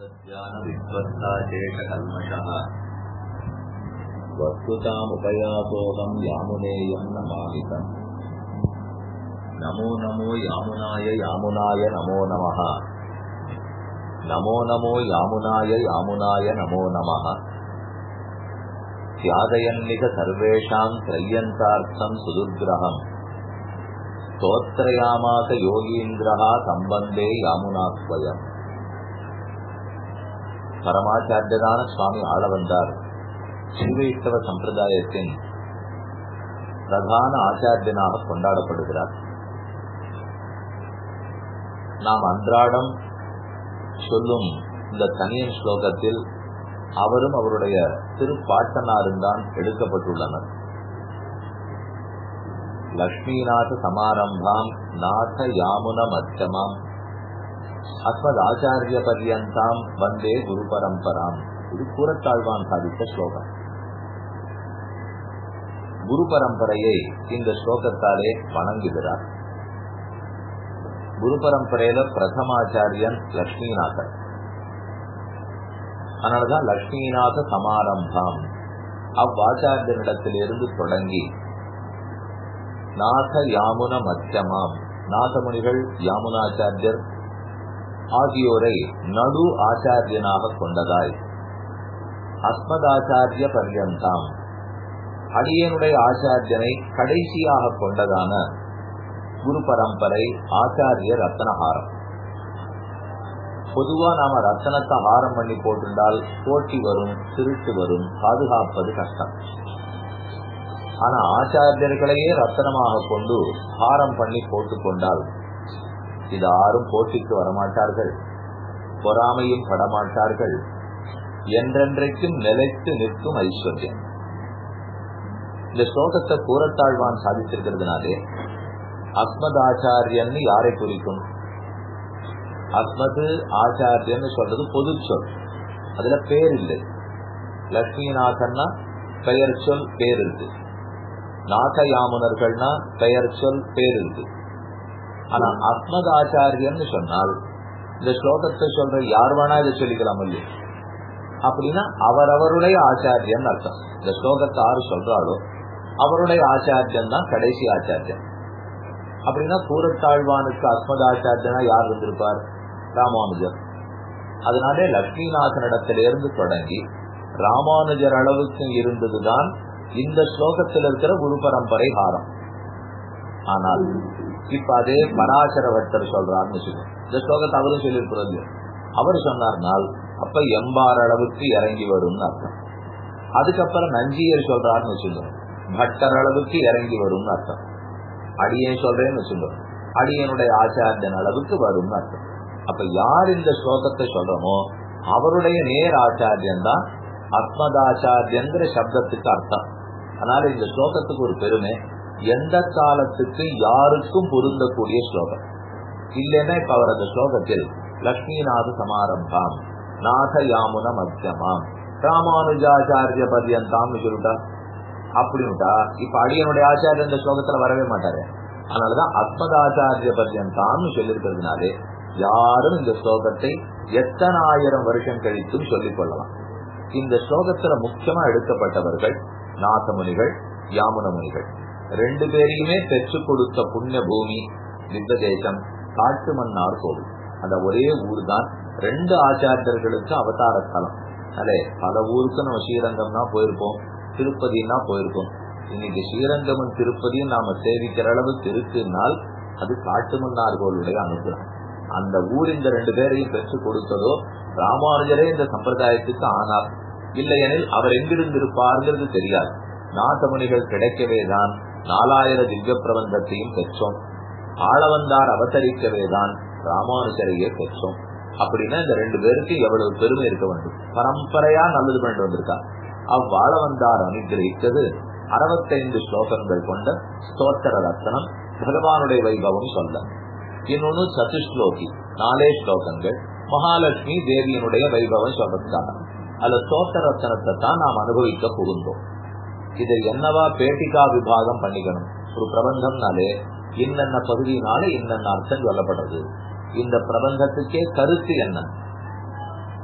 ज्ञानविद्वत्ता शेषकल्मषः वस्तुतामुपयातोऽहम् यामुनेयम् नमामितम् नमो नमो यामुनाय यामुनाय नमो नमः नमो नमो यामुनाय यामुनाय नमो नमः स्यादयन्निह सर्वेषाम् त्रय्यन्तार्थम् सुदुर्ग्रहम् स्तोत्रयामास योगीन्द्रः सम्बन्धे யாமுனாத்வயம் பரமாச்சாரியரான சுவாமி ஆள வந்தார் ஸ்ரீவைஷ்ணவ சம்பிரதாயத்தின் பிரதான ஆச்சாரியனாக கொண்டாடப்படுகிறார் நாம் அன்றாடம் சொல்லும் இந்த தனியன் ஸ்லோகத்தில் அவரும் அவருடைய திருப்பாட்டனாரும் தான் எடுக்கப்பட்டுள்ளனர் லக்ஷ்மிநாத சமாரம்பாம் நாத யாமுன மத்தியமாம் அஸ்மத் ஆச்சாரிய பர்யந்தாம் வந்தே குரு பரம்பராம் இது கூறத்தாழ்வான் சாதித்த ஸ்லோகம் குரு பரம்பரையை இந்த ஸ்லோகத்தாலே வணங்குகிறார் குரு பரம்பரையில பிரதமாச்சாரியன் லக்ஷ்மிநாதன் அதனாலதான் லக்ஷ்மிநாத சமாரம்பாம் அவ்வாச்சாரியனிடத்திலிருந்து தொடங்கி நாத யாமுன மத்தியமாம் நாதமுனிகள் யாமுனாச்சாரியர் ஆகியோரை நடு ஆச்சாரியனாக கொண்டதாய் அஸ்மதாச்சாரிய பர்யந்தாம் அடியனுடைய ஆச்சாரியனை கடைசியாக கொண்டதான குரு பரம்பரை ஆச்சாரிய ரத்தனஹாரம் பொதுவா நாம ரத்தனத்தை ஹாரம் பண்ணி போட்டுண்டால் போட்டி வரும் திருட்டு வரும் பாதுகாப்பது கஷ்டம் ஆனா ஆச்சாரியர்களையே ரத்தனமாக கொண்டு ஹாரம் பண்ணி போட்டுக் கொண்டால் இது யாரும் போட்டிக்கு வரமாட்டார்கள் பொறாமையும் படமாட்டார்கள் என்றென்றைக்கும் நிலைத்து நிற்கும் ஐஸ்வர்யம் இந்த ஸ்லோகத்தை கூறத்தாழ்வான் சாதித்திருக்கிறதுனாலே அஸ்மதாச்சாரியன் யாரை குறிக்கும் அஸ்மது ஆச்சாரியன் சொல்றது பொது சொல் அதுல பேர் இல்லை லட்சுமிநாதன்னா பெயர் சொல் பேர் இருக்கு நாகயாமுனர்கள்னா பெயர் சொல் பேர் இருக்கு ஆனா அஸ்மத் ஆச்சாரியன்னு சொன்னால் இந்த ஸ்லோகத்தை சொல்ற யார் வேணா இதை சொல்லிக்கலாம் இல்லையா அப்படின்னா அவரவருடைய ஆச்சாரியன் அர்த்தம் இந்த ஸ்லோகத்தை யாரு சொல்றாளோ அவருடைய ஆச்சாரியன் தான் கடைசி ஆச்சாரியன் அப்படின்னா கூறத்தாழ்வானுக்கு அஸ்மத் ஆச்சாரியனா யார் இருந்திருப்பார் ராமானுஜர் அதனாலே லட்சுமிநாதனிடத்திலிருந்து தொடங்கி ராமானுஜர் அளவுக்கு இருந்ததுதான் இந்த ஸ்லோகத்தில் இருக்கிற குரு பரம்பரை ஹாரம் ஆனால் இப்ப அதே பராசரவர்த்தர் சொல்றாருன்னு வச்சுக்கோ இந்த ஸ்லோகத்தை அவரும் சொல்லியிருக்கிறது அவர் சொன்னார்னால் அப்ப எம்பார் அளவுக்கு இறங்கி வரும்னு அர்த்தம் அதுக்கப்புறம் நஞ்சியர் சொல்றாருன்னு வச்சுக்கோ பட்டர் அளவுக்கு இறங்கி வரும்னு அர்த்தம் அடியன் சொல்றேன்னு வச்சுக்கோ அடியனுடைய ஆச்சாரியன் அளவுக்கு வரும்னு அர்த்தம் அப்ப யார் இந்த ஸ்லோகத்தை சொல்றோமோ அவருடைய நேர் ஆச்சாரியன் தான் அஸ்மதாச்சாரியங்கிற சப்தத்துக்கு அர்த்தம் அதனால இந்த ஸ்லோகத்துக்கு ஒரு பெருமை எந்த காலத்துக்கு யாருக்கும் பொருந்தக்கூடிய ஸ்லோகம் இல்லைன்னா இப்ப அவர் அந்த ஸ்லோகத்தில் லக்ஷ்மிநாத சமாரம்பாம் நாத யாமுன மத்தியமாம் ராமானுஜாச்சாரிய பர்யந்தாம் சொல்லிட்டா அப்படின்னுட்டா இப்ப அடியனுடைய ஆச்சாரியன் இந்த ஸ்லோகத்துல வரவே மாட்டாரு அதனாலதான் அஸ்மதாச்சாரிய பர்யந்தாம்னு சொல்லிருக்கிறதுனாலே யாரும் இந்த ஸ்லோகத்தை எத்தனாயிரம் வருஷம் கழித்தும் சொல்லிக் கொள்ளலாம் இந்த ஸ்லோகத்துல முக்கியமா எடுக்கப்பட்டவர்கள் நாசமுனிகள் யாமுன முனிகள் ரெண்டு பேரையுமே பெற்றுக் கொடுத்த புண்ணிய பூமி வித்த தேசம் காட்டு மன்னார் கோவில் அந்த ஒரே ஊர் தான் ரெண்டு ஆச்சாரியர்களுக்கு அவதார ஸ்தலம் அதே பல ஊருக்கு நம்ம ஸ்ரீரங்கம்னா போயிருப்போம் திருப்பதினா போயிருக்கோம் இன்னைக்கு ஸ்ரீரங்கமும் திருப்பதியும் நாம சேவிக்கிற அளவுக்கு இருக்குன்னால் அது காட்டு மன்னார் கோவிலுடைய அனுகிரகம் அந்த ஊர் இந்த ரெண்டு பேரையும் பெற்றுக் கொடுத்ததோ ராமானுஜரே இந்த சம்பிரதாயத்துக்கு ஆனார் இல்லையெனில் அவர் எங்கிருந்திருப்பார்ங்கிறது தெரியாது நாட்டமணிகள் கிடைக்கவே தான் நாலாயிர திவ்ய பிரபந்தத்தையும் பெற்றோம் ஆளவந்தார் அவதரிக்கவே தான் ராமானுஜரையே பெற்றோம் அப்படின்னா இந்த ரெண்டு பேருக்கு எவ்வளவு பெருமை இருக்க வேண்டும் பரம்பரையா நல்லது பண்ணிட்டு வந்திருக்கா அவ்வாழவந்தார் அனுகிரகித்தது அறுபத்தைந்து ஸ்லோகங்கள் கொண்ட ஸ்தோத்திர ரத்தனம் பகவானுடைய வைபவம் சொல்ல இன்னொன்னு சதுஸ்லோகி நாலே ஸ்லோகங்கள் மகாலட்சுமி தேவியனுடைய வைபவம் சொல்றதுக்காக அந்த ஸ்தோத்திர ரத்தனத்தை தான் நாம் அனுபவிக்க புகுந்தோம் இதை என்னவா பேட்டிகா விபாகம் பண்ணிக்கணும் ஒரு பிரபந்தம்னாலே இன்னென்ன பகுதியினால இன்னென்ன அர்த்தம் சொல்லப்படுறது இந்த பிரபந்தத்துக்கே கருத்து என்ன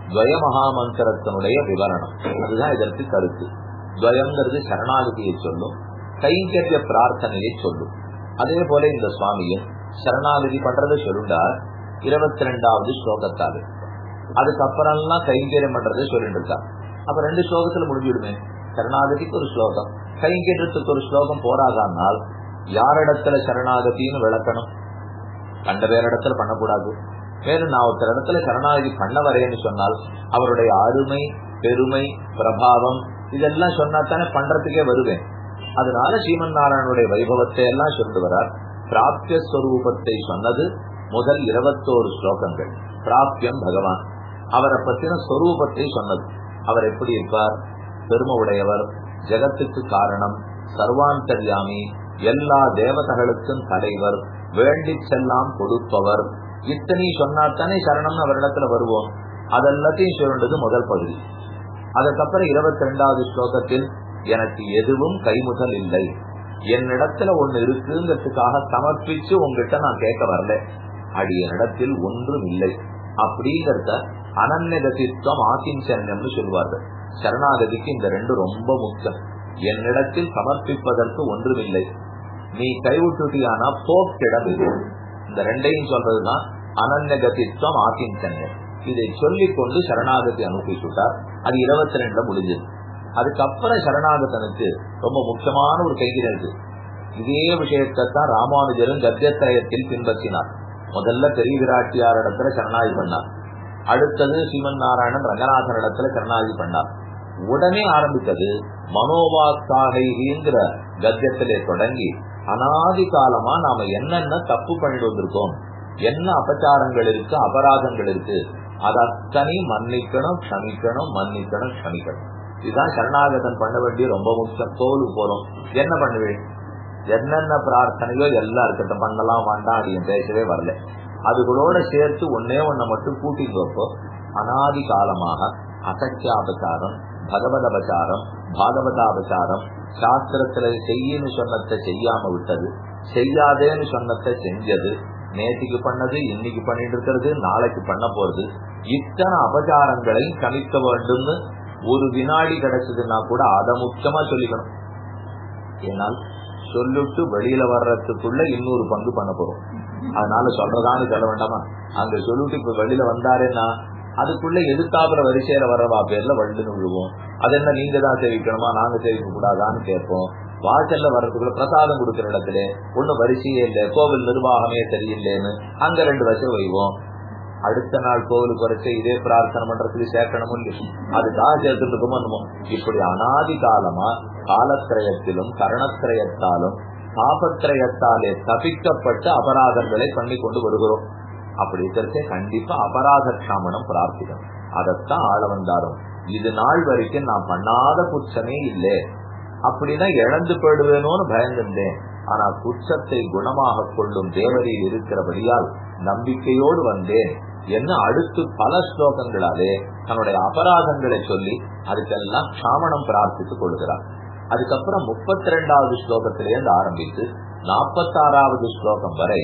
துவய மகாமந்திரத்தினுடைய விவரணம் அதுதான் இதற்கு கருத்து துவயம்ங்கிறது சரணாகதியை சொல்லும் கைங்கரிய பிரார்த்தனையை சொல்லும் அதே போல இந்த சுவாமியும் சரணாகதி பண்றதை சொல்லுண்டார் இருபத்தி ரெண்டாவது ஸ்லோகத்தாரு அதுக்கப்புறம்லாம் கைங்கரியம் பண்றதை சொல்லிட்டு இருக்கா அப்ப ரெண்டு ஸ்லோகத்துல முடிஞ்சிடுமே சரணாகதிக்கு ஒரு ஸ்லோகம் கைங்கரியத்துக்கு ஒரு ஸ்லோகம் போராதானால் யாரிடத்துல சரணாகதின்னு விளக்கணும் கண்ட பேரிடத்துல பண்ணக்கூடாது மேலும் நான் ஒருத்தர் இடத்துல சரணாகதி பண்ண வரேன்னு சொன்னால் அவருடைய அருமை பெருமை பிரபாவம் இதெல்லாம் சொன்னா தானே பண்றதுக்கே வருவேன் அதனால ஸ்ரீமன் நாராயணனுடைய வைபவத்தை எல்லாம் சொல்லிட்டு வரார் பிராப்திய ஸ்வரூபத்தை சொன்னது முதல் இருபத்தோரு ஸ்லோகங்கள் பிராப்தியம் பகவான் அவரை பத்தின ஸ்வரூபத்தை சொன்னது அவர் எப்படி இருப்பார் பெருமை உடையவர் ஜெகத்துக்கு காரணம் சர்வாந்தர்யாமி எல்லா தேவதைகளுக்கும் தலைவர் வேண்டி செல்லாம் கொடுப்பவர் இத்தனை சொன்னாத்தானே சரணம் அவரிடத்துல வருவோம் அதெல்லாத்தையும் சொல்றது முதல் பகுதி அதுக்கப்புறம் இருபத்தி ரெண்டாவது ஸ்லோகத்தில் எனக்கு எதுவும் கைமுதல் இல்லை என்னிடத்துல ஒண்ணு இருக்குங்கிறதுக்காக சமர்ப்பிச்சு உங்ககிட்ட நான் கேட்க வரல அடி என்னிடத்தில் ஒன்றும் இல்லை அப்படிங்கறத அனன்யகதித்வம் ஆக்கிஞ்சன்யம்னு சொல்வார்கள் சரணாகதிக்கு இந்த ரெண்டு ரொம்ப முக்கியம் என்னிடத்தில் சமர்ப்பிப்பதற்கு ஒன்றுமில்லை நீ கைவிட்டுட்டியானா போக்கிடம் இது இந்த ரெண்டையும் சொல்றதுதான் அனன்யகதித்வம் ஆக்கிஞ்சன்யம் இதை சொல்லிக் கொண்டு சரணாகதி அனுப்பிச்சுட்டார் அது இருபத்தி ரெண்டுல முடிஞ்சது அதுக்கப்புறம் சரணாகதனுக்கு ரொம்ப முக்கியமான ஒரு கைகிரி இருக்கு இதே விஷயத்தை தான் ராமானுஜரும் கத்தியத்திரயத்தில் பின்பற்றினார் முதல்ல பெரிய விராட்டியார் இடத்துல சரணாகி பண்ணார் அடுத்தது ஸ்ரீமன் நாராயணன் ரங்கநாதன் இடத்துல சரணாகி பண்ணார் உடனே ஆரம்பித்தது மனோவாக்காகைங்கிற கத்தியத்திலே தொடங்கி அனாதி காலமா நாம என்னென்ன தப்பு பண்ணிட்டு வந்திருக்கோம் என்ன அபச்சாரங்கள் இருக்கு அபராதங்கள் இருக்கு அது அத்தனை மன்னிக்கணும் க்ஷமிக்கணும் மன்னிக்கணும் க்ஷமிக்கணும் இதுதான் சரணாகதன் பண்ண வேண்டிய ரொம்ப முக்கியம் கோவிலுக்கு போறோம் என்ன பண்ணுவேன் என்னென்ன பிரார்த்தனையோ எல்லாம் இருக்கட்டும் பண்ணலாம் வேண்டாம் அப்படின்னு பேசவே வரல அதுகளோட சேர்த்து ஒன்னே ஒன்ன மட்டும் கூட்டி வைப்போ அனாதி காலமாக அசத்தியாபச்சாரம் பகவதபச்சாரம் பாகவதாபச்சாரம் சாஸ்திரத்துல செய்யன்னு சொன்னதை செய்யாம விட்டது செய்யாதேன்னு சொன்னதை செஞ்சது நேற்றுக்கு பண்ணது இன்னைக்கு பண்ணிட்டு இருக்கிறது நாளைக்கு பண்ண போறது இத்தனை அபச்சாரங்களை கணிக்க வேண்டும்னு ஒரு வினாடி கிடைச்சதுன்னா கூட அதை முக்கியமா சொல்லிக்கணும் ஏனால் சொல்லிட்டு வெளியில வர்றதுக்குள்ள இன்னொரு பங்கு பண்ண போறோம் அதனால சொல்றதான்னு சொல்ல வேண்டாமா அங்க சொல்லிட்டு இப்ப வெளியில வந்தாருன்னா அதுக்குள்ள எதிர்த்தாப்புல வரிசையில வர்றவா பேர்ல வள்ளுன்னு விழுவோம் அது என்ன நீங்க தான் சேவிக்கணுமா நாங்க சேவிக்க கூடாதான்னு கேட்போம் வாசல்ல வர்றதுக்குள்ள பிரசாதம் கொடுக்கிற இடத்துல ஒண்ணு வரிசையே இல்லை கோவில் நிர்வாகமே சரியில்லைன்னு அங்க ரெண்டு வருஷம் வைவோம் அடுத்த நாள் கோவிலுக்கு வரைச்ச இதே பிரார்த்தனை பண்றதுக்கு சேர்க்கணும் அதுக்காக சேர்த்துட்டு இருக்கோமோ இப்படி அனாதி காலமா காலத்திரயத்திலும் கரணத்திரயத்தாலும் பாபத்திரயத்தாலே தப்பிக்கப்பட்ட அபராதங்களை பண்ணி கொண்டு வருகிறோம் அப்படி இருக்கிறதே கண்டிப்பா அபராத க்ஷாமனம் பிரார்த்திக்கணும் அதைத்தான் ஆள வந்தாரும் இது நாள் வரைக்கும் நான் பண்ணாத குற்றமே இல்லை அப்படின்னா இழந்து போயிடுவேணும்னு பயந்திருந்தேன் ஆனா குற்றத்தை குணமாக கொள்ளும் தேவரில் இருக்கிறபடியால் நம்பிக்கையோடு வந்தேன் என்ன அடுத்து பல ஸ்லோகங்களாலே தன்னுடைய அபராதங்களை சொல்லி அதுக்கெல்லாம் க்ஷாமணம் பிரார்த்தித்துக் கொள்கிறார் அதுக்கப்புறம் முப்பத்தி ரெண்டாவது ஸ்லோகத்திலேருந்து ஆரம்பித்து நாற்பத்தாறாவது ஸ்லோகம் வரை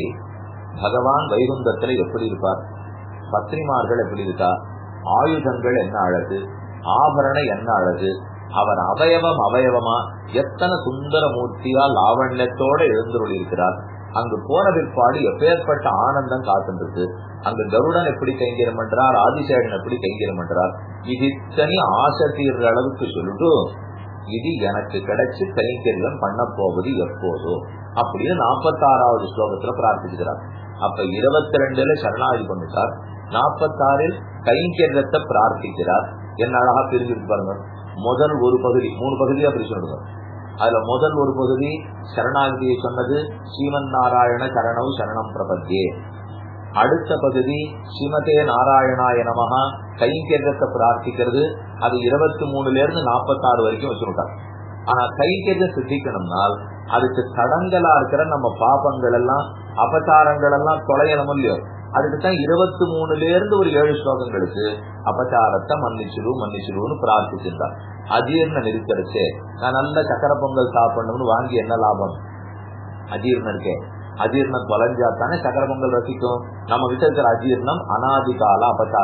பகவான் வைகுந்தத்துல எப்படி இருப்பார் பத்ரிமார்கள் எப்படி இருக்கா ஆயுதங்கள் என்ன அழகு ஆபரணம் என்ன அழகு அவர் அவயவம் அவயவமா எத்தனை சுந்தர மூர்த்தியா லாவண்யத்தோட எழுந்துருள் இருக்கிறார் அங்கு போன பிற்பாடு எப்பேற்பட்ட ஆனந்தம் காத்துருக்கு அங்கு கருடன் எப்படி கைங்கரம் பண்றார் ஆதிசேகன் எப்படி கைங்கரம் பண்றார் இது இத்தனை ஆசை தீர்ற அளவுக்கு சொல்லிட்டு இது எனக்கு கிடைச்சு கைங்கரியம் பண்ண போவது எப்போதோ அப்படின்னு நாற்பத்தி ஆறாவது ஸ்லோகத்துல பிரார்த்திக்கிறார் அப்ப இருபத்தி ரெண்டுல சரணாகி பண்ணிட்டார் நாற்பத்தாறில் கைங்கரியத்தை பிரார்த்திக்கிறார் என்ன அழகா பிரிஞ்சிருக்கு பாருங்க முதல் ஒரு பகுதி மூணு பகுதியா அப்படி சொல்லுங்க அதுல முதல் ஒரு பகுதி சரணாகிதியை சொன்னது ஸ்ரீமன் நாராயண சரணவ் சரணம் பிரபத்தியே அடுத்த பகுதி ஸ்ரீமதே நாராயணாய நமகா கைங்கரியத்தை பிரார்த்திக்கிறது அது இருபத்தி மூணுல இருந்து நாற்பத்தி ஆறு வரைக்கும் வச்சுருக்காங்க ஆனா கைங்கரியம் சித்திக்கணும்னால் அதுக்கு தடங்கலா இருக்கிற நம்ம பாபங்கள் எல்லாம் அபச்சாரங்கள் எல்லாம் தொலையணும் இல்லையோ அதுக்கு தான் இருபத்தி மூணுல இருந்து ஒரு ஏழு ஸ்லோகங்களுக்கு அபச்சாரத்தை மன்னிச்சிரு மன்னிச்சிருன்னு பிரார்த்திச்சிருந்தார் அஜீர்ணம் இருக்கிறச்சே நான் நல்ல சக்கர பொங்கல் சாப்பிடணும்னு வாங்கி என்ன லாபம் அஜீர்ணம் இருக்கே அஜீர்ணம் தொலைஞ்சா தானே சக்கர பொங்கல் ரசிக்கும் நம்ம கிட்ட இருக்கிற அஜீர்ணம் அனாதிகால அபச்சாரம்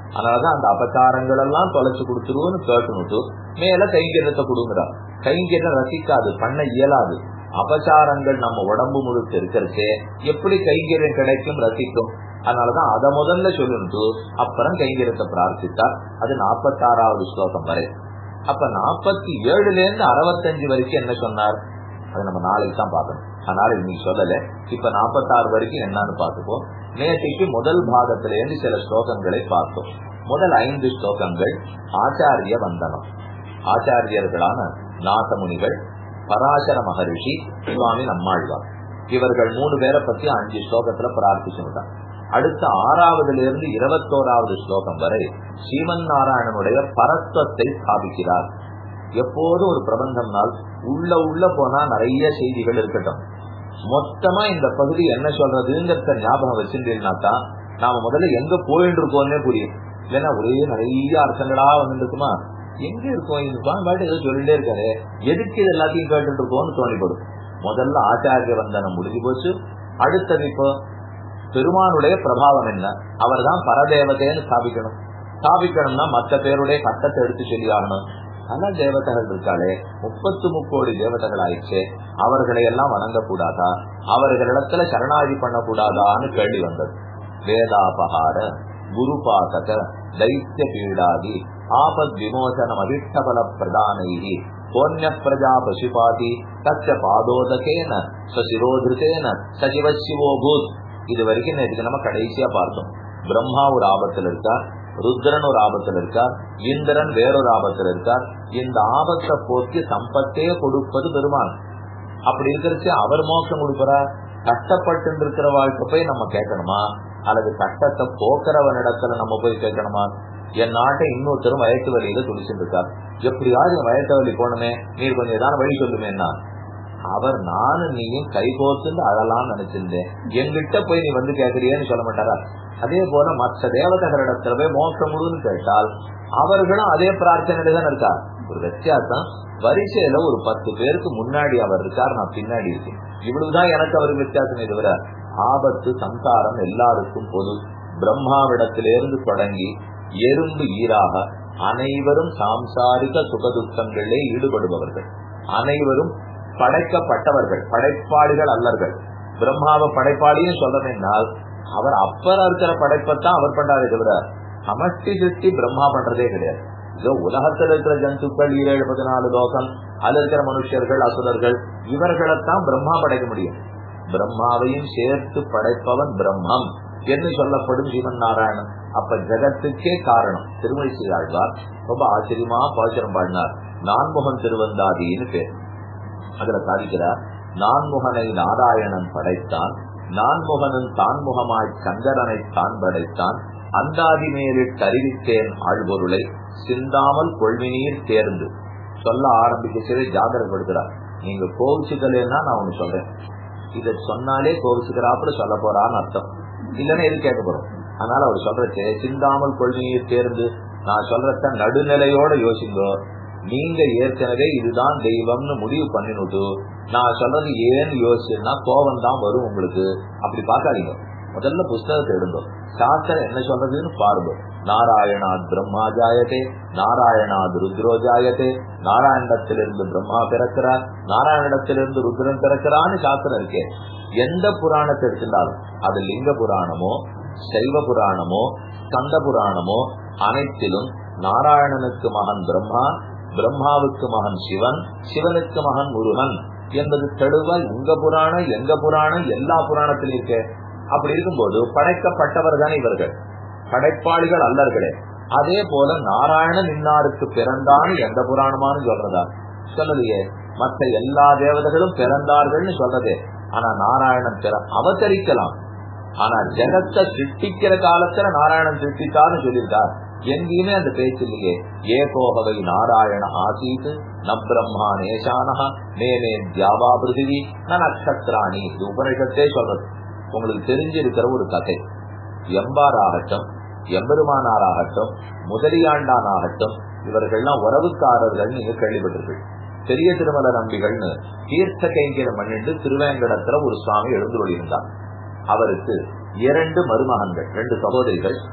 அதனாலதான் அந்த அபச்சாரங்கள் எல்லாம் தொலைச்சு கொடுத்துருவோம்னு கேட்டுனுட்டு மேல கைங்கரியத்தை கொடுங்கிறார் கைங்கரியம் ரசிக்காது பண்ண இயலாது அபச்சாரங்கள் நம்ம உடம்பு முழுக்க இருக்கிறச்சே எப்படி கைங்கரியம் கிடைக்கும் ரசிக்கும் அதனாலதான் அத முதல்ல சொல்லிட்டு அப்புறம் கைங்கரியத்தை பிரார்த்தித்தார் அது நாற்பத்தாறாவது ஸ்லோகம் வரை அப்ப நாற்பத்தி ஏழுல இருந்து அறுபத்தஞ்சு வரைக்கும் என்ன சொன்னார் அது நம்ம நாளைக்கு தான் பார்க்கணும் அதனால இன்னைக்கு சொல்லல இப்ப நாற்பத்தாறு வரைக்கும் என்னன்னு பார்த்துப்போம் நேற்றைக்கு முதல் பாகத்தில இருந்து சில ஸ்லோகங்களை பார்த்தோம் முதல் ஐந்து ஸ்லோகங்கள் ஆச்சாரிய வந்தனம் ஆச்சாரியர்களான நாசமுனிகள் பராசர மகரிஷி சுவாமி நம்மாழ்வார் இவர்கள் மூணு பேரை பத்தி அஞ்சு ஸ்லோகத்துல பிரார்த்திச்சுட்டான் அடுத்த ஆறாவதுல இருந்து இருபத்தோராவது ஸ்லோகம் வரை ஸ்ரீமன் நாராயணனுடைய பரத்வத்தை ஸ்தாபிக்கிறார் எப்போதும் ஒரு பிரபந்தம் நாள் உள்ள உள்ள போனா நிறைய செய்திகள் இருக்கட்டும் மொத்தமா இந்த பகுதி என்ன சொல்றதுங்கிறத ஞாபகம் வச்சிருந்தீங்கன்னாக்கா நாம முதல்ல எங்க போயிட்டு இருக்கோம்னே புரியும் இல்லைன்னா ஒரே நிறைய அர்த்தங்களா வந்துட்டு இருக்குமா எங்க இருக்கோம் இந்த சுவாமி பாட்டு ஏதோ சொல்லிட்டே இருக்காரு எதுக்கு இது எல்லாத்தையும் கேட்டுட்டு இருக்கோம்னு தோணிப்படும் முதல்ல ஆச்சாரிய வந்தனம் முடிஞ்சு போச்சு அடுத்தது இப்போ பெருமானுடைய பிரபாவம் என்ன அவர் தான் பரதேவதைன்னு ஸ்தாபிக்கணும் ஸ்தாபிக்கணும்னா மற்ற பேருடைய கட்டத்தை எடுத்து சொல்லி ஆகணும் பல தேவதைகள் இருக்காளே முப்பத்து முக்கோடி தேவதைகள் ஆயிடுச்சு அவர்களை எல்லாம் வணங்கக்கூடாதா அவர்களிடத்துல சரணாகி பண்ணக்கூடாதான்னு கேள்வி வந்தது வேதாபகார குருபாசக தைத்திய பீடாதி ஆபத் விமோசனம் அவிஷ்டபல பிரதானைகி கோன்ய பிரஜா பசுபாதி தச்ச பாதோதகேன சசிரோதிருத்தேன சசிவ சிவோபூத் இது வரைக்கும் நேற்று நம்ம கடைசியா பார்த்தோம் பிரம்மா ஒரு ஆபத்தில் இருக்கார் ருத்ரன் ஒரு ஆபத்தில் இருக்கார் இந்திரன் வேறொரு ஆபத்தில் இருக்கார் இந்த ஆபத்தை போக்கி சம்பத்தே கொடுப்பது பெருமான் அப்படி இருக்கிறச்சு அவர் மோட்சம் கொடுக்கிறார் கஷ்டப்பட்டு இருக்கிற வாழ்க்கை போய் நம்ம கேட்கணுமா அல்லது கஷ்டத்தை போக்குறவனிடத்துல நம்ம போய் கேட்கணுமா என் நாட்டை இன்னொருத்தரும் வயத்து வழியில துடிச்சுட்டு இருக்கார் எப்படியாவது வயத்த வழி போனமே நீர் கொஞ்சம் ஏதாவது வழி சொல்லுமேன்னா அவர் நானும் நீயும் கை கோர்த்துன்னு அழலாம்னு நினைச்சிருந்தேன் என்கிட்ட போய் நீ வந்து கேக்குறியன்னு சொல்ல மாட்டாரா அதே போல மற்ற தேவதைகளிடத்துல போய் மோட்சம் முழுன்னு கேட்டால் அவர்களும் அதே பிரார்த்தனையில தான் இருக்கார் ஒரு வித்தியாசம் வரிசையில ஒரு பத்து பேருக்கு முன்னாடி அவர் இருக்கார் நான் பின்னாடி இருக்கேன் இவ்வளவுதான் எனக்கு அவருக்கு வித்தியாசமே தவிர ஆபத்து சம்சாரம் எல்லாருக்கும் பொது பிரம்மாவிடத்திலிருந்து தொடங்கி எறும்பு ஈராக அனைவரும் சாம்சாரிக சுகதுக்கங்களிலே ஈடுபடுபவர்கள் அனைவரும் படைக்கப்பட்டவர்கள் படைப்பாளிகள் அல்லர்கள் பிரம்மாவை படைப்பாளியும் சொல்றேன்னால் அவர் அப்பறம் இருக்கிற படைப்பத்தான் அவர் பண்றாரே தவிர சமஷ்டி திருஷ்டி பிரம்மா பண்றதே கிடையாது இதோ உலகத்தில் இருக்கிற ஜந்துக்கள் ஈரேழு பதினாலு லோகம் அதுல இருக்கிற மனுஷர்கள் அசுரர்கள் இவர்களைத்தான் பிரம்மா படைக்க முடியும் பிரம்மாவையும் சேர்த்து படைப்பவன் பிரம்மம் என்று சொல்லப்படும் ஜீவன் நாராயணன் அப்ப ஜெகத்துக்கே காரணம் திருமழிசை ஆழ்வார் ரொம்ப ஆச்சரியமா பாசுரம் பாடினார் நான்முகன் திருவந்தாதின்னு பேர் அதுல சாதிக்கிறார் நான்முகனை நாராயணன் படைத்தான் நான்முகனும் தான்முகமாய் சங்கரனை தான் படைத்தான் அந்தாதி மேலிட்டு அறிவித்தேன் ஆழ்பொருளை சிந்தாமல் கொள்வினீர் தேர்ந்து சொல்ல ஆரம்பிக்கவே ஜாகிரப்படுத்துறார் நீங்க கோவிச்சுக்கலன்னா நான் ஒண்ணு சொல்றேன் இத சொன்னாலே கோவிச்சுக்கிறாப்புல சொல்ல போறான்னு அர்த்தம் இல்லன்னா எது கேட்க போறோம் அதனால அவர் சொல்றச்சே சிந்தாமல் கொள்வினீர் தேர்ந்து நான் சொல்றத நடுநிலையோட யோசிங்கோ நீங்க ஏற்கனவே இதுதான் தெய்வம்னு முடிவு பண்ணினுட்டு நான் சொல்றது ஏன்னு யோசிச்சுன்னா கோபம் தான் வரும் உங்களுக்கு அப்படி பார்க்காதீங்க முதல்ல புஸ்தகத்தை எடுந்தோம் சாஸ்திரம் என்ன சொல்றதுன்னு பாருங்க நாராயணாத் பிரம்மா ஜாயத்தே நாராயணாத் ருத்ரோ ஜாயத்தே நாராயணத்திலிருந்து பிரம்மா பிறக்கிறார் நாராயணத்திலிருந்து ருத்ரன் பிறக்கிறான்னு சாஸ்திரம் இருக்கே எந்த புராணத்தை எடுத்திருந்தாலும் அது லிங்க புராணமோ சைவ புராணமோ ஸ்கந்த புராணமோ அனைத்திலும் நாராயணனுக்கு மகன் பிரம்மா பிரம்மாவுக்கு மகன் சிவன் சிவனுக்கு மகன் முருகன் என்பது தெளிவா உங்க புராணம் எங்க புராணம் எல்லா புராணத்திலும் இருக்கு அப்படி இருக்கும்போது படைக்கப்பட்டவர் தானே இவர்கள் படைப்பாளிகள் அல்லர்களே அதே போல நாராயணன் இன்னாருக்கு பிறந்தான்னு எந்த புராணமானு சொல்றதா சொல்லலையே மற்ற எல்லா தேவதைகளும் பிறந்தார்கள்னு சொல்றதே ஆனா நாராயணன் பிற அவதரிக்கலாம் ஆனா ஜெகத்தை சிருஷ்டிக்கிற காலத்துல நாராயணன் சிருஷ்டித்தான்னு சொல்லியிருக்கார் எங்கேயுமே அந்த பேச்சு இல்லையே ஏகோகவை நாராயண ஆசீத் ந பிரம்மா நேசானஹா மேலே தியாவா பிருத்திவி ந நட்சத்திராணி இது உபனிஷத்தே சொல்றது உங்களுக்கு தெரிஞ்சிருக்கிற ஒரு கதை எம்பாராகட்டும் எம்பெருமானாராகட்டும் முதலியாண்டானாகட்டும் இவர்கள்லாம் உறவுக்காரர்கள் நீங்க கேள்விப்பட்டிருக்கீர்கள் பெரிய திருமல நம்பிகள்னு தீர்த்த கைங்கிற மண்ணிட்டு திருவேங்கடத்துல ஒரு சுவாமி எழுந்து இருந்தார் அவருக்கு இரண்டு மருமகன்கள் ரெண்டு சகோதரிகள்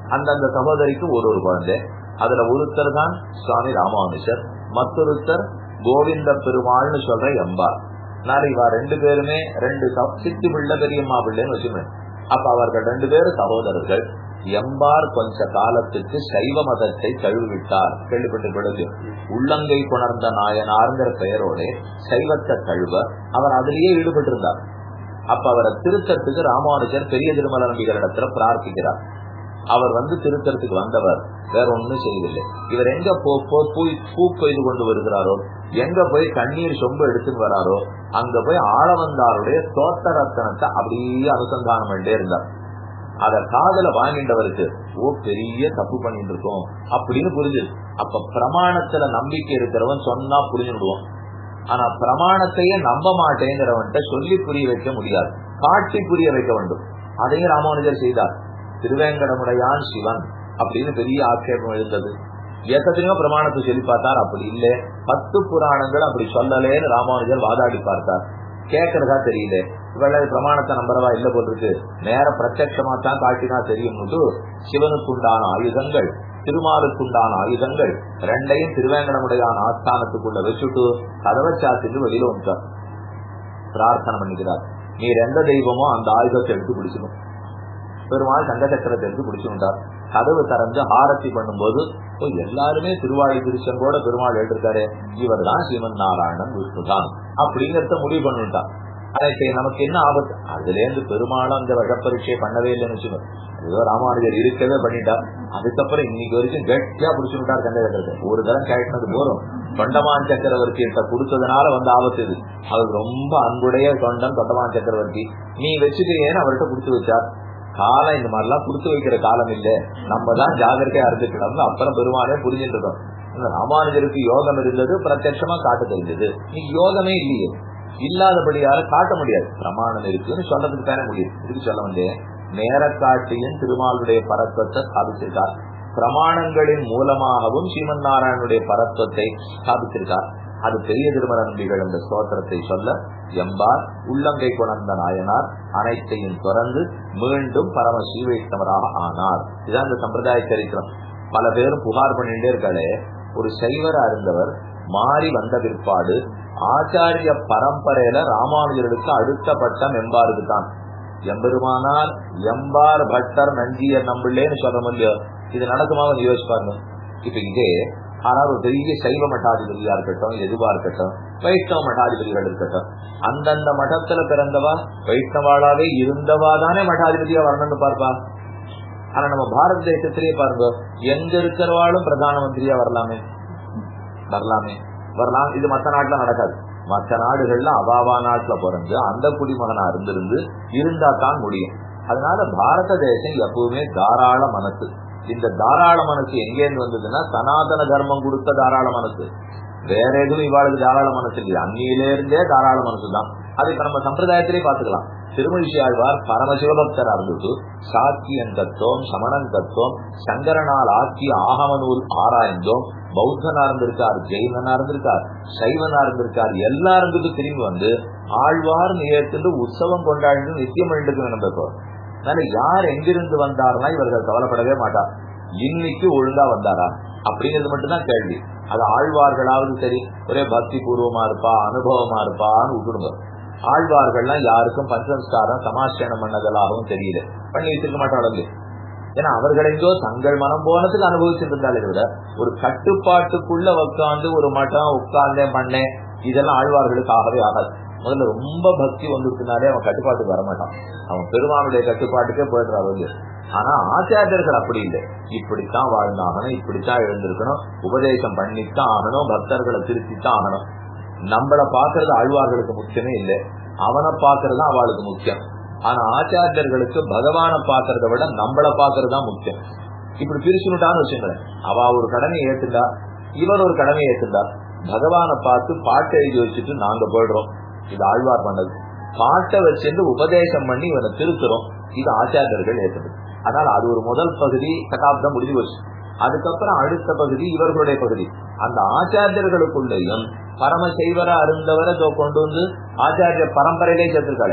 அந்தந்த சகோதரிக்கு ஒரு ஒரு குழந்தை அதுல ஒருத்தர் தான் சுவாமி ராமானுஷர் மற்றொருத்தர் கோவிந்த பெருமாள்னு சொல்ற எம்பார் நான் இவா ரெண்டு பேருமே ரெண்டு சித்தி பிள்ளை பெரியம்மா பிள்ளைன்னு வச்சுமே அப்ப அவர்கள் ரெண்டு பேரும் சகோதரர்கள் எம்பார் கொஞ்ச காலத்துக்கு சைவ மதத்தை தழுவிட்டார் கேள்விப்பட்டு பிறகு உள்ளங்கை கொணர்ந்த நாயனார்ங்கிற பெயரோட சைவத்தை தழுவ அவர் அதிலேயே ஈடுபட்டிருந்தார் அப்ப அவரை திருத்தத்துக்கு ராமானுஜர் பெரிய திருமல நம்பிகள் இடத்துல பிரார்த்திக்கிறார் அவர் வந்து திருத்தறதுக்கு வந்தவர் வேற ஒண்ணும் செய்யவில்லை இவர் எங்க போ போய் பூ கொய்து கொண்டு வருகிறாரோ எங்க போய் கண்ணீர் சொம்பு எடுத்துன்னு வராரோ அங்க போய் ஆளவந்தாருடைய தோட்ட ரத்தனத்தை அப்படியே அனுசந்தானம் பண்ணிட்டே இருந்தார் அத காதல வாங்கின்றவருக்கு ஓ பெரிய தப்பு பண்ணிட்டு இருக்கோம் அப்படின்னு புரிஞ்சுது அப்ப பிரமாணத்துல நம்பிக்கை இருக்கிறவன் சொன்னா புரிஞ்சுடுவோம் ஆனா பிரமாணத்தையே நம்ப மாட்டேங்கிறவன்ட்ட சொல்லி புரிய வைக்க முடியாது காட்டி புரிய வைக்க வேண்டும் அதையும் ராமானுஜர் செய்தார் திருவேங்கடமுடையான் சிவன் அப்படின்னு பெரிய ஆட்சேபம் எழுந்தது எத்தனையோ பிரமாணத்தை சொல்லி பார்த்தார் அப்படி இல்ல பத்து புராணங்கள் அப்படி சொல்லலேன்னு ராமானுஜர் வாதாடி பார்த்தார் கேட்கறதா தெரியல இவள பிரமாணத்தை நம்புறவா இல்ல போட்டிருக்கு நேர பிரத்யமா தான் காட்டினா தெரியும் சிவனுக்குண்டான ஆயுதங்கள் திருமாலுக்குண்டான ஆயுதங்கள் ரெண்டையும் திருவேங்கடமுடையான ஆஸ்தானத்துக்குள்ள வச்சுட்டு கதவை சாத்திட்டு வெளியில வந்துட்டார் பிரார்த்தனை பண்ணிக்கிறார் நீர் எந்த தெய்வமோ அந்த ஆயுதத்தை எடுத்து பிடிச்சணும் பெருமாள் சங்க சக்கரத்தை எடுத்து பிடிச்சுட்டார் கதவு திறந்து ஆரத்தி பண்ணும்போது எல்லாருமே திருவாழி திருச்செங்கோட பெருமாள் எழுதிருக்காரு இவர் தான் சிவன் நாராயணன் விஷ்ணுதான் அப்படிங்கறத முடிவு பண்ணிட்டான் அனைத்து நமக்கு என்ன ஆபத்து அதுல இருந்து பெருமாளும் அந்த வழப்பரீட்சை பண்ணவே இல்லைன்னு வச்சுக்கோங்க ஏதோ ராமானுஜர் இருக்கவே பண்ணிட்டார் அதுக்கப்புறம் இன்னைக்கு வரைக்கும் கட்டியா பிடிச்சுட்டார் சங்க சக்கரத்தை ஒரு தரம் கேட்டது போறோம் தொண்டமான் சக்கரவர்த்தி கிட்ட கொடுத்ததுனால வந்த ஆபத்து இது அவர் ரொம்ப அன்புடைய தொண்டன் தொண்டமான் சக்கரவர்த்தி நீ வச்சுக்கிறேன்னு அவர்கிட்ட கொடுத்து வச்சார் காலம் இந்த மாதிரி எல்லாம் கொடுத்து வைக்கிற காலம் இல்ல நம்ம தான் ஜாகிரதையா இருந்துக்கணும்னு அப்புறம் பெருமானே புரிஞ்சுட்டு இருக்கோம் ராமானுஜருக்கு யோகம் இருந்தது பிரத்யட்சமா காட்ட தெரிஞ்சது நீங்க யோகமே இல்லையே இல்லாதபடியால காட்ட முடியாது பிரமாணம் இருக்குன்னு சொல்றதுக்கு தானே முடியும் இதுக்கு சொல்ல வந்தேன் நேர காட்டியின் திருமாலுடைய பரத்வத்தை ஸ்தாபிச்சிருக்கார் பிரமாணங்களின் மூலமாகவும் ஸ்ரீமன் நாராயணனுடைய பரத்வத்தை ஸ்தாபிச்சிருக்கார் அது பெரிய திருமண நம்பிகள் என்ற ஸ்தோத்திரத்தை சொல்ல எம்பார் உள்ளங்கை கொணர்ந்த நாயனார் அனைத்தையும் தொடர்ந்து மீண்டும் பரம ஸ்ரீவைஷ்ணவராக ஆனார் இதான் இந்த சம்பிரதாய சரித்திரம் பல பேரும் புகார் பண்ணிட்டே இருக்காளே ஒரு சைவரா இருந்தவர் மாறி வந்த பிற்பாடு ஆச்சாரிய பரம்பரையில ராமானுஜர்களுக்கு அடுத்த பட்டம் எம்பாருக்கு தான் எம்பெருமானார் எம்பார் பட்டர் நஞ்சியர் நம்பிள்ளேன்னு சொல்ற முடியோ இது நடக்குமா யோசிச்சு பாருங்க இப்ப இதே ஆனால் ஒரு பெரிய சைவ மட்டாதிபதியா இருக்கட்டும் எதுவா இருக்கட்டும் வைஷ்ணவ மட்டாதிபதிகள் இருக்கட்டும் அந்தந்த மட்டத்துல பிறந்தவா வைஷ்ணவாளாவே இருந்தவா தானே மட்டாதிபதியா வரணும்னு பார்ப்பா ஆனா நம்ம பாரத தேசத்திலேயே பாருங்க எங்க இருக்கிறவாளும் பிரதான மந்திரியா வரலாமே வரலாமே வரலாம் இது மற்ற நாட்டுல நடக்காது மற்ற நாடுகள்ல அவாவா நாட்டுல பிறந்து அந்த குடிமகனா இருந்திருந்து இருந்தா தான் முடியும் அதனால பாரத தேசம் எப்பவுமே தாராள மனசு இந்த தாராள மனசு எங்கேருந்து வந்ததுன்னா சனாதன தர்மம் கொடுத்த தாராள மனசு வேற எதுவும் இவாளுக்கு தாராள மனசு இல்லையா அந்நியில இருந்தே தாராள மனசு தான் அது இப்ப நம்ம சம்பிரதாயத்திலே பாத்துக்கலாம் திருமழிசி ஆழ்வார் பரமசிவபக்தரா இருந்துட்டு சாக்கியன் தத்துவம் சமணன் தத்துவம் சங்கரனால் ஆக்கிய ஆகம நூல் ஆராய்ந்தோம் பௌத்தனா இருந்திருக்கார் ஜெயினனா இருந்திருக்கார் சைவனா இருந்திருக்கார் எல்லா இருந்துட்டு திரும்பி வந்து ஆழ்வார் நியத்துட்டு உற்சவம் கொண்டாடி நித்தியம் எழுந்துக்கு நம்ம அதனால யார் எங்கிருந்து வந்தாருன்னா இவர்கள் கவலைப்படவே மாட்டார் இன்னைக்கு ஒழுங்கா வந்தாரா அப்படிங்கிறது மட்டும்தான் கேள்வி அது ஆழ்வார்களாவது சரி ஒரே பக்தி பூர்வமா இருப்பா அனுபவமா இருப்பான்னு விட்டுடுங்க ஆழ்வார்கள்லாம் யாருக்கும் பஞ்சசம்ஸ்காரம் சமாசனம் பண்ணதெல்லாகவும் தெரியல பண்ணி வச்சிருக்க மாட்டாங்க ஏன்னா அவர்கள் எங்கோ தங்கள் மனம் போனதுக்கு அனுபவிச்சுட்டு இருந்தாலே விட ஒரு கட்டுப்பாட்டுக்குள்ள உட்காந்து ஒரு மட்டம் உட்கார்ந்தேன் பண்ணேன் இதெல்லாம் ஆழ்வார்களுக்கு ஆகவே ஆகாது முதல்ல ரொம்ப பக்தி வந்துருக்குனாலே அவன் கட்டுப்பாட்டுக்கு வரமாட்டான் அவன் பெருமானுடைய கட்டுப்பாட்டுக்கே போயிடுறா வந்து ஆனா ஆச்சாரியர்கள் அப்படி இல்லை இப்படித்தான் வாழ்ந்தாகணும் இப்படித்தான் எழுந்திருக்கணும் உபதேசம் பண்ணித்தான் ஆகணும் பக்தர்களை திருத்தித்தான் ஆகணும் நம்மள பாக்குறது ஆழ்வார்களுக்கு முக்கியமே இல்லை அவனை பாக்குறது அவளுக்கு முக்கியம் ஆனா ஆச்சாரியர்களுக்கு பகவான பாக்குறத விட நம்மள பாக்குறது தான் முக்கியம் இப்படி பிரிச்சுட்டான்னு வச்சுங்களேன் அவ ஒரு கடமையை ஏத்துண்டா இவர் ஒரு கடமையை ஏத்துண்டா பகவான பார்த்து பாட்டை எழுதி வச்சுட்டு நாங்க போயிடுறோம் இது ஆழ்வார் பண்ணது பாட்டை வச்சிருந்து உபதேசம் பண்ணி இவனை திருத்துறோம் இது ஆச்சாரியர்கள் ஏற்றது அதனால அது ஒரு முதல் பகுதி சகாப்தம் முடிஞ்சு போச்சு அதுக்கப்புறம் அடுத்த பகுதி இவர்களுடைய பகுதி அந்த ஆச்சாரியர்களுக்குள்ளேயும் பரம செய்வரா அருந்தவரை கொண்டு வந்து ஆச்சாரிய பரம்பரையிலே சேர்த்திருக்காளே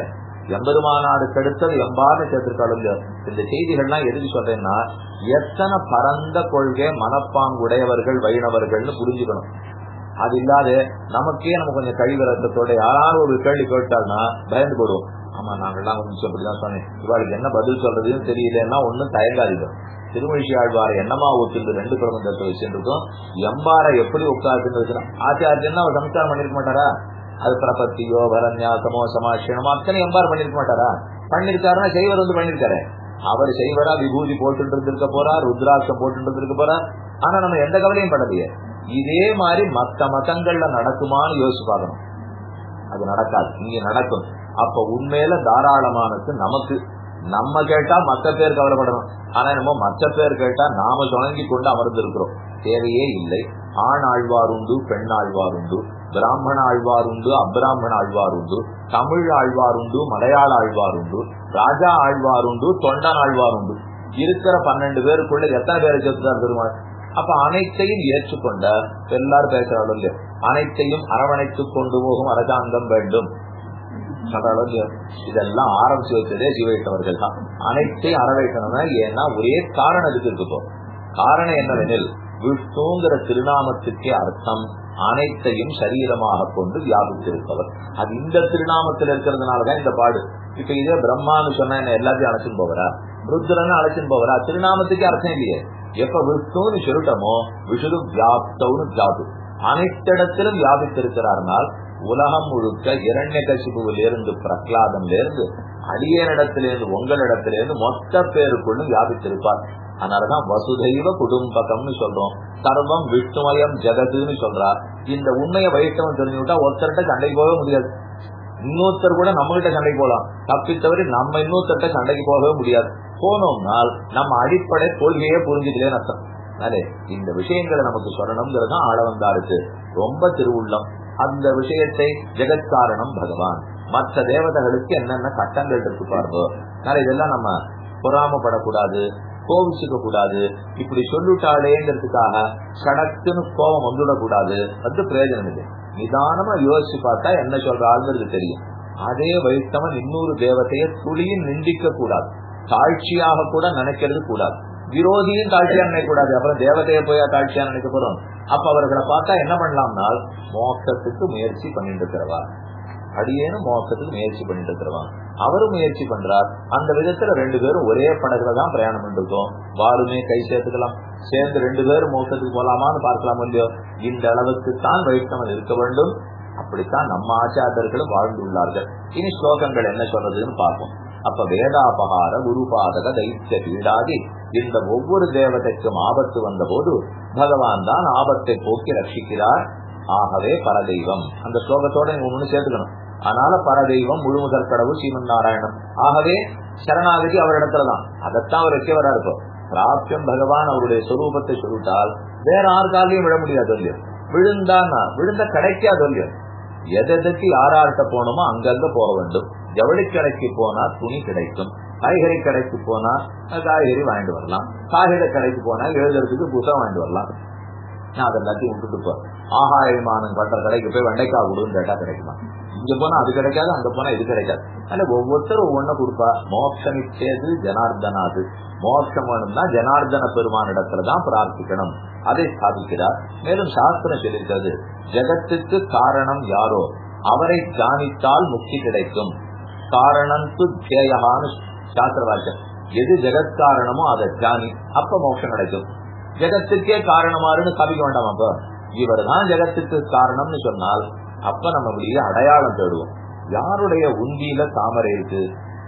எம்பெருமானாருக்கு அடுத்தது எம்பார்னு சேர்த்திருக்காளுங்க இந்த செய்திகள்லாம் எதுக்கு சொல்றேன்னா எத்தனை பரந்த கொள்கை மனப்பாங்குடையவர்கள் வைணவர்கள்னு புரிஞ்சுக்கணும் அது இல்லாத நமக்கே நம்ம கொஞ்சம் கழிவிறக்கத்தோட யாராவது ஒரு கேள்வி கேட்டால்னா பயந்து போடுவோம் ஆமா நாங்கெல்லாம் கொஞ்சம் அப்படிதான் சொன்னேன் இவாளுக்கு என்ன பதில் சொல்றதுன்னு தெரியலன்னா ஒன்னும் தயங்காதீங்க திருமழிசி ஆழ்வார என்னமா ஊத்துறது ரெண்டு பிரபந்தத்தை வச்சுருக்கோம் எம்பார எப்படி உட்காருன்னு ஆச்சாரியன்னா அவர் சம்ஸ்காரம் பண்ணிருக்க மாட்டாரா அது பிரபத்தியோ வரன்யாசமோ சமாஷனமோ அத்தனை எம்பார் பண்ணிருக்க மாட்டாரா பண்ணிருக்காருன்னா செய்வர் வந்து பண்ணிருக்காரு அவர் செய்வரா விபூதி போட்டு இருந்திருக்க போறார் ருத்ராட்சம் போட்டு இருந்திருக்க போறார் ஆனா நம்ம எந்த கவலையும் படலையே இதே மாதிரி மத்த மதங்கள்ல நடக்குமான்னு யோசிச்சு பார்க்கணும் அது நடக்காது இங்க நடக்கும் அப்ப உண்மையில தாராளமானது நமக்கு நம்ம கேட்டா மத்த பேர் கவலைப்படணும் ஆனா நம்ம மற்ற பேர் கேட்டா நாம சுணங்கி கொண்டு அமர்ந்து இருக்கிறோம் தேவையே இல்லை ஆண் ஆழ்வார் உண்டு பெண் ஆழ்வார் உண்டு பிராமண ஆழ்வார் உண்டு அப்ராமண ஆழ்வார் உண்டு தமிழ் ஆழ்வார் உண்டு மலையாள ஆழ்வார் உண்டு ராஜா ஆழ்வார் உண்டு தொண்டன் ஆழ்வார் உண்டு இருக்கிற பன்னெண்டு பேருக்குள்ள எத்தனை பேரை சேர்த்துதான் பெருமாள் அப்ப அனைத்தையும் ஏற்றுக்கொண்ட எல்லாரும் பேசுறாள் அனைத்தையும் அரவணைத்துக் கொண்டு போகும் அரசாங்கம் வேண்டும் இதெல்லாம் ஆரம்பிச்சு வச்சதே சிவைத்தவர்கள் தான் அனைத்தையும் அரவைக்கணும்னா ஏன்னா ஒரே காரணம் இதுக்கு இருக்கு காரணம் என்னவெனில் விஷ்ணுங்கிற திருநாமத்துக்கே அர்த்தம் அனைத்தையும் சரீரமாக கொண்டு வியாபித்திருப்பவர் அது இந்த திருநாமத்தில் இருக்கிறதுனாலதான் இந்த பாடு இப்ப இதே பிரம்மான்னு சொன்னா என்ன எல்லாத்தையும் அழைச்சுன்னு போவரா ருத்ரன்னு அழைச்சுன்னு போவரா திருநாமத்துக்கே அர்த்தம் இல்லையே எப்ப விஷ்ணுன்னு சொல்லிட்டோமோ விஷ்ணு வியாப்தவுன்னு ஜாது அனைத்திடத்திலும் வியாபித்திருக்கிறார்னால் உலகம் முழுக்க இரண்ய கசிபுவில் இருந்து பிரகலாதன்ல இருந்து அடியனிடத்திலிருந்து உங்களிடத்திலிருந்து மொத்த பேருக்குள்ளும் வியாபித்திருப்பார் அதனாலதான் வசுதைவ குடும்பகம்னு சொல்றோம் சர்வம் விஷ்ணுமயம் ஜெகதுன்னு சொல்றார் இந்த உண்மையை வைஷ்ணவம் தெரிஞ்சுட்டா ஒருத்தர்கிட்ட சண்டைக்கு போகவே முடியாது இன்னொருத்தர் கூட நம்ம கிட்ட சண்டைக்கு போகலாம் தப்பித்தவரை நம்ம இன்னொருத்தர்கிட்ட சண்டைக்கு போகவே முடியாது போனோம்னால் நம்ம அடிப்படை கொள்கையே புரிஞ்சுக்கலேன்னு அர்த்தம் அதே இந்த விஷயங்களை நமக்கு சொல்லணுங்கிறது ஆள வந்தாருக்கு ரொம்ப திருவுள்ளம் அந்த விஷயத்தை ஜெகத்காரணம் பகவான் மற்ற தேவதைகளுக்கு என்னென்ன சட்டங்கள் இருக்கு பாருங்க அதனால இதெல்லாம் நம்ம பொறாமப்படக்கூடாது கோவிச்சுக்க கூடாது இப்படி சொல்லிட்டாளேங்கிறதுக்காக சடக்குன்னு கோபம் வந்துடக்கூடாது அது பிரயோஜனம் இல்லை நிதானமா யோசிச்சு பார்த்தா என்ன சொல்றாங்கிறது தெரியும் அதே வைஷ்ணவன் இன்னொரு தேவதைய துளியும் நிந்திக்க கூடாது தாழ்ச்சியாக கூட நினைக்கிறது கூடாது விரோதியும் தாழ்ச்சியா நினைக்க கூடாது அப்புறம் தேவதைய போய் தாழ்ச்சியா நினைக்க போறோம் அப்ப அவர்களை பார்த்தா என்ன பண்ணலாம்னால் மோட்சத்துக்கு முயற்சி பண்ணிட்டு இருக்கிறவா அடியேனும் மோட்சத்துக்கு முயற்சி பண்ணிட்டு இருக்கிறவான் அவரும் முயற்சி பண்றார் அந்த விதத்துல ரெண்டு பேரும் ஒரே படகுல தான் பிரயாணம் பண்ணிருக்கோம் வாருமே கை சேர்த்துக்கலாம் சேர்ந்து ரெண்டு பேரும் மோட்சத்துக்கு போலாமான்னு பார்க்கலாம் இல்லையோ இந்த அளவுக்கு தான் வைஷ்ணவன் இருக்க வேண்டும் அப்படித்தான் நம்ம ஆச்சாரியர்களும் வாழ்ந்துள்ளார்கள் இனி ஸ்லோகங்கள் என்ன சொல்றதுன்னு பார்ப்போம் அப்ப வேதாபகார குருபாதக தைத்திய பீடாதி இந்த ஒவ்வொரு தேவதைக்கும் ஆபத்து வந்த போது பகவான் தான் ஆபத்தை போக்கி ரட்சிக்கிறார் ஆகவே பரதெய்வம் அந்த ஸ்லோகத்தோட நீங்க ஒண்ணு சேர்த்துக்கணும் அதனால பரதெய்வம் முழுமுதல் கடவுள் ஸ்ரீமன் நாராயணம் ஆகவே சரணாகதி அவரிடத்துலதான் அதைத்தான் அவர் வைக்க வரா இருப்போம் பிராப்தியம் பகவான் அவருடைய சொரூபத்தை சொல்லிட்டால் வேற யாருக்காலையும் விழ முடியாது இல்லையோ விழுந்தான்னா விழுந்த கிடைக்காது இல்லையோ எதற்கு யாரார்கிட்ட போனோமோ அங்கங்க போக வேண்டும் ஜவுளி கடைக்கு போனா துணி கிடைக்கும் காய்கறி கடைக்கு போனா காய்கறி வாங்கிட்டு வரலாம் காய்கறி கடைக்கு போனா எழுதுறதுக்கு புத்தகம் வாங்கிட்டு வரலாம் நான் அதை எல்லாத்தையும் விட்டுட்டு போ ஆகாய விமானம் கட்டுற கடைக்கு போய் வெண்டைக்காய் கொடுன்னு கேட்டா கிடைக்குமா இங்க போனா அது கிடைக்காது அங்க போனா இது கிடைக்காது அதனால ஒவ்வொருத்தரும் ஒவ்வொன்ன கொடுப்பா மோட்சம் இச்சேது ஜனார்தனாது மோட்சம் வேணும்னா ஜனார்தன பெருமானிடத்துலதான் பிரார்த்திக்கணும் அதை ஸ்தாபிக்கிறார் மேலும் சாஸ்திரம் சொல்லியிருக்கிறது ஜெகத்துக்கு காரணம் யாரோ அவரை தியானித்தால் முக்தி கிடைக்கும் காரணம் து ஜேயகான்னு சாஸ்திர வாக்கியம் எது ஜெகத் காரணமோ அதை தியானி அப்ப மோட்சம் கிடைக்கும் ஜெகத்துக்கே காரணமாருன்னு ஸ்தாபிக்க வேண்டாம் அப்ப இவர் தான் ஜெகத்துக்கு காரணம்னு சொன்னால் அப்ப நம்ம அப்படியே அடையாளம் தேடுவோம் யாருடைய உந்தியில தாமரை இருக்கு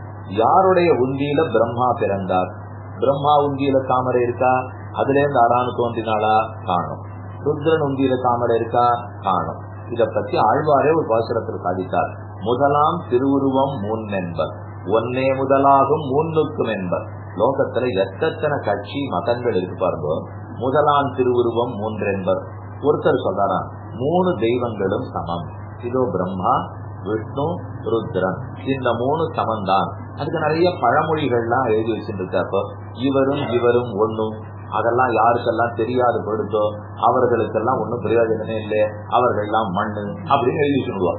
யாருடைய உந்தியில பிரம்மா பிறந்தார் பிரம்மா உந்தியில தாமரை இருக்கா அதுல இருந்து ஆறானு தோன்றினாளா காணும் ருத்ரன் உந்தியில தாமரை இருக்கா காணும் இத பத்தி ஆழ்வாரே ஒரு பாசுரத்தில் சாதித்தார் முதலாம் திருவுருவம் முன் என்பர் ஒன்னே முதலாகும் முன்னுக்கும் என்பர் லோகத்துல எத்தனை கட்சி மதங்கள் இருக்கு பாருங்க முதலாம் திருவுருவம் மூன்றென்பர் ஒருத்தர் சொல்றாரா மூணு தெய்வங்களும் சமம் இதோ பிரம்மா விஷ்ணு ருத்ரன் இந்த மூணு சமந்தான் அதுக்கு நிறைய பழமொழிகள்லாம் எழுதி வச்சிருக்காப்போ இவரும் இவரும் ஒண்ணும் அதெல்லாம் யாருக்கெல்லாம் தெரியாது பொழுதோ அவர்களுக்கெல்லாம் ஒன்னும் பிரயோஜனமே இல்லை அவர்கள்லாம் மண்ணு அப்படின்னு எழுதி வச்சுடுவார்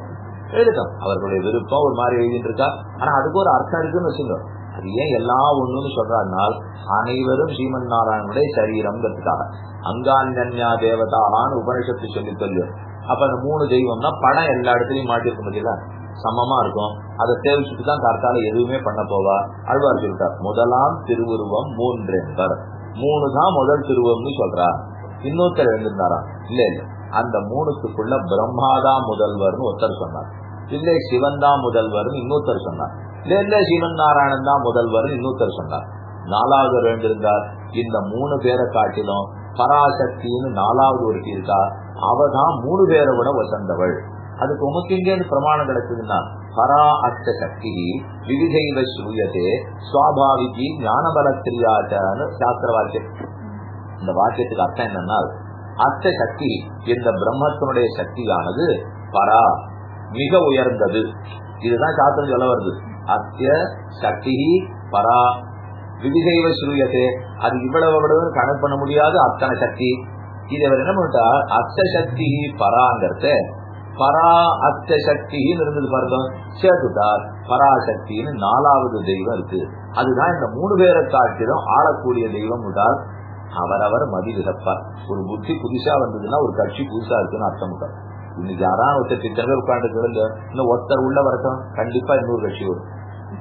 எழுதட்டும் அவர்களுடைய விருப்பம் ஒரு மாதிரி எழுதிட்டு இருக்கா ஆனா அதுக்கு ஒரு அர்த்தம் இருக்குன்னு வச்சுங்க அது ஏன் எல்லாம் ஒண்ணுன்னு சொல்றாருனால் அனைவரும் ஸ்ரீமன் நாராயணனுடைய சரீரம்ங்கிறதுக்காக அங்கான்யா தேவதான்னு உபனிஷத்து சொல்லி சொல்லு அப்ப அந்த மூணு தெய்வம்னா படம் எல்லா இடத்துலயும் மாட்டிருக்க முடியல சமமா இருக்கும் அதை சேவிச்சுட்டு தான் கரெக்டால எதுவுமே பண்ண போவா அழ்வார் சொல்லிட்டார் முதலாம் திருவுருவம் மூன்று என்பர் மூணு தான் முதல் திருவுருவம்னு சொல்றா இன்னொருத்தர் எழுந்திருந்தாரா இல்ல இல்ல அந்த மூணுத்துக்குள்ள பிரம்மாதா முதல்வர்னு ஒருத்தர் சொன்னார் இல்ல சிவன் தான் முதல்வர்னு இன்னொருத்தர் சொன்னார் இல்ல இல்ல சிவன் நாராயணன் தான் முதல்வர் இன்னொருத்தர் சொன்னார் நாலாவது எழுந்திருந்தார் இந்த மூணு பேரை காட்டிலும் பராசக்தின்னு நாலாவது ஒருத்தி இருக்கா அவதான் மூணு பேரை விட வசந்தவள் அதுக்கு உமக்கு எங்கே பிரமாணம் கிடைச்சதுன்னா பரா அஷ்ட சக்தி விவிதைவ ஸ்ரூயதே சுவாபாவிகி ஞான பலத்திரியாச்சான்னு சாஸ்திர வாக்கியம் இந்த வாக்கியத்துக்கு அர்த்தம் என்னன்னா அஷ்ட சக்தி இந்த பிரம்மத்தினுடைய சக்தியானது பரா மிக உயர்ந்தது இதுதான் சாஸ்திரம் சொல்ல வருது அத்திய சக்தி பரா விதிகைவ ஸ்ரூயத்தே அது இவ்வளவு இவ்வளவு கணக்கு பண்ண முடியாது அத்தனை சக்தி இது அவர் என்ன பண்ணிட்டார் அத்த சக்தி பராங்கிறத பரா அத்த சக்தின்னு இருந்தது பாருங்க சேர்த்துட்டார் பராசக்தின்னு நாலாவது தெய்வம் இருக்கு அதுதான் இந்த மூணு பேரை காட்டிலும் ஆளக்கூடிய தெய்வம் விட்டால் அவரவர் மதி விதப்பார் ஒரு புத்தி புதுசா வந்ததுன்னா ஒரு கட்சி புதுசா இருக்குன்னு அர்த்தம் விட்டார் இன்னைக்கு யாராவது ஒருத்தர் இத்தனை பேர் உட்காந்துட்டு இன்னும் ஒருத்தர் உள்ள வரட்டும் கண்டிப்பா இன்னொரு கட்சி வரும்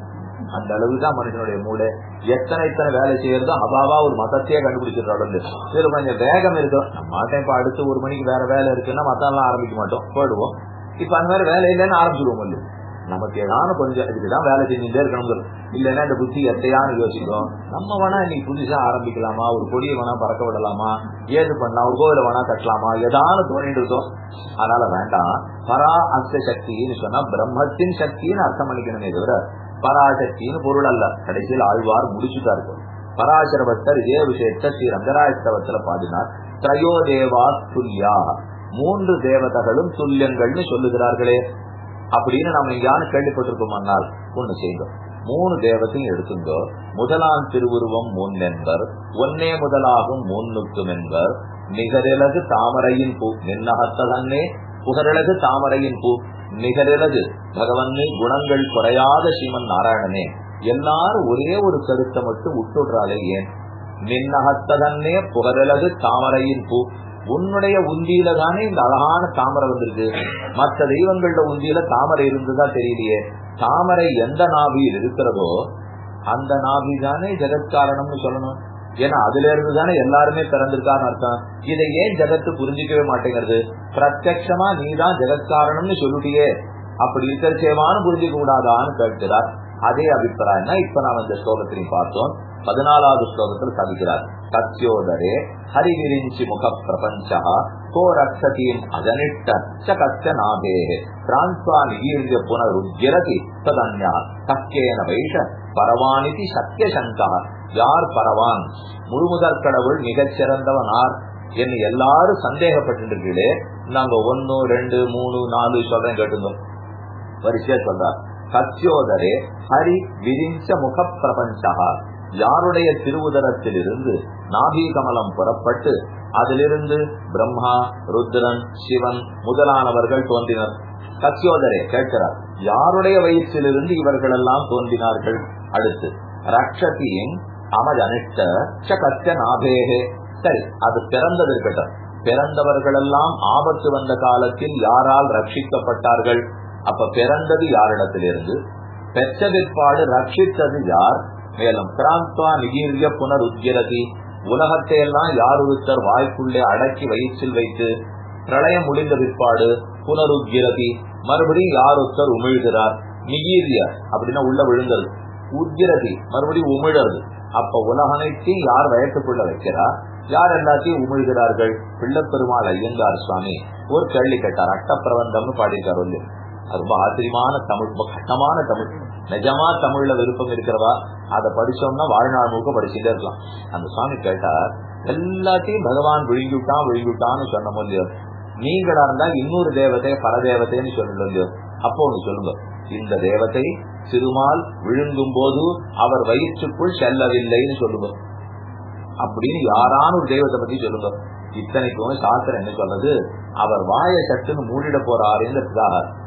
அந்த அளவுதான் மனுஷனுடைய மூளை எத்தனை இத்தனை வேலை செய்யறதோ அவாவா ஒரு மதத்தையே கண்டுபிடிச்சிடறாங்க இதுல கொஞ்சம் வேகம் இருக்கும் நம்ம மாட்டேன் இப்ப அடுத்து ஒரு மணிக்கு வேற வேலை இருக்குன்னா மத்தெல்லாம் ஆரம்பிக்க மாட்டோம் போயிடுவோம் இப்ப அந்த மாதிரி வேலை இல்லைன்னு ஆரம்பிச்சிடுவோம் இல்ல நமக்கு ஏதாவது கொஞ்சம் இதுக்குதான் வேலை செஞ்சுட்டே இருக்கணும் இல்லைன்னா இந்த புத்தி எத்தையான்னு யோசிக்கும் நம்ம வேணா இன்னைக்கு புதுசா ஆரம்பிக்கலாமா ஒரு கொடியை வேணா பறக்க விடலாமா ஏது பண்ணலாம் ஒரு கோவில வேணா கட்டலாமா ஏதாவது தோணிட்டு இருக்கோம் அதனால வேண்டாம் பரா அர்த்த சக்தின்னு சொன்னா பிரம்மத்தின் சக்தின்னு அர்த்தம் பண்ணிக்கணுமே தவிர பராசக்தின்னு பொருள் அல்ல கடைசியில் ஆழ்வார் முடிச்சுட்டா இருக்கும் பராசரபத்தர் இதே விஷயத்த ஸ்ரீ ரங்கராயஸ்தவத்துல பாடினார் திரையோ தேவா துல்யா மூன்று தேவதைகளும் துல்லியங்கள்னு சொல்லுகிறார்களே அப்படின்னு நம்ம எங்கேயானு கேள்விப்பட்டிருக்கோம்னால் ஒண்ணு செய்யுங்க மூணு தேவத்தையும் எடுத்துங்கோ முதலாம் திருவுருவம் மூன் என்பர் ஒன்னே முதலாகும் மூன்னுக்கும் என்பர் நிகரிலகு தாமரையின் பூ நின்னகத்ததன்னே புகரிலகு தாமரையின் பூ நிகரிலகு பகவன்னு குணங்கள் குறையாத ஸ்ரீமன் நாராயணனே எல்லாரும் ஒரே ஒரு கருத்தை மட்டும் விட்டுடுறாளே ஏன் நின்னகத்ததன்னே புகரிலகு தாமரையின் பூ உன்னுடைய உந்தியில தானே இந்த அழகான தாமரை வந்திருக்கு மற்ற தெய்வங்களோட உந்தியில தாமரை இருந்துதான் தெரியலையே தாமரை எந்த நாபியில் இருக்கிறதோ அந்த நாபி தானே ஜெகத்காரணம்னு சொல்லணும் ஏன்னா அதுல இருந்து தானே எல்லாருமே பிறந்திருக்கான்னு அர்த்தம் இதை ஏன் ஜெகத்து புரிஞ்சிக்கவே மாட்டேங்கிறது பிரத்யமா நீதான் ஜெகத்காரணம்னு சொல்லிட்டியே அப்படி இருக்கிறச்சேவான்னு புரிஞ்சுக்க கூடாதான்னு கேட்கிறார் அதே அபிப்பிராயம் தான் இப்ப நாம் இந்த ஸ்லோகத்திலையும் பார்த்தோம் பதினாலாவது ஸ்லோகத்தில் சாதிக்கிறார் சத்யோதரே ஹரிவிரிஞ்சி முக பிரபஞ்சா கோ ரக்ஷதீம் அஜனிட்ட ச கச்ச நாபே பிரான்ஸ்வா நிகீர்ய புனருஜிரதி ததன்யா சக்கேன வைஷ பரவானிதி சத்திய சங்கா யார் பரவான் முழுமுதற் கடவுள் மிகச் சிறந்தவன் ஆர் என்று எல்லாரும் சந்தேகப்பட்டு நாங்க ஒன்னு ரெண்டு மூணு நாலு சொல்றேன் கேட்டுங்க வரிசையா சொல்றார் சத்யோதரே ஹரி விரிஞ்ச முக பிரபஞ்சா யாருடைய திருவுதரத்தில் இருந்து நாபி கமலம் புறப்பட்டு அதிலிருந்து பிரம்மா ருத்ரன் சிவன் முதலானவர்கள் தோன்றினர் சத்யோதரே கேட்கிறார் யாருடைய வயிற்றிலிருந்து இவர்கள் எல்லாம் தோன்றினார்கள் அடுத்து ரக்ஷதியின் அமஜ் அனிஷ்ட கச்ச நாபேகே சரி அது பிறந்தது இருக்கட்டும் பிறந்தவர்கள் எல்லாம் ஆபத்து வந்த காலத்தில் யாரால் ரட்சிக்கப்பட்டார்கள் அப்ப பிறந்தது யாரிடத்திலிருந்து பெற்ற பிற்பாடு ரட்சித்தது யார் மேலும் பிராந்தா நிகீரிய புனர் உத்கிரதி உலகத்தை எல்லாம் யார் ஒருத்தர் வாய்க்குள்ளே அடக்கி வயிற்றில் வைத்து பிரளயம் முடிந்த பிற்பாடு புனருத்கிரதி மறுபடியும் யார் ஒருத்தர் உமிழ்கிறார் நிகீரிய அப்படின்னா உள்ள விழுந்தது உத்கிரதி மறுபடியும் உமிழறது அப்ப உலகனைத்தையும் யார் வயத்துக்குள்ள வைக்கிறார் யார் எல்லாத்தையும் உமிழ்கிறார்கள் பிள்ளைப்பெருமாள் ஐயங்கார் சுவாமி ஒரு கேள்வி கேட்டார் அட்டப்பிரபந்தம்னு பாடிட்டார் வந்து ரொம்ப ஆச்சரியமான தமிழ் ரொம்ப கஷ்டமான தமிழ் நிஜமா தமிழ்ல விருப்பம் இருக்கிறவா அதை படிச்சோம்னா வாழ்நாள் முழுக்க படிச்சுட்டே இருக்கலாம் அந்த சுவாமி கேட்டார் எல்லாத்தையும் பகவான் விழுங்கிவிட்டான் விழுங்கிவிட்டான்னு சொன்ன இல்லையோ நீங்களா இருந்தா இன்னொரு தேவதை பரதேவதைன்னு சொல்லல இல்லையோ அப்போ ஒண்ணு சொல்லுங்க இந்த தேவதை திருமால் விழுங்கும் போது அவர் வயிற்றுக்குள் செல்லவில்லைன்னு சொல்லுங்க அப்படின்னு யாரான ஒரு தெய்வத்தை பத்தி சொல்லுங்க இத்தனைக்கும் சாஸ்திரம் என்ன சொல்றது அவர் வாயை சட்டுன்னு மூடிட போறாருங்கிறதுக்காக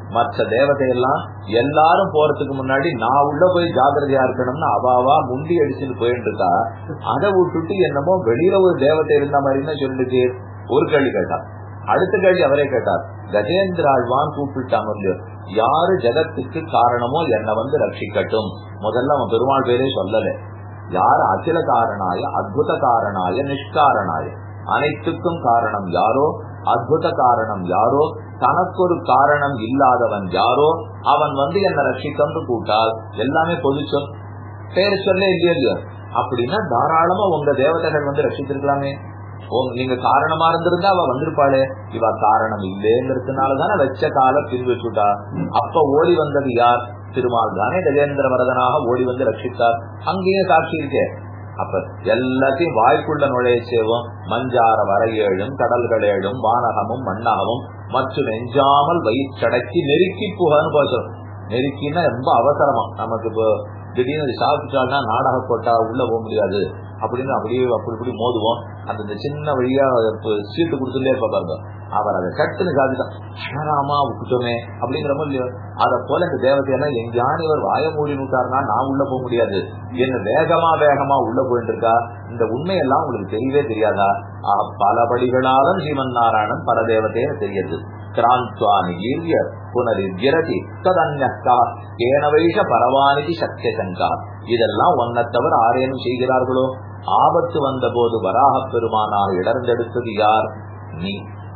மற்ற தேவதையெல்லாம் எல்லாரும் போறதுக்கு முன்னாடி நான் உள்ள போய் ஜாகிரதையா இருக்கணும்னு அவாவா முண்டி அடிச்சுட்டு போயிட்டு இருக்கா அதை விட்டுட்டு என்னமோ வெளியில ஒரு தேவதை இருந்த மாதிரின்னு சொல்லிட்டு ஒரு கேள்வி கேட்டார் அடுத்த கேள்வி அவரே கேட்டார் கஜேந்திராழ்வான் கூப்பிட்டாங்க இல்லையோ யாரு ஜெகத்துக்கு காரணமோ என்னை வந்து ரட்சிக்கட்டும் முதல்ல அவன் பெருமாள் பேரே சொல்லல யார் அகில காரணாய அத்புத காரணாய நிஷ்காரணாய அனைத்துக்கும் காரணம் யாரோ அத்புத காரணம் யாரோ தனக்கு ஒரு காரணம் இல்லாதவன் யாரோ அவன் வந்து என்ன ரட்சிக்கம்னு கூட்டால் எல்லாமே பொதுச்சொல் பேர் சொல்ல இல்லையோ இல்லையோ அப்படின்னா தாராளமா உங்க தேவதைகள் வந்து ரட்சித்திருக்கலாமே உங்க நீங்க காரணமா இருந்திருந்தா அவ வந்திருப்பாளே இவ காரணம் இல்லைங்கிறதுனாலதானே வச்ச கால பின் வச்சுட்டா அப்ப ஓடி வந்தது யார் திருமால் தானே கஜேந்திர வரதனாக ஓடி வந்து ரட்சித்தார் அங்கேயே சாட்சி இருக்கே அப்ப எல்லாத்தையும் வாய்க்குள்ள நுழைய செய்வோம் மஞ்சார வரையேழும் கடல்கள் ஏழும் வானகமும் மண்ணகமும் மற்றும் நெஞ்சாமல் வயிற்றடக்கி நெருக்கி புகன்னு போச்சோம் நெருக்கின்னா ரொம்ப அவசரமா நமக்கு இப்போ திடீர்னு சாப்பிட்டால்னா நாடக போட்டா உள்ள போக முடியாது அப்படின்னு அப்படியே அப்படி இப்படி மோதுவோம் அந்த இந்த சின்ன வழியா சீட்டு கொடுத்துட்டே இருப்பா பாருங்க அவர் அதை கட்டுன்னு சாதிதான் அழகாமா விட்டுட்டோமே அப்படிங்கிற மாதிரி இல்லையோ அதை போல இந்த தேவதையெல்லாம் எங்கேயான இவர் வாய மூடி விட்டாருன்னா நான் உள்ள போக முடியாது என்ன வேகமா வேகமா உள்ள போயிட்டு இருக்கா இந்த உண்மையெல்லாம் உங்களுக்கு தெரியவே தெரியாதா பல படிகளாலும் ஸ்ரீமன் நாராயணன் பரதேவத்தையே தெரியுது கிராந்த்வானி வீரிய புனரிஜரதி ததன்யக்கா கேனவைஷ பரவானிக்கு சத்திய சங்கா இதெல்லாம் ஒன்ன தவிர ஆரேனும் செய்கிறார்களோ ஆபத்து வந்த போது வராக பெருமானாக இடர்ந்தெடுத்தது யார் நீ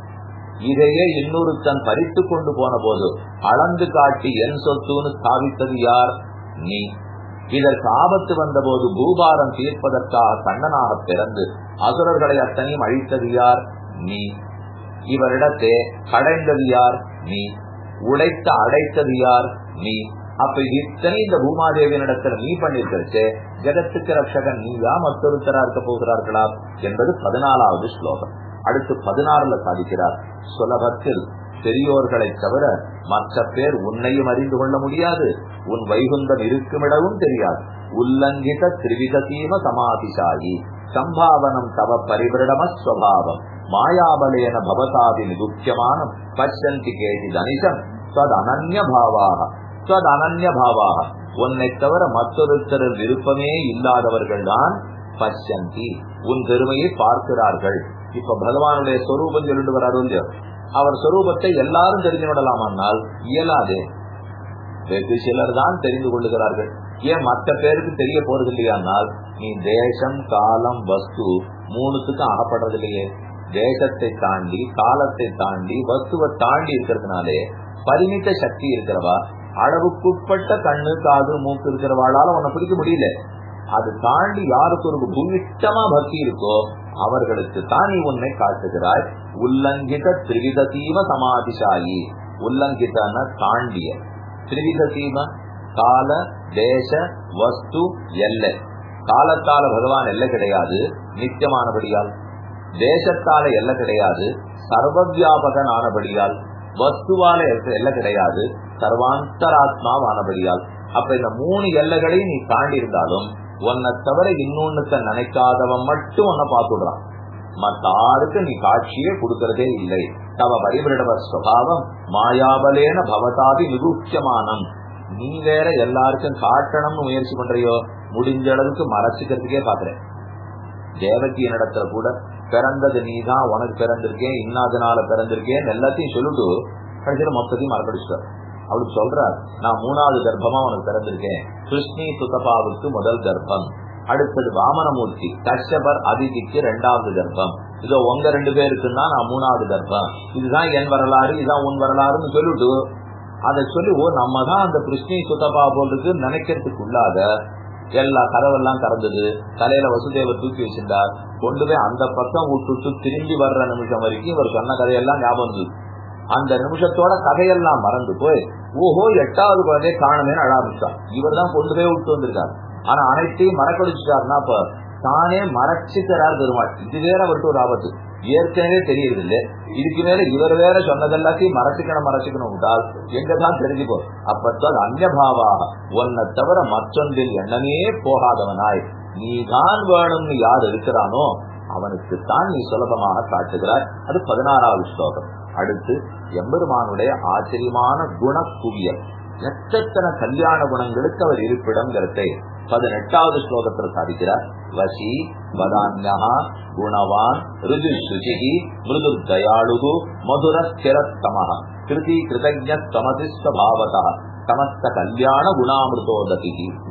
இதையே இன்னொருத்தன் பறித்து கொண்டு போன போது அளந்து காட்டி என் சொத்துன்னு ஸ்தாபித்தது யார் நீ இதற்கு ஆபத்து வந்த போது பூபாரம் தீர்ப்பதற்காக கண்ணனாக பிறந்து அசுரர்களை அத்தனையும் அழித்தது யார் நீ இவரிடத்தே கடைந்தது யார் நீ உடைத்த அடைத்தது யார் நீ அப்ப இத்தனை இந்த பூமாதேவியனிடத்துல நீ பண்ணிருக்கிறச்சு ஜெகத்துக்கு ரட்சகன் நீயா மற்றொருத்தரா இருக்க போகிறார்களா என்பது பதினாலாவது ஸ்லோகம் அடுத்து பதினாறுல சாதிக்கிறார் சுலபத்தில் பெரியோர்களை தவிர மற்ற பேர் உன்னையும் அறிந்து கொள்ள முடியாது உன் வைகுந்தம் இருக்குமிடவும் தெரியாது உல்லங்கித திரிவிதீம சமாதிசாயி சம்பாவனம் தவ பரிவிரடம ஸ்வபாவம் மாயாபலேன பவதாதி நிகுக்கியமானம் பச்சந்தி கேதி தனிஷம் ஸ்வத் அனன்ய பாவாக ஸ்வத் அனன்ய பாவாக உன்னை தவிர மற்றொருத்தரில் விருப்பமே இல்லாதவர்கள் தான் பச்சந்தி உன் பெருமையை பார்க்கிறார்கள் இப்ப பகவானுடைய சொரூபம் சொல்லிட்டு வராரு இல்லையோ அவர் சொரூபத்தை எல்லாரும் தெரிந்து விடலாமானால் இயலாது வெகு சிலர் தான் தெரிந்து கொள்ளுகிறார்கள் ஏன் மற்ற பேருக்கு தெரிய போறது இல்லையானால் நீ தேசம் காலம் வஸ்து மூணுத்துக்கும் அகப்படுறது இல்லையே தேசத்தை தாண்டி காலத்தை தாண்டி வஸ்துவை தாண்டி இருக்கிறதுனாலே பரிமித்த சக்தி இருக்கிறவா அளவுக்குட்பட்ட கண்ணு காது மூக்கு இருக்கிறவாளால உன்னை பிடிக்க முடியல அது தாண்டி யாருக்கு ஒரு பூமிஷ்டமா பக்தி இருக்கோ அவர்களுக்கு தான் நீ உன்னை காட்டுகிறாய் உல்லங்கித திரிவித தீம சமாதிசாயி உல்லங்கிதன தாண்டிய திரிவித தீம கால தேச வஸ்து எல்லை காலத்தால பகவான் எல்லை கிடையாது நித்தியமானபடியால் தேசத்தால எல்லை கிடையாது சர்வவியாபகன் ஆனபடியால் வஸ்துவால எல்லை கிடையாது சர்வாந்தராத்மாவானபடியால் அப்ப இந்த மூணு எல்லைகளையும் நீ தாண்டி இருந்தாலும் உன்னை தவிர இன்னொன்னுத்த நினைக்காதவன் மட்டும் உன்னை பார்த்துடுறான் மத்த ஆருக்கு நீ காட்சியே கொடுக்கறதே இல்லை தவ பரிபிரடவ சுவாவம் மாயாபலேன பவதாதி நிரூட்சமானம் நீ வேற எல்லாருக்கும் காட்டணும்னு முயற்சி பண்றியோ முடிஞ்ச அளவுக்கு மறைச்சுக்கிறதுக்கே பாக்குறேன் தேவகி என்னிடத்துல கூட பிறந்தது நீதான் உனக்கு பிறந்திருக்கேன் இன்னாதனால பிறந்திருக்கேன் எல்லாத்தையும் சொல்லிட்டு கடைசியில மொத்தத்தையும் மறக்கடிச்சிட்டார் அவளுக்கு சொல்றார் நான் மூணாவது கர்ப்பமா உனக்கு பிறந்திருக்கேன் கிருஷ்ணி சுதபாவுக்கு முதல் கர்ப்பம் அடுத்தது வாமனமூர்த்தி கஷ்யபர் அதிதிக்கு ரெண்டாவது கர்ப்பம் இதோ உங்க ரெண்டு பேருக்குன்னா நான் மூணாவது கர்ப்பம் இதுதான் என் வரலாறு இதுதான் உன் வரலாறுன்னு சொல்லிட்டு அதை சொல்லி ஓ நம்ம தான் அந்த கிருஷ்ணி சுத்தபா போலுக்கு நினைக்கிறதுக்குள்ளாக எல்லா கதவெல்லாம் திறந்தது தலையில வசுதேவர் தூக்கி வச்சிருந்தார் கொண்டு போய் அந்த பக்கம் விட்டுட்டு திரும்பி வர்ற நிமிஷம் வரைக்கும் இவர் சொன்ன கதையெல்லாம் ஞாபகம் இருந்தது அந்த நிமிஷத்தோட கதையெல்லாம் மறந்து போய் ஓஹோ எட்டாவது குழந்தைய காணமே அழ ஆரம்பிச்சான் இவர் தான் கொண்டு போய் விட்டு வந்திருக்காரு ஆனா அனைத்தையும் மறக்கடிச்சுட்டாருன்னா அப்ப தானே மறைச்சுக்கிறார் பெருமாள் இது வேற அவருக்கு ஒரு ஆபத்து ஏற்கனவே தெரியறது இல்ல இதுக்கு மேல இவர் வேற சொன்னதெல்லாத்தையும் மறைச்சுக்கணும் மறைச்சுக்கணும் விட்டால் எங்கதான் தெரிஞ்சுப்போ அப்பத்தான் அந்நபாவாக உன்னை தவிர மற்றொன்றில் எண்ணமே போகாதவனாய் நீதான் வேணும்னு யார் இருக்கிறானோ அவனுக்கு தான் நீ சுலபமாக காட்டுகிறாய் அது பதினாறாவது ஸ்லோகம் அடுத்து எம்பெருமானுடைய ஆச்சரியமான குண குவியல் எத்தனை கல்யாண குணங்களுக்கு அவர் இருப்பிடங்கிறதை பதினெட்டாவது ஸ்லோகத்தில் சாதிக்கிறார் வசி வதான்யா குணவான் ருஜு சுஜிகி மிருது தயாளு மதுர ஸ்திரத்தம கிருதி கிருதஜ சமதி ஸ்வபாவத சமஸ்த கல்யாண குணாமிருதோதகி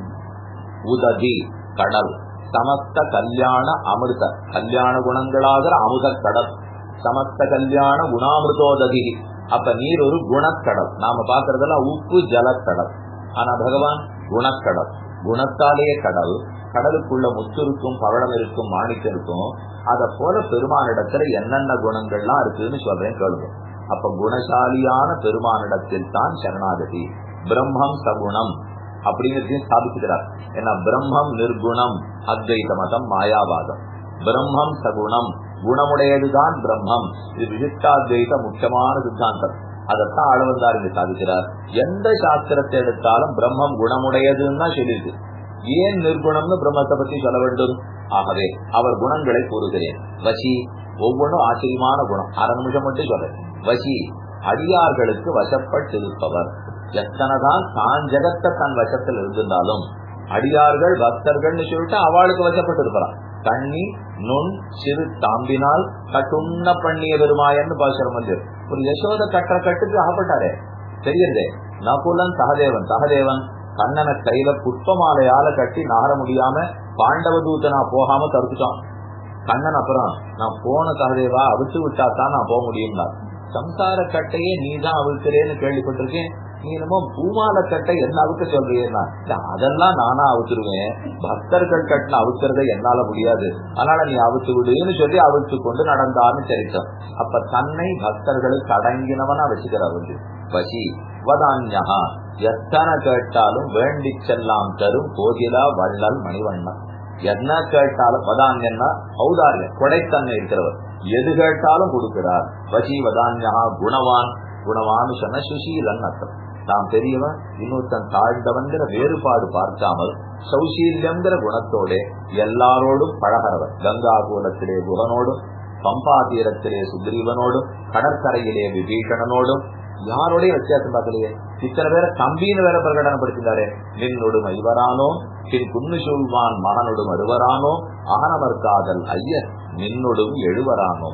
உதகி கடல் சமஸ்த கல்யாண அமிர்த கல்யாண குணங்களாகிற அமுத கடல் சமஸ்த கல்யாண குணாமிருதோதகி அப்ப நீர் ஒரு குணக்கடல் நாம பாக்குறதெல்லாம் உப்பு ஜலக்கடல் ஆனா பகவான் குணக்கடல் குணத்தாலேயே கடல் கடலுக்குள்ள முத்து இருக்கும் பவளம் இருக்கும் மாணிக்கம் இருக்கும் அத போல பெருமானிடத்துல என்னென்ன குணங்கள்லாம் இருக்குன்னு சொல்றேன் கேளுங்க அப்ப குணசாலியான பெருமானிடத்தில் தான் சரணாகதி பிரம்மம் சகுணம் அப்படிங்கிறதையும் ஸ்தாபிக்கிறார் ஏன்னா பிரம்மம் நிர்குணம் அத்வைத மதம் மாயாவாதம் பிரம்மம் சகுணம் குணமுடையதுதான் பிரம்மம் இது விசிஷ்டாத்வைத முக்கியமான சித்தாந்தம் அதைத்தான் ஆளவந்தார் இங்க சாதிக்கிறார் எந்த சாஸ்திரத்தை எடுத்தாலும் பிரம்மம் குணமுடையதுன்னு தான் சொல்லியிருக்கு ஏன் நிர்குணம்னு பிரம்மத்தை பத்தி சொல்ல வேண்டும் ஆகவே அவர் குணங்களை கூறுகிறேன் வசி ஒவ்வொன்றும் ஆச்சரியமான குணம் அரை நிமிஷம் மட்டும் சொல்றேன் வசி அடியார்களுக்கு வசப்பட்டிருப்பவர் எத்தனைதான் தான் ஜெகத்தை தன் வசத்தில் இருந்திருந்தாலும் அடியார்கள் பக்தர்கள்னு சொல்லிட்டு அவளுக்கு வசப்பட்டு இருப்பான் தண்ணி நுண் சிறு தாம்பினால் கட்டுண்ண பண்ணிய பெருமாயன்னு பாசுரம் வந்து ஒரு யசோத கட்டுற கட்டுக்கு அகப்பட்டாரே தெரியறதே நகுலன் சகதேவன் சகதேவன் கண்ணனை கையில புஷ்பமாலையால கட்டி நகர முடியாம பாண்டவ தூத்தனா போகாம தடுத்துட்டான் கண்ணன் அப்புறம் நான் போன சகதேவா அவிட்டு விட்டா தான் நான் போக முடியும்னா சம்சார கட்டையே நீ தான் அவிழ்க்கிறேன்னு கேள்விப்பட்டிருக்கேன் நீ என்னமோ பூமால கட்டை என்ன அவுக்க சொல்றீங்கன்னா அதெல்லாம் நானா அவுத்துருவேன் பக்தர்கள் கட்டின அவுக்கிறத என்னால முடியாது அதனால நீ அவுத்து விடுன்னு சொல்லி அவிழ்த்து கொண்டு நடந்தான்னு சரித்தோம் அப்ப தன்னை பக்தர்களுக்கு அடங்கினவனா வச்சுக்கிறார் வந்து வசி வதான்யா எத்தனை கேட்டாலும் வேண்டி செல்லாம் தரும் கோகிலா வள்ளல் மணிவண்ணன் என்ன கேட்டாலும் வதான்யன்னா ஔதாரியம் கொடைத்தன்மை இருக்கிறவர் எது கேட்டாலும் கொடுக்கிறார் வசி வதான்யா குணவான் குணவான்னு சொன்ன சுசீலன் அர்த்தம் நாம் பெரியவன் இன்னொருத்தன் தாழ்ந்தவன்கிற வேறுபாடு பார்க்காமல் சௌசீல்யங்கிற குணத்தோட எல்லாரோடும் பழகிறவர் கங்கா கூலத்திலே குகனோடும் பம்பா தீரத்திலே சுக்ரீவனோடும் கடற்கரையிலே விபீஷணனோடும் யாரோடைய வித்தியாசம் பார்க்கலையே இத்தனை பேரை தம்பின்னு வேற பிரகடனப்படுத்தினாரே நின்னொடும் ஐவரானோ பின் குன்னு சொல்வான் மகனொடும் அறுவரானோ அகனமர் காதல் ஐயர் நின்னொடும் எழுவரானோ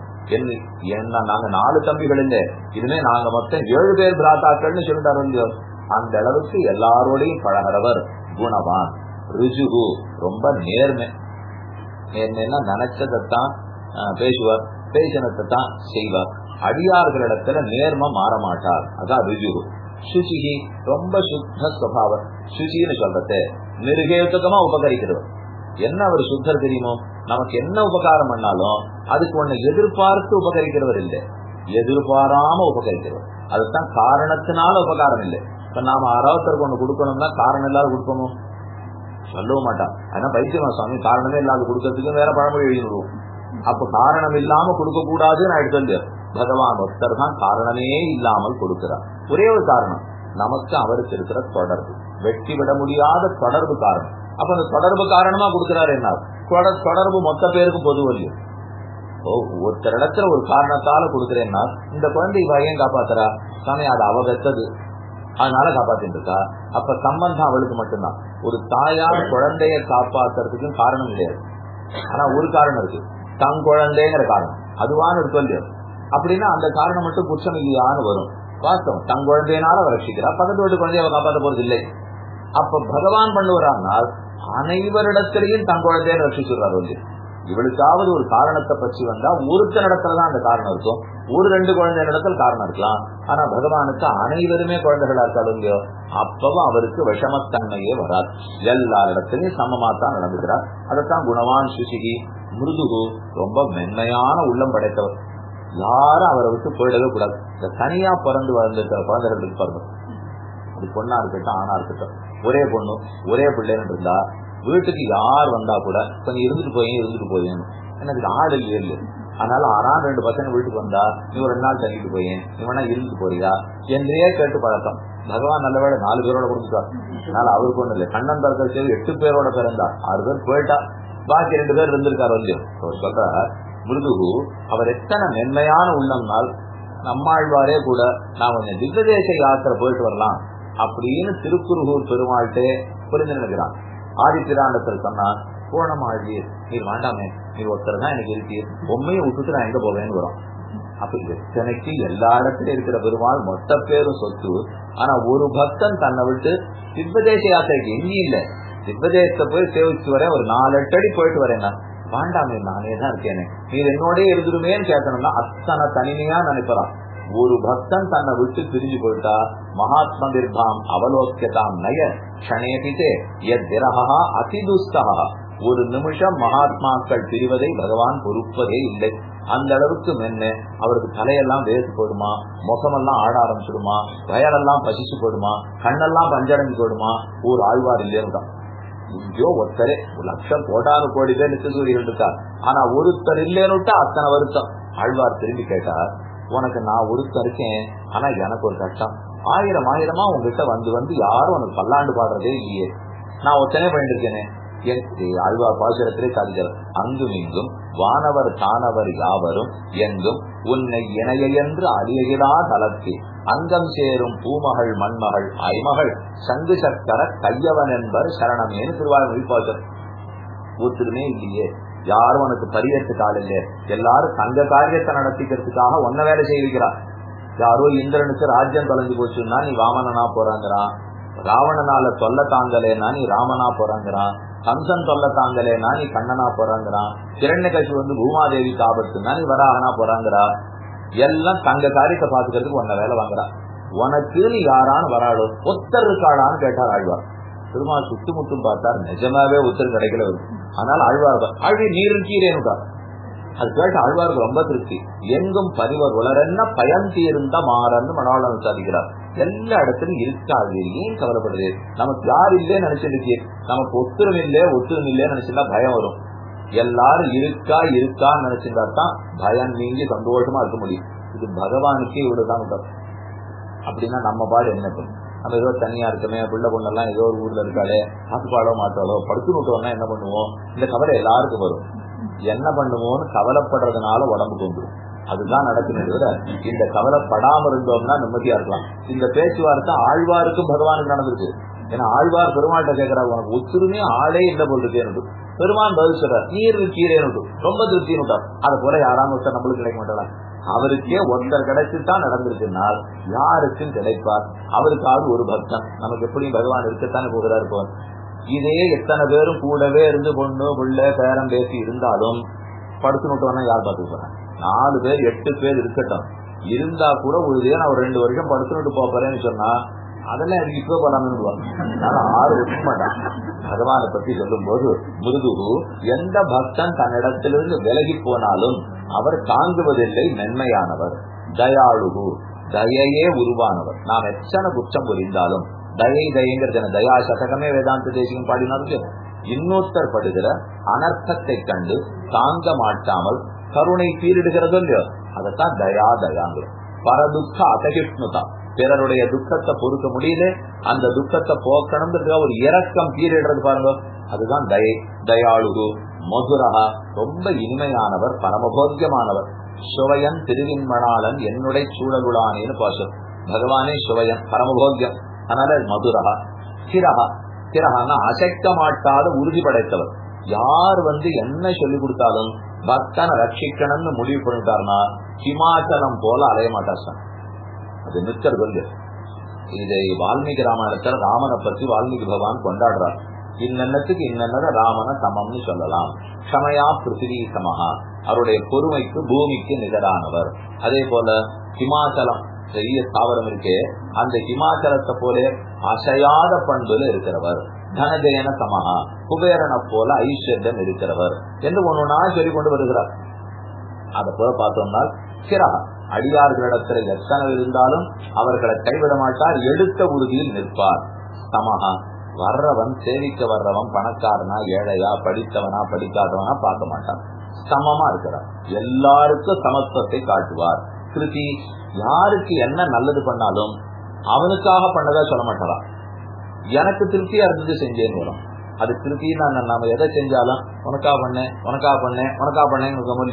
என்ன நாங்க நாலு தம்பிகள் இல்ல இதுமே நாங்க மொத்தம் ஏழு பேர் பிராத்தாக்கள்னு சொல்லிட்டாரு இல்லையோ அந்த அளவுக்கு எல்லாரோடையும் பழகிறவர் குணவான் ருஜுகு ரொம்ப நேர்மை நேர்மைன்னா நினைச்சதைத்தான் பேசுவார் பேசினத்தை தான் செய்வார் அடியார்களிடத்துல நேர்ம மாற மாட்டார் அதான் ருஜுகு சுசிகி ரொம்ப சுத்த சுவாவம் சுசின்னு சொல்றது நிருகேத்துக்கமா உபகரிக்கிறவர் என்ன அவர் சுத்தர் தெரியுமோ நமக்கு என்ன உபகாரம் பண்ணாலும் அதுக்கு ஒண்ணு எதிர்பார்த்து உபகரிக்கிறவர் இல்லை எதிர்பாராம உபகரிக்கிறவர் அதுதான் காரணத்தினால உபகாரம் இல்லை இப்ப நாம அறவத்தருக்கு ஒண்ணு கொடுக்கணும்னா காரணம் இல்லாத கொடுக்கணுமோ சொல்லவும் மாட்டான் ஆனா பைத்தியமா சுவாமி காரணமே இல்லாத கொடுக்கறதுக்கு வேற பழமொழி எழுதிடுவோம் அப்ப காரணம் இல்லாம கொடுக்க கூடாதுன்னு நான் எடுத்து பகவான் ஒருத்தர் தான் காரணமே இல்லாமல் கொடுக்கிறார் ஒரே ஒரு காரணம் நமக்கு அவருக்கு இருக்கிற தொடர்பு வெட்டி விட முடியாத தொடர்பு காரணம் அப்ப அந்த தொடர்பு காரணமா கொடுக்கிறாரு என்ன தொடர்பு மொத்த பேருக்கும் பொது வழியும் ஒருத்தர் இடத்துல ஒரு காரணத்தால கொடுக்கிறேன்னா இந்த குழந்தை பையன் காப்பாத்துறா சாமி அது அவ வெத்தது அதனால காப்பாத்திட்டு இருக்கா அப்ப சம்பந்தம் அவளுக்கு மட்டும்தான் ஒரு தாயார் குழந்தைய காப்பாத்துறதுக்கும் காரணம் கிடையாது ஆனா ஒரு காரணம் இருக்கு தன் குழந்தைங்கிற காரணம் அதுவான இருக்கும் இல்லையோ அப்படின்னா அந்த காரணம் மட்டும் குற்றம் இல்லையான்னு வரும் வாஸ்தவம் தன் குழந்தையினால ரட்சிக்கிறா பக்கத்து வீட்டு குழந்தைய காப்பாற்ற போறது இல்லை அப்ப பகவான் பண்ணுவாரானால் அனைவரிடத்திலையும் தன் குழந்தைய ரட்சிச்சுடுறாரு வந்து இவளுக்காவது ஒரு காரணத்தை பற்றி வந்தா ஒருத்தர் இடத்துலதான் அந்த காரணம் இருக்கும் ஒரு ரெண்டு குழந்தை இடத்துல காரணம் இருக்கலாம் ஆனா பகவானுக்கு அனைவருமே குழந்தைகளா இருக்காது இல்லையோ அப்பவும் அவருக்கு விஷமத்தன்மையே வராது எல்லா இடத்துலயும் சமமா தான் நடந்துக்கிறார் அதைத்தான் குணவான் சுசிகி மிருதுகு ரொம்ப மென்மையான உள்ளம் படைத்தவர் யாரும் அவரை விட்டு போயிடவே கூடாது இந்த தனியா பிறந்து வந்திருக்கிற குழந்தைகளுக்கு பிறந்தோம் அது பொண்ணா இருக்கட்டும் ஆணா இருக்கட்டும் ஒரே பொண்ணு ஒரே பிள்ளைன்னு இருந்தா வீட்டுக்கு யார் வந்தா கூட கொஞ்சம் இருந்துட்டு போய் இருந்துட்டு போயேன் எனக்கு ஆள் இல்லையே இல்லை அதனால ஆறாம் ரெண்டு பசங்க வீட்டுக்கு வந்தா நீ ஒரு ரெண்டு நாள் தங்கிட்டு போயேன் நீ வேணா இருந்துட்டு போறியா என்றே கேட்டு பழக்கம் பகவான் நல்ல வேலை நாலு பேரோட கொடுத்துட்டார் அதனால அவருக்கு ஒண்ணு இல்லை கண்ணன் தரக்கல் சேவை எட்டு பேரோட பிறந்தார் ஆறு பேர் போயிட்டா பாக்கி ரெண்டு பேர் இருந்திருக்காரு வந்து சொல்ற மிருதுகு அவர் எத்தனை மென்மையான உள்ளம்னால் நம்மாழ்வாரே கூட நான் கொஞ்சம் திவ்யதேச யாத்திரை போயிட்டு வரலாம் அப்படின்னு திருக்குறுகூர் பெருமாள்கிட்ட புரிந்து நினைக்கிறான் ஆதித்திராண்டத்தில் சொன்னான் போனமாழ்வீர் நீ வேண்டாமே நீ ஒருத்தர் தான் எனக்கு இருக்கீர் உண்மையை விட்டுட்டு நான் எங்க போவேன்னு வரும் அப்ப எத்தனைக்கு எல்லா இடத்துலயும் இருக்கிற பெருமாள் மொத்த பேரும் சொத்து ஆனா ஒரு பக்தன் தன்னை விட்டு திவ்வதேச யாத்திரைக்கு எங்கேயும் இல்ல திவ்வதேசத்தை போய் சேவிச்சு வரேன் ஒரு நாலு எட்டு அடி போயிட்டு வரேன்னா வேண்டாமே நானே தான் இருக்கேனே நீ என்னோடய இருந்துருமேன்னு கேட்கணும்னா அத்தனை தனிமையா நினைப்பறான் ஒரு பக்தன் தன்னை விட்டு பிரிஞ்சு போயிட்டா மகாத்மா நிர்பாம் அவலோக்கியதாம் நய க்ஷணேபிதே எதிரகா அதிதுஸ்தகா ஒரு நிமிஷம் மகாத்மாக்கள் பிரிவதை பகவான் பொறுப்பதே இல்லை அந்த அளவுக்கு மென்ன அவருக்கு தலையெல்லாம் வேசு போடுமா முகமெல்லாம் ஆட ஆரம்பிச்சிடுமா வயலெல்லாம் பசிச்சு போடுமா கண்ணெல்லாம் பஞ்சடைஞ்சு போடுமா ஒரு ஆழ்வார் இல்லையா இங்கேயோ ஒருத்தரே ஒரு லட்சம் கோடானு கோடி பேர் நித்தியசூரியன் இருக்கார் ஆனா ஒருத்தர் இல்லைன்னு அத்தனை வருத்தம் ஆழ்வார் திரும்பி கேட்டார் உனக்கு நான் ஒருத்தர் இருக்கேன் ஆனா எனக்கு ஒரு கஷ்டம் ஆயிரம் ஆயிரமா உங்ககிட்ட வந்து வந்து யாரும் உனக்கு பல்லாண்டு பாடுறதே இல்லையே நான் ஒத்தனே பண்ணிருக்கேனே ஆழ்வார் பாசுரத்திலே சாதிக்கிறார் அங்கும் இங்கும் வானவர் தானவர் யாவரும் எங்கும் உன்னை இணையென்று அழியகிலா தளர்த்தி அங்கம் சேரும் பூமகள் மண்மகள் ஐமகள் சங்கு சக்கர கையவன் என்பர் சரணமேனு திருவாரூர் பாசுரம் ஒத்துருமே இல்லையே யாரும் உனக்கு பரியத்துக்கு ஆள் இல்லையே எல்லாரும் தங்க காரியத்தை நடத்திக்கிறதுக்காக ஒன்ன வேலை செய்கிறார் யாரோ இந்திரனுக்கு ராஜ்யம் தொலைஞ்சு போச்சுன்னா நீ வாமனனா போறாங்கிறான் ராவணனால தொல்ல தாங்கலேனா நீ ராமனா போறாங்கிறான் கம்சன் தொல்ல தாங்கலேனா நீ கண்ணனா போறாங்கிறான் கிரண்ய கட்சி வந்து பூமாதேவிக்கு ஆபத்துனா நீ வராகனா போறாங்கிறா எல்லாம் தங்க காரியத்தை பாத்துக்கிறதுக்கு உன்ன வேலை வாங்குறா உனக்கு நீ யாரான்னு வராளோ ஒத்தர் இருக்காளான்னு கேட்டார் ஆழ்வார் திருமால் சுத்து முத்தும் பார்த்தார் நிஜமாவே உத்தரம் கிடைக்கல ஆனால் ஆழ்வார் ஆழ்வி நீர் இருக்கீரேனுட்டார் அது கேட்டு ஆழ்வாருக்கு ரொம்ப திருப்தி எங்கும் பரிவர் உலரென்ன பயன் தீர்ந்த மாறன்னு மனவாளன் சாதிக்கிறார் எல்லா இடத்துலயும் இருக்காது ஏன் கவலைப்படுறது நமக்கு யார் இல்லே நினைச்சிருக்கே நமக்கு ஒத்துரம் இல்லே ஒத்துரம் இல்லே நினைச்சிருந்தா பயம் வரும் எல்லாரும் இருக்கா இருக்கான்னு நினைச்சிருந்தா தான் பயம் நீங்கி சந்தோஷமா இருக்க முடியும் இது பகவானுக்கே இவ்வளவுதான் உண்டார் அப்படின்னா நம்ம பாடு என்ன பண்ணும் நம்ம ஏதோ தனியா இருக்கமே பிள்ளை பொண்ணெல்லாம் ஏதோ ஒரு ஊர்ல இருக்காளே பாட்டுப்பாடோ மாட்டாளோ படுத்து விட்டோம்னா என்ன பண்ணுவோம் இந்த கவலை எல்லாருக்கும் வரும் என்ன பண்ணுவோம்னு கவலைப்படுறதுனால உடம்புக்கு வந்துடும் அதுதான் நடக்குமே தவிர இந்த கவலைப்படாம இருந்தோம்னா நிம்மதியா இருக்கலாம் இந்த பேச்சுவார்த்தை ஆழ்வாருக்கும் பகவானுக்கு நடந்திருக்கு ஏன்னா ஆழ்வார் பெருமாள்கிட்ட கேட்கிறார் உனக்கு ஒத்துருமே ஆளே இல்ல போல் இருக்கேன்னு பெருமான் பதில் சொல்றார் நீர் கீரேன்னு ரொம்ப திருப்தின்னு அதை போல யாராவது ஒருத்தர் நம்மளுக்கு கிடைக்க மாட்டாரா அவருக்கே ஒருத்தர் கிடைச்சுதான் நடந்திருக்குனால் யாருக்கும் கிடைப்பார் அவருக்காவது ஒரு பக்தன் நமக்கு எப்படியும் பகவான் இருக்கத்தானே போகிறார் இப்போ இதே எத்தனை பேரும் கூடவே இருந்து பொண்ணு புள்ள பேரம் பேசி இருந்தாலும் படுத்து நோட்டோம்னா யார் பார்த்துக்க போறாங்க நாலு பேர் எட்டு பேர் இருக்கட்டும் இருந்தா கூட ஒரு நான் ஒரு ரெண்டு வருஷம் படுத்து நோட்டு போறேன்னு சொன்னா அதெல்லாம் எனக்கு இப்ப பண்ணணும்னு ஆறு வைக்க மாட்டான் பகவானை பத்தி சொல்லும் போது மிருது எந்த பக்தன் தன்னிடத்திலிருந்து விலகி போனாலும் அவர் தாங்குவதில்லை மென்மையானவர் தயாளுகு தயையே உருவானவர் நாம் எத்தனை குற்றம் புரிந்தாலும் தயை தயங்கிறது தயா சதகமே வேதாந்த தேசியம் பாடினாலும் இன்னொருத்தர் படுகிற அனர்த்தத்தை கண்டு தாங்க மாட்டாமல் கருணை பீரிடுகிறதோ இல்லையோ அதைத்தான் தயா தயாங்கிறோம் பரதுக்க அசகிஷ்ணுதா பிறருடைய துக்கத்தை பொறுக்க முடியல அந்த துக்கத்தை போக்கணும்ன்றது ஒரு இறக்கம் பீரிடுறது பாருங்க அதுதான் தயை தயாளுகு மதுரகா ரொம்ப இனிமையானவர் பரமபோக்கியமானவர் சுவையன் திருவின்மணாளன் என்னுடைய சூழலுளானேன்னு பாசம் பகவானே சுவையன் பரமபோக்கியம் அதனால மதுரகா சிரகா சிரகான்னா அசைக்க மாட்டாத உறுதி படைத்தவர் யார் வந்து என்ன சொல்லி கொடுத்தாலும் பக்தனை ரட்சிக்கணும்னு முடிவு பண்ணிட்டாருன்னா ஹிமாச்சலம் போல அலைய மாட்டார் அது நிற்கிறது வந்து இதை வால்மீகி ராமாயணத்துல ராமனை பத்தி வால்மீகி பகவான் கொண்டாடுறார் இன்னத்துக்கு இன்னத ராமன சமம்னு சொல்லலாம் க்ஷமையா பிருத்திவி சமஹா அவருடைய பொறுமைக்கு பூமிக்கு நிகரானவர் அதே போல ஹிமாச்சலம் பெரிய ஸ்தாவரம் இருக்கே அந்த ஹிமாச்சலத்தை போல அசையாத பண்புல இருக்கிறவர் தனஜயன சமஹா குபேரனை போல ஐஸ்வர்யம் இருக்கிறவர் என்று ஒன்னொன்னா சொல்லி கொண்டு வருகிறார் அதை போல பார்த்தோம்னா சிரகா அடியார்களிடத்தில் எத்தனை இருந்தாலும் அவர்களை கைவிட மாட்டார் எடுத்த உறுதியில் நிற்பார் சமஹா வர்றவன் சேவிக்க வர்றவன் பணக்காரனா ஏழையா படித்தவனா படிக்காதவனா பார்க்க மாட்டான் சமமா இருக்கிறார் எல்லாருக்கும் சமத்துவத்தை காட்டுவார் கிருதி யாருக்கு என்ன நல்லது பண்ணாலும் அவனுக்காக பண்ணதா சொல்ல மாட்டாரா எனக்கு திருப்தியா இருந்தது செஞ்சேன்னு வரும் அது திருப்தி நான் நாம எதை செஞ்சாலும் உனக்கா பண்ணேன் உனக்கா பண்ணேன் உனக்கா பண்ணேன்னு முடியும்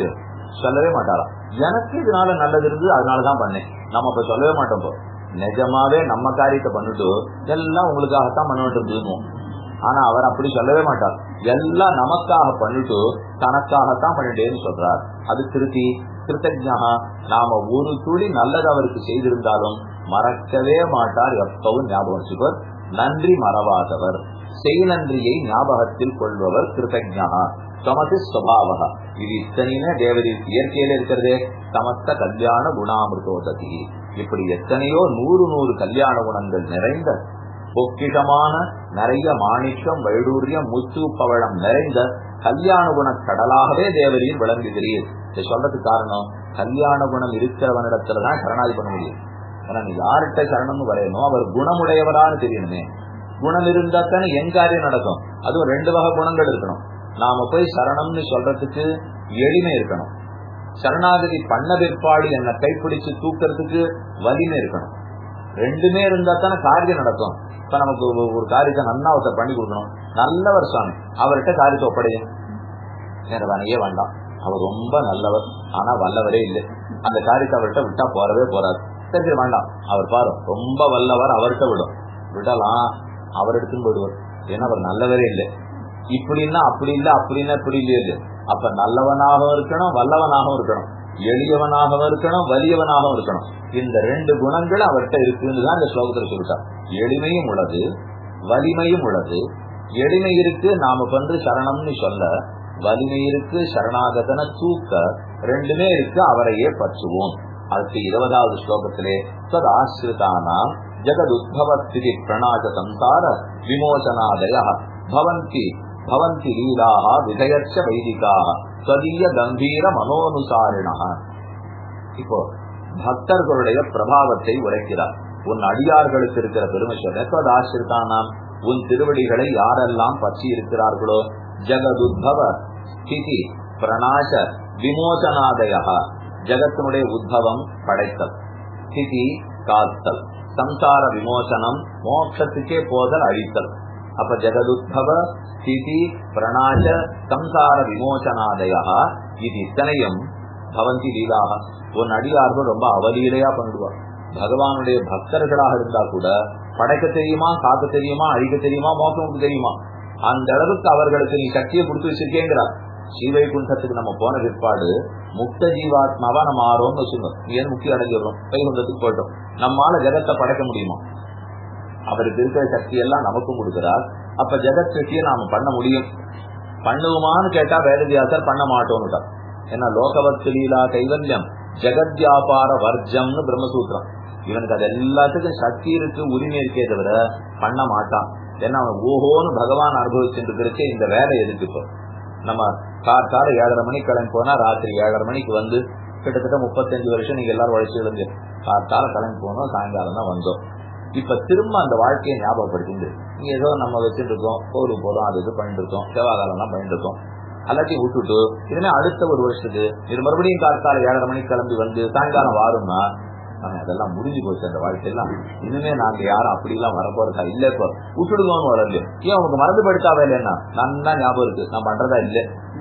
சொல்லவே மாட்டாராம் எனக்கு இதனால நல்லது இருந்து அதனாலதான் பண்ணேன் நம்ம இப்ப சொல்லவே மாட்டோம் இப்போ நிஜமாவே நம்ம காரியத்தை பண்ணிட்டு எல்லாம் உங்களுக்காகத்தான் பண்ணிட்டு இருந்துவோம் ஆனா அவர் அப்படி சொல்லவே மாட்டார் எல்லாம் நமக்காக பண்ணிட்டு தனக்காகத்தான் பண்ணிட்டேன்னு சொல்றார் அது திருத்தி கிருத்தஜா நாம ஒரு துளி நல்லது அவருக்கு செய்திருந்தாலும் மறக்கவே மாட்டார் எப்பவும் ஞாபகம் வச்சுவர் நன்றி மறவாதவர் செய் நன்றியை ஞாபகத்தில் கொள்பவர் கிருத்தஜா தமது சுவாவக இது இத்தனையுமே தேவதி இயற்கையில இருக்கிறதே சமஸ்த கல்யாண குணாமிருதோததி இப்படி எத்தனையோ நூறு நூறு கல்யாண குணங்கள் நிறைந்த பொக்கிஷமான நிறைய மாணிக்கம் வைடூரியம் முத்து பவளம் நிறைந்த கல்யாண குண கடலாகவே தேவரியில் விளங்குகிறீர் இதை சொல்றதுக்கு காரணம் கல்யாண குணம் இருக்கிறவனிடத்துலதான் சரணாதி பண்ண முடியும் ஏன்னா நீ யார்கிட்ட சரணம்னு வரையணும் அவர் குணமுடையவரான்னு தெரியணுமே குணம் இருந்தா தானே என் காரியம் நடக்கும் அதுவும் ரெண்டு வகை குணங்கள் இருக்கணும் நாம போய் சரணம்னு சொல்றதுக்கு எளிமை இருக்கணும் சரணாகதி பண்ண பிற்பாடு என்ன கைப்பிடிச்சு தூக்கிறதுக்கு வலிமை இருக்கணும் ரெண்டுமே இருந்தா தானே காரியம் நடக்கும் இப்ப நமக்கு ஒரு காரியத்தை நன்னா ஒருத்தர் பண்ணி கொடுக்கணும் நல்லவர் சுவாமி அவர்கிட்ட காரியத்தை ஒப்படையும் வேறதானையே வேண்டாம் அவர் ரொம்ப நல்லவர் ஆனா வல்லவரே இல்லை அந்த காரியத்தை அவர்கிட்ட விட்டா போறவே போறாரு சரி வேண்டாம் அவர் பாரு ரொம்ப வல்லவர் அவர்கிட்ட விடும் விடலாம் அவர் எடுத்துன்னு போயிடுவார் ஏன்னா அவர் நல்லவரே இல்லை இப்படின்னா அப்படி இல்ல அப்படின்னா இப்படி இல்லையே அப்ப நல்லவனாகவும் இருக்கணும் வல்லவனாகவும் இருக்கணும் எளியவனாகவும் இருக்கணும் வலியவனாகவும் இருக்கணும் இந்த ரெண்டு குணங்கள் அவர்கிட்ட இருக்குன்னு தான் இந்த ஸ்லோகத்துல சொல்லிட்டார் எளிமையும் உள்ளது வலிமையும் உள்ளது எளிமை இருக்கு நாம பண்ற சரணம்னு சொல்ல வலிமை இருக்கு சரணாகதன தூக்க ரெண்டுமே இருக்கு அவரையே பற்றுவோம் அதுக்கு இருபதாவது ஸ்லோகத்திலே தது ஆசிரிதானாம் ஜெகதுத்பவஸ்திதி பிரணாஜ சந்தார விமோசனாதய பவந்தி பவந்தி லீலாக விதயச்ச வைதிகாக ஸ்வதீய கம்பீர மனோனுசாரிணா இப்போ பக்தர்களுடைய பிரபாவத்தை உரைக்கிறார் உன் அடியார்களுக்கு இருக்கிற பெருமை சொல்ல ஆசிரித்தானாம் உன் திருவடிகளை யாரெல்லாம் பற்றி இருக்கிறார்களோ ஜெகதுத்பவ ஸ்திதி பிரணாச விமோசனாதயா ஜெகத்தினுடைய உத்பவம் படைத்தல் ஸ்திதி காத்தல் சம்சார விமோசனம் மோட்சத்துக்கே போதல் அழித்தல் அப்ப ஜெகதுத்பவ ஸ்திதி பிரணாச சம்சார விமோசனாதயா இது இத்தனையும் பவந்தி லீலாக உன் அடியார்கள் ரொம்ப அவலீலையா பண்ணுவார் பகவானுடைய பக்தர்களாக இருந்தா கூட படைக்க தெரியுமா காக்க தெரியுமா அழிக்க தெரியுமா மோசமுக்கு தெரியுமா அந்த அளவுக்கு அவர்களுக்கு நீ சக்தியை கொடுத்து வச்சிருக்கேங்கிறார் ஸ்ரீவைகுண்டத்துக்கு நம்ம போன பிற்பாடு முக்த ஜீவாத்மாவா நம்ம ஆறோம்னு வச்சுக்கோங்க ஏன் முக்தி அடைஞ்சிடறோம் வைகுண்டத்துக்கு போயிட்டோம் நம்மால ஜெகத்தை படைக்க முடியுமா அவருக்கு இருக்கிற சக்தி எல்லாம் நமக்கும் கொடுக்கிறார் அப்ப ஜெகத் சக்தியை நாம பண்ண முடியும் பண்ணுவோமான்னு கேட்டா வேதவியாசர் பண்ண மாட்டோம்னுட்டா ஏன்னா லோகவத்து லீலா கைவல்யம் ஜெகத் வியாபார வர்ஜம்னு பிரம்மசூத்திரம் இவனுக்கு அது எல்லாத்துக்கும் சக்தி இருக்கு உரிமை இருக்கே தவிர பண்ண மாட்டான் ஏன்னா அவன் ஓஹோன்னு பகவான் அனுபவிச்சுட்டு இருக்கிறச்சே இந்த வேலை எதுக்கு இப்போ நம்ம கார்கால ஏழரை மணிக்கு கிளம்பி போனா ராத்திரி ஏழரை மணிக்கு வந்து கிட்டத்தட்ட முப்பத்தஞ்சு வருஷம் நீங்க எல்லாரும் உழைச்சு இருந்து கார்கால கிளம்பி போனோம் சாயங்காலம் தான் வந்தோம் இப்ப திரும்ப அந்த வாழ்க்கையை ஞாபகப்படுத்திட்டு நீ ஏதோ நம்ம வச்சுட்டு இருக்கோம் கோவிலுக்கு போறோம் அது இது பண்ணிட்டு இருக்கோம் செவ்வாய்காலம் எல்லாம் பண்ணிட்டு இருக்கோம் எல்லாத்தையும் விட்டுட்டு இனிமே அடுத்த ஒரு வருஷத்துக்கு இது மறுபடியும் கார்கால ஏழரை மணிக்கு கிளம்பி வந்து சாயங்காலம் வாரும்னா அதெல்லாம் முடிஞ்சு போச்சு அந்த வாழ்க்கையெல்லாம் இனிமே நாங்க யாரும் அப்படி எல்லாம் வரப்போறதா இல்ல இப்போ விட்டுடுவோம்னு வரல ஏன் உனக்கு மறந்து படுத்தாவே இல்லைன்னா நன்னா ஞாபகம் இருக்கு நான் பண்றதா இல்ல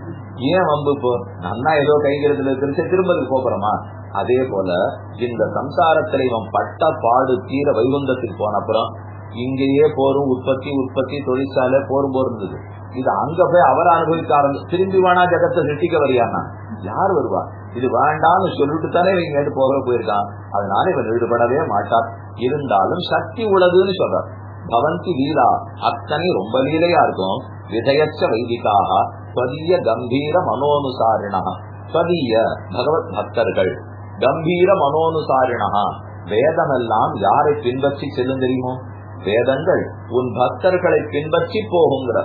ஏன் வம்பு இப்போ நன்னா ஏதோ கைகிறதுல இருக்கிறது திரும்ப போறோமா அதே போல இந்த சம்சாரத்துல இவன் பட்ட பாடு தீர வைகுந்தத்துக்கு போன அப்புறம் இங்கேயே போரும் உற்பத்தி உற்பத்தி தொழிற்சாலை போரும் போர் இருந்தது இது அங்க போய் அவர் அனுபவிக்க ஆரம்பிச்சு திரும்பி வேணா ஜெகத்தை சிருஷ்டிக்க வரியானா யார் வருவா இது வேண்டாம்னு சொல்லிட்டு தானே இவங்க எடுத்து போக போயிருக்கான் அதனால இவன் ஈடுபடவே மாட்டார் இருந்தாலும் சக்தி உள்ளதுன்னு சொல்றார் பவந்தி லீலா அத்தனை ரொம்ப லீலையா இருக்கும் விதயச்ச வைதிகாக ஸ்வதீய கம்பீர மனோனுசாரிணா ஸ்வதீய பகவத் பக்தர்கள் கம்பீர மனோனுசாரிணா வேதம் எல்லாம் யாரை பின்பற்றி செல்லும் தெரியுமோ வேதங்கள் உன் பக்தர்களை பின்பற்றி போகுங்கிற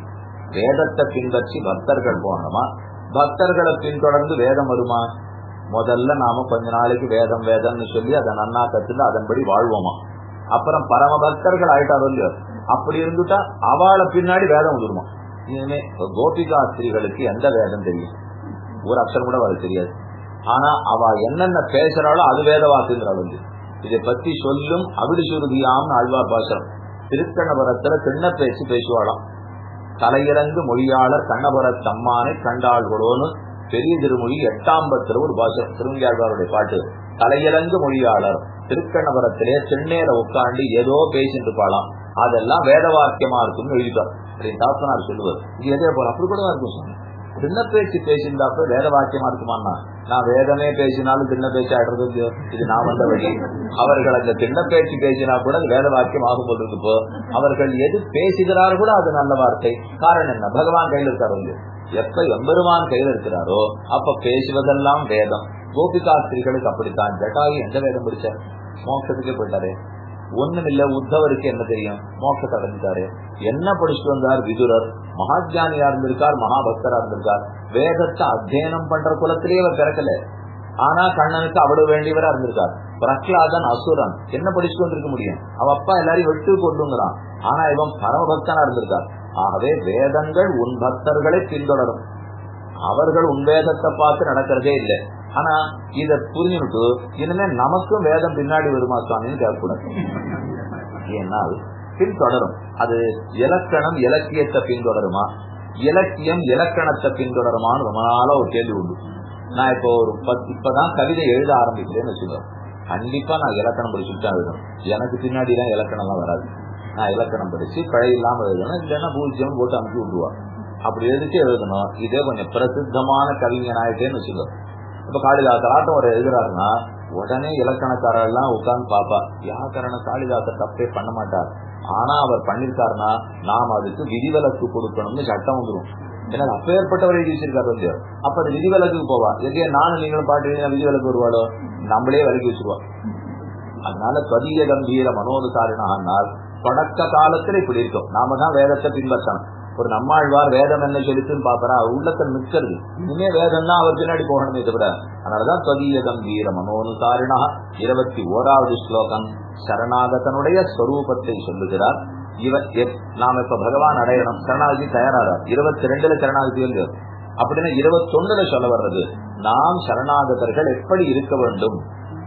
வேதத்தை பின்பற்றி பக்தர்கள் போனோமா பக்தர்களை பின்தொடர்ந்து வேதம் வருமா முதல்ல நாம கொஞ்ச நாளைக்கு வேதம் வேதம்னு சொல்லி அதை நன்னா கத்துட்டு அதன்படி வாழ்வோமா அப்புறம் பரம பக்தர்கள் ஆயிட்டாரோ இல்லையோ அப்படி இருந்துட்டா அவளை பின்னாடி வேதம் வந்துருமா இனிமே கோபிகாஸ்திரிகளுக்கு எந்த வேதம் தெரியும் ஒரு அக்ஷரம் கூட அவளுக்கு தெரியாது ஆனா அவ என்னென்ன பேசுறாளோ அது வேத வாக்குங்கிறாள் வந்து இதை பத்தி சொல்லும் அவிடு சுருதியாம் ஆழ்வார் பாசனம் திருக்கண்ணபுரத்துல திண்ண பேசி பேசுவாளாம் தலையிறங்கு மொழியாளர் கண்ணபுர தம்மானை கண்டாள்களோன்னு பெரிய திருமொழி எட்டாம் பத்துல ஒரு பாஷம் திருமணியாழ்வாருடைய பாட்டு தலையிலங்கு மொழியாளர் திருக்கண்ணபுரத்திலே சென்னேர உட்காந்து ஏதோ பேசிட்டு இருப்பாளாம் அதெல்லாம் வேத வாக்கியமா இருக்கும்னு எழுதிட்டார் அப்படின்னு தாசனார் சொல்லுவார் இது எதே போல அப்படி கூட இருக்கும் சொன்ன சின்ன பேச்சு பேசியிருந்தாப்ப வேத வாக்கியமா இருக்குமான்னா நான் வேதமே பேசினாலும் சின்ன பேச்சு ஆடுறது இல்லையோ இது நான் வந்த வழி அவர்கள் அந்த சின்ன பேச்சு பேசினா கூட அது வேத வாக்கியம் ஆகும் போது இப்போ அவர்கள் எது பேசுகிறார்களோ அது நல்ல வார்த்தை காரணம் என்ன பகவான் கையில் இருக்காரு இல்லையோ எப்ப எம்பெருமான் கையில் இருக்கிறாரோ அப்ப பேசுவதெல்லாம் வேதம் கோபிகாஸ்திரிகளுக்கு அப்படித்தான் ஜட்டாயி எந்த வேதம் படிச்சார் மோட்சத்துக்கே போயிட்டாரு ஒண்ணுமில்ல உத்தவருக்கு என்ன தெரியும் மோட்சத்தை அடைஞ்சிட்டாரு என்ன படிச்சுட்டு வந்தார் விதுரர் மகாஜானியா இருந்திருக்கார் மகாபக்தரா இருந்திருக்கார் வேதத்தை அத்தியனம் பண்ற குலத்திலேயே அவர் பிறக்கல ஆனா கண்ணனுக்கு அவ்வளவு வேண்டியவரா இருந்திருக்கார் பிரகலாதன் அசுரன் என்ன படிச்சுட்டு வந்திருக்க முடியும் அவ அப்பா எல்லாரையும் வெட்டு கொண்டுங்கிறான் ஆனா இவன் பரமபக்தனா இருந்திருக்கார் ஆகவே வேதங்கள் உன் பக்தர்களை பின்தொடரும் அவர்கள் உன் வேதத்தை பார்த்து நடக்கிறதே இல்லை ஆனா இத புரிஞ்சுட்டு இனிமே நமக்கும் வேதம் பின்னாடி வருமா சுவாமின்னு கேட்கக்கூடாது ஏன்னால் பின்தொடரும் அது இலக்கணம் இலக்கியத்தை பின்தொடருமா இலக்கியம் இலக்கணத்தை பின்தொடருமான்னு ரொம்ப நாளா ஒரு கேள்வி உண்டு நான் இப்போ ஒரு பத்து இப்பதான் கவிதை எழுத ஆரம்பிக்கிறேன்னு வச்சுக்கோ கண்டிப்பா நான் இலக்கணம் படிச்சுட்டு தான் எழுதணும் எனக்கு பின்னாடி எல்லாம் இலக்கணம் எல்லாம் வராது நான் இலக்கணம் படிச்சு பிழை இல்லாம எழுதணும் இல்லைன்னா பூஜ்யம் போட்டு அனுப்பி விட்டுருவா அப்படி எழுதிட்டு எழுதணும் இதே கொஞ்சம் பிரசித்தமான கவிஞன் ஆயிட்டேன்னு வச்சுக்கோ இப்ப காளிதாசர் ஆட்டம் ஒரு எழுதுறாருன்னா உடனே இலக்கணக்காரர் எல்லாம் உட்கார்ந்து பாப்பா வியாக்கரண காளிதாசர் தப்பே பண்ண மாட்டார் ஆனா அவர் பண்ணிருக்காருன்னா நாம் அதுக்கு விதிவிலக்கு கொடுக்கணும்னு சட்டம் வந்துடும் ஏன்னா அப்பேற்பட்டவர் எழுதி வச்சிருக்காரு வந்து அப்ப அது விதிவிலக்கு போவா எதையே நானும் நீங்களும் பாட்டு எழுதினா விதிவிலக்கு வருவாளோ நம்மளே விலக்கி வச்சிருவா அதனால பதிய கம்பீர மனோதுசாரினால் தொடக்க காலத்துல இப்படி இருக்கும் நாம தான் வேதத்தை பின்பற்றணும் ஒரு நம்மாழ்வார் வேதம் என்ன சொல்லிச்சுன்னு பாப்பறா உள்ளத்தில் நிற்கிறது இனிமே வேதம் தான் அவர் பின்னாடி போகணுமே தவிர அதனாலதான் தொதிய கம்பீர மனோனுசாரினா இருபத்தி ஓராவது ஸ்லோகம் சரணாகதனுடைய ஸ்வரூபத்தை சொல்லுகிறார் இவ நாம இப்ப பகவான் அடையணும் சரணாகதி தயாராகிறார் இருபத்தி ரெண்டுல சரணாகதி வந்து அப்படின்னா இருபத்தி ஒண்ணுல சொல்ல வர்றது நாம் சரணாகதர்கள் எப்படி இருக்க வேண்டும்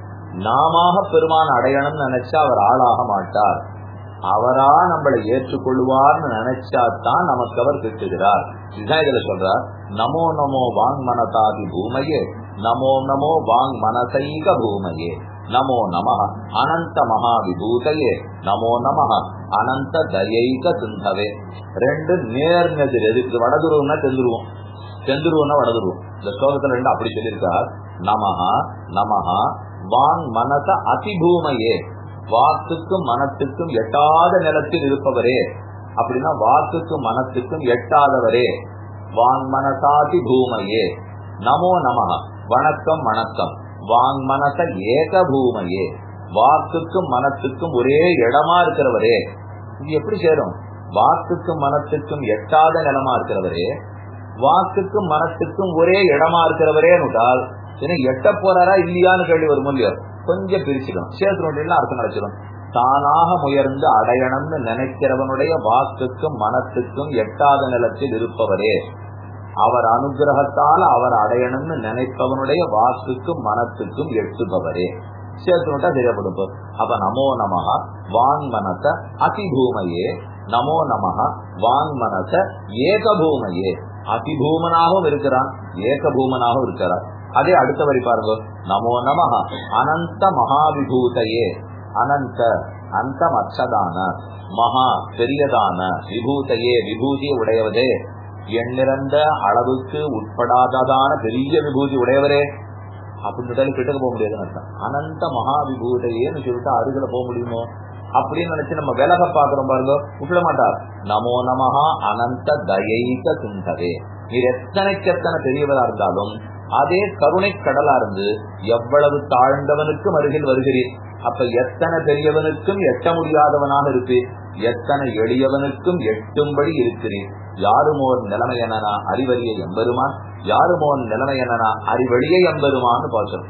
நாம பெருமான் அடையணும்னு நினைச்சா அவர் ஆளாக மாட்டார் அவரா நம்மளை ஏற்றுக்கொள்வார்னு நினைச்சாதான் நமக்கு அவர் திட்டுகிறார் இதுதான் இதுல சொல்றார் நமோ நமோ வாங் மனதாதி பூமையே நமோ நமோ வாங் மனசைக பூமையே நமோ நம அனந்த மகா விபூதையே நமோ நம அனந்த தயைக சிந்தவே ரெண்டு நேர்நெதிர் எது இது வடதுருவம்னா தெந்துருவோம் தெந்துருவம்னா வடதுருவோம் இந்த ஸ்லோகத்துல ரெண்டு அப்படி சொல்லியிருக்கார் நமஹா நமஹா வாங் மனச அதிபூமையே வாக்குக்கும் மனத்துக்கும் எட்டாத நிலத்தில் இருப்பவரே அப்படின்னா வாக்குக்கும் மனத்துக்கும் எட்டாதவரே வாங் மனசாதி பூமையே நமோ நம வணக்கம் வணக்கம் வாங் மனச ஏக பூமையே வாக்குக்கும் மனத்துக்கும் ஒரே இடமா இருக்கிறவரே இது எப்படி சேரும் வாக்குக்கும் மனத்துக்கும் எட்டாத நிலமா இருக்கிறவரே வாக்குக்கும் மனத்துக்கும் ஒரே இடமா இருக்கிறவரே நுட்டால் எட்ட போறாரா இல்லையான்னு கேள்வி வரும் இல்லையோ கொஞ்சம் பிரிச்சுக்கணும் சேர்த்து அர்த்தம் கிடைச்சிடும் தானாக முயர்ந்து அடையணும்னு நினைக்கிறவனுடைய வாக்குக்கும் மனத்துக்கும் எட்டாத நிலத்தில் இருப்பவரே அவர் அனுகிரகத்தால் அவர் அடையணும்னு நினைப்பவனுடைய வாக்குக்கும் மனத்துக்கும் எட்டுபவரே சேர்த்துட்டா தெரியப்படும் அப்ப நமோ நமக வாங் மனச அதிபூமையே நமோ நமக வாங் மனச ஏகபூமையே அதிபூமனாகவும் இருக்கிறான் ஏகபூமனாகவும் இருக்கிறார் அதே அடுத்த வரி பாருங்க நமோ நம அனந்த மகாவிபூதையே அனந்த அந்த மச்சதான மகா பெரியதான விபூதையே விபூதி உடையவதே எண்ணிறந்த அளவுக்கு உட்படாததான பெரிய விபூதி உடையவரே அப்படின்னு கிட்டக்கு போக முடியாதுன்னு அர்த்தம் அனந்த மகா விபூதையேன்னு சொல்லிட்டு அருகில போக முடியுமோ அப்படின்னு நினைச்சு நம்ம விலக பாக்குறோம் பாருங்க விட்டுட மாட்டார் நமோ நமஹா அனந்த தயைக சிந்தவே நீர் எத்தனைக்கு எத்தனை பெரியவரா இருந்தாலும் அதே கருணை கடலா இருந்து எவ்வளவு தாழ்ந்தவனுக்கும் அருகில் வருகிறீர் அப்ப எத்தனை பெரியவனுக்கும் எட்ட முடியாதவனாக இருப்பீர் எத்தனை எளியவனுக்கும் எட்டும்படி இருக்கிறேன் யாருமோர் நிலைமை என்னனா அறிவறிய எம்பெருமான் யாருமோர் நிலைமை என்னனா அறிவழியை எம்பெருமான்னு பார்த்தோம்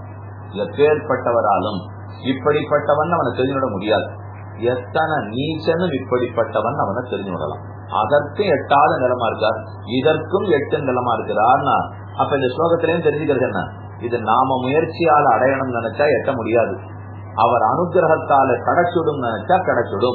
எப்பேற்பட்டவராலும் இப்படிப்பட்டவன் அவனை தெரிஞ்சுவிட முடியாது எத்தனை நீச்சனும் இப்படிப்பட்டவன் அவனை தெரிஞ்சுவிடலாம் அதற்கும் எட்டாத நிலமா இருக்கார் இதற்கும் எட்டு நிலமா இருக்கிறார்னா அப்ப இந்த ஸ்லோகத்திலையும் தெரிஞ்சுக்கிறது என்ன இது நாம முயற்சியால அடையணும் நினைச்சா எட்ட முடியாது அவர் அனுகிரகத்தால கிடைச்சுடும் நினைச்சா கிடைச்சுடும்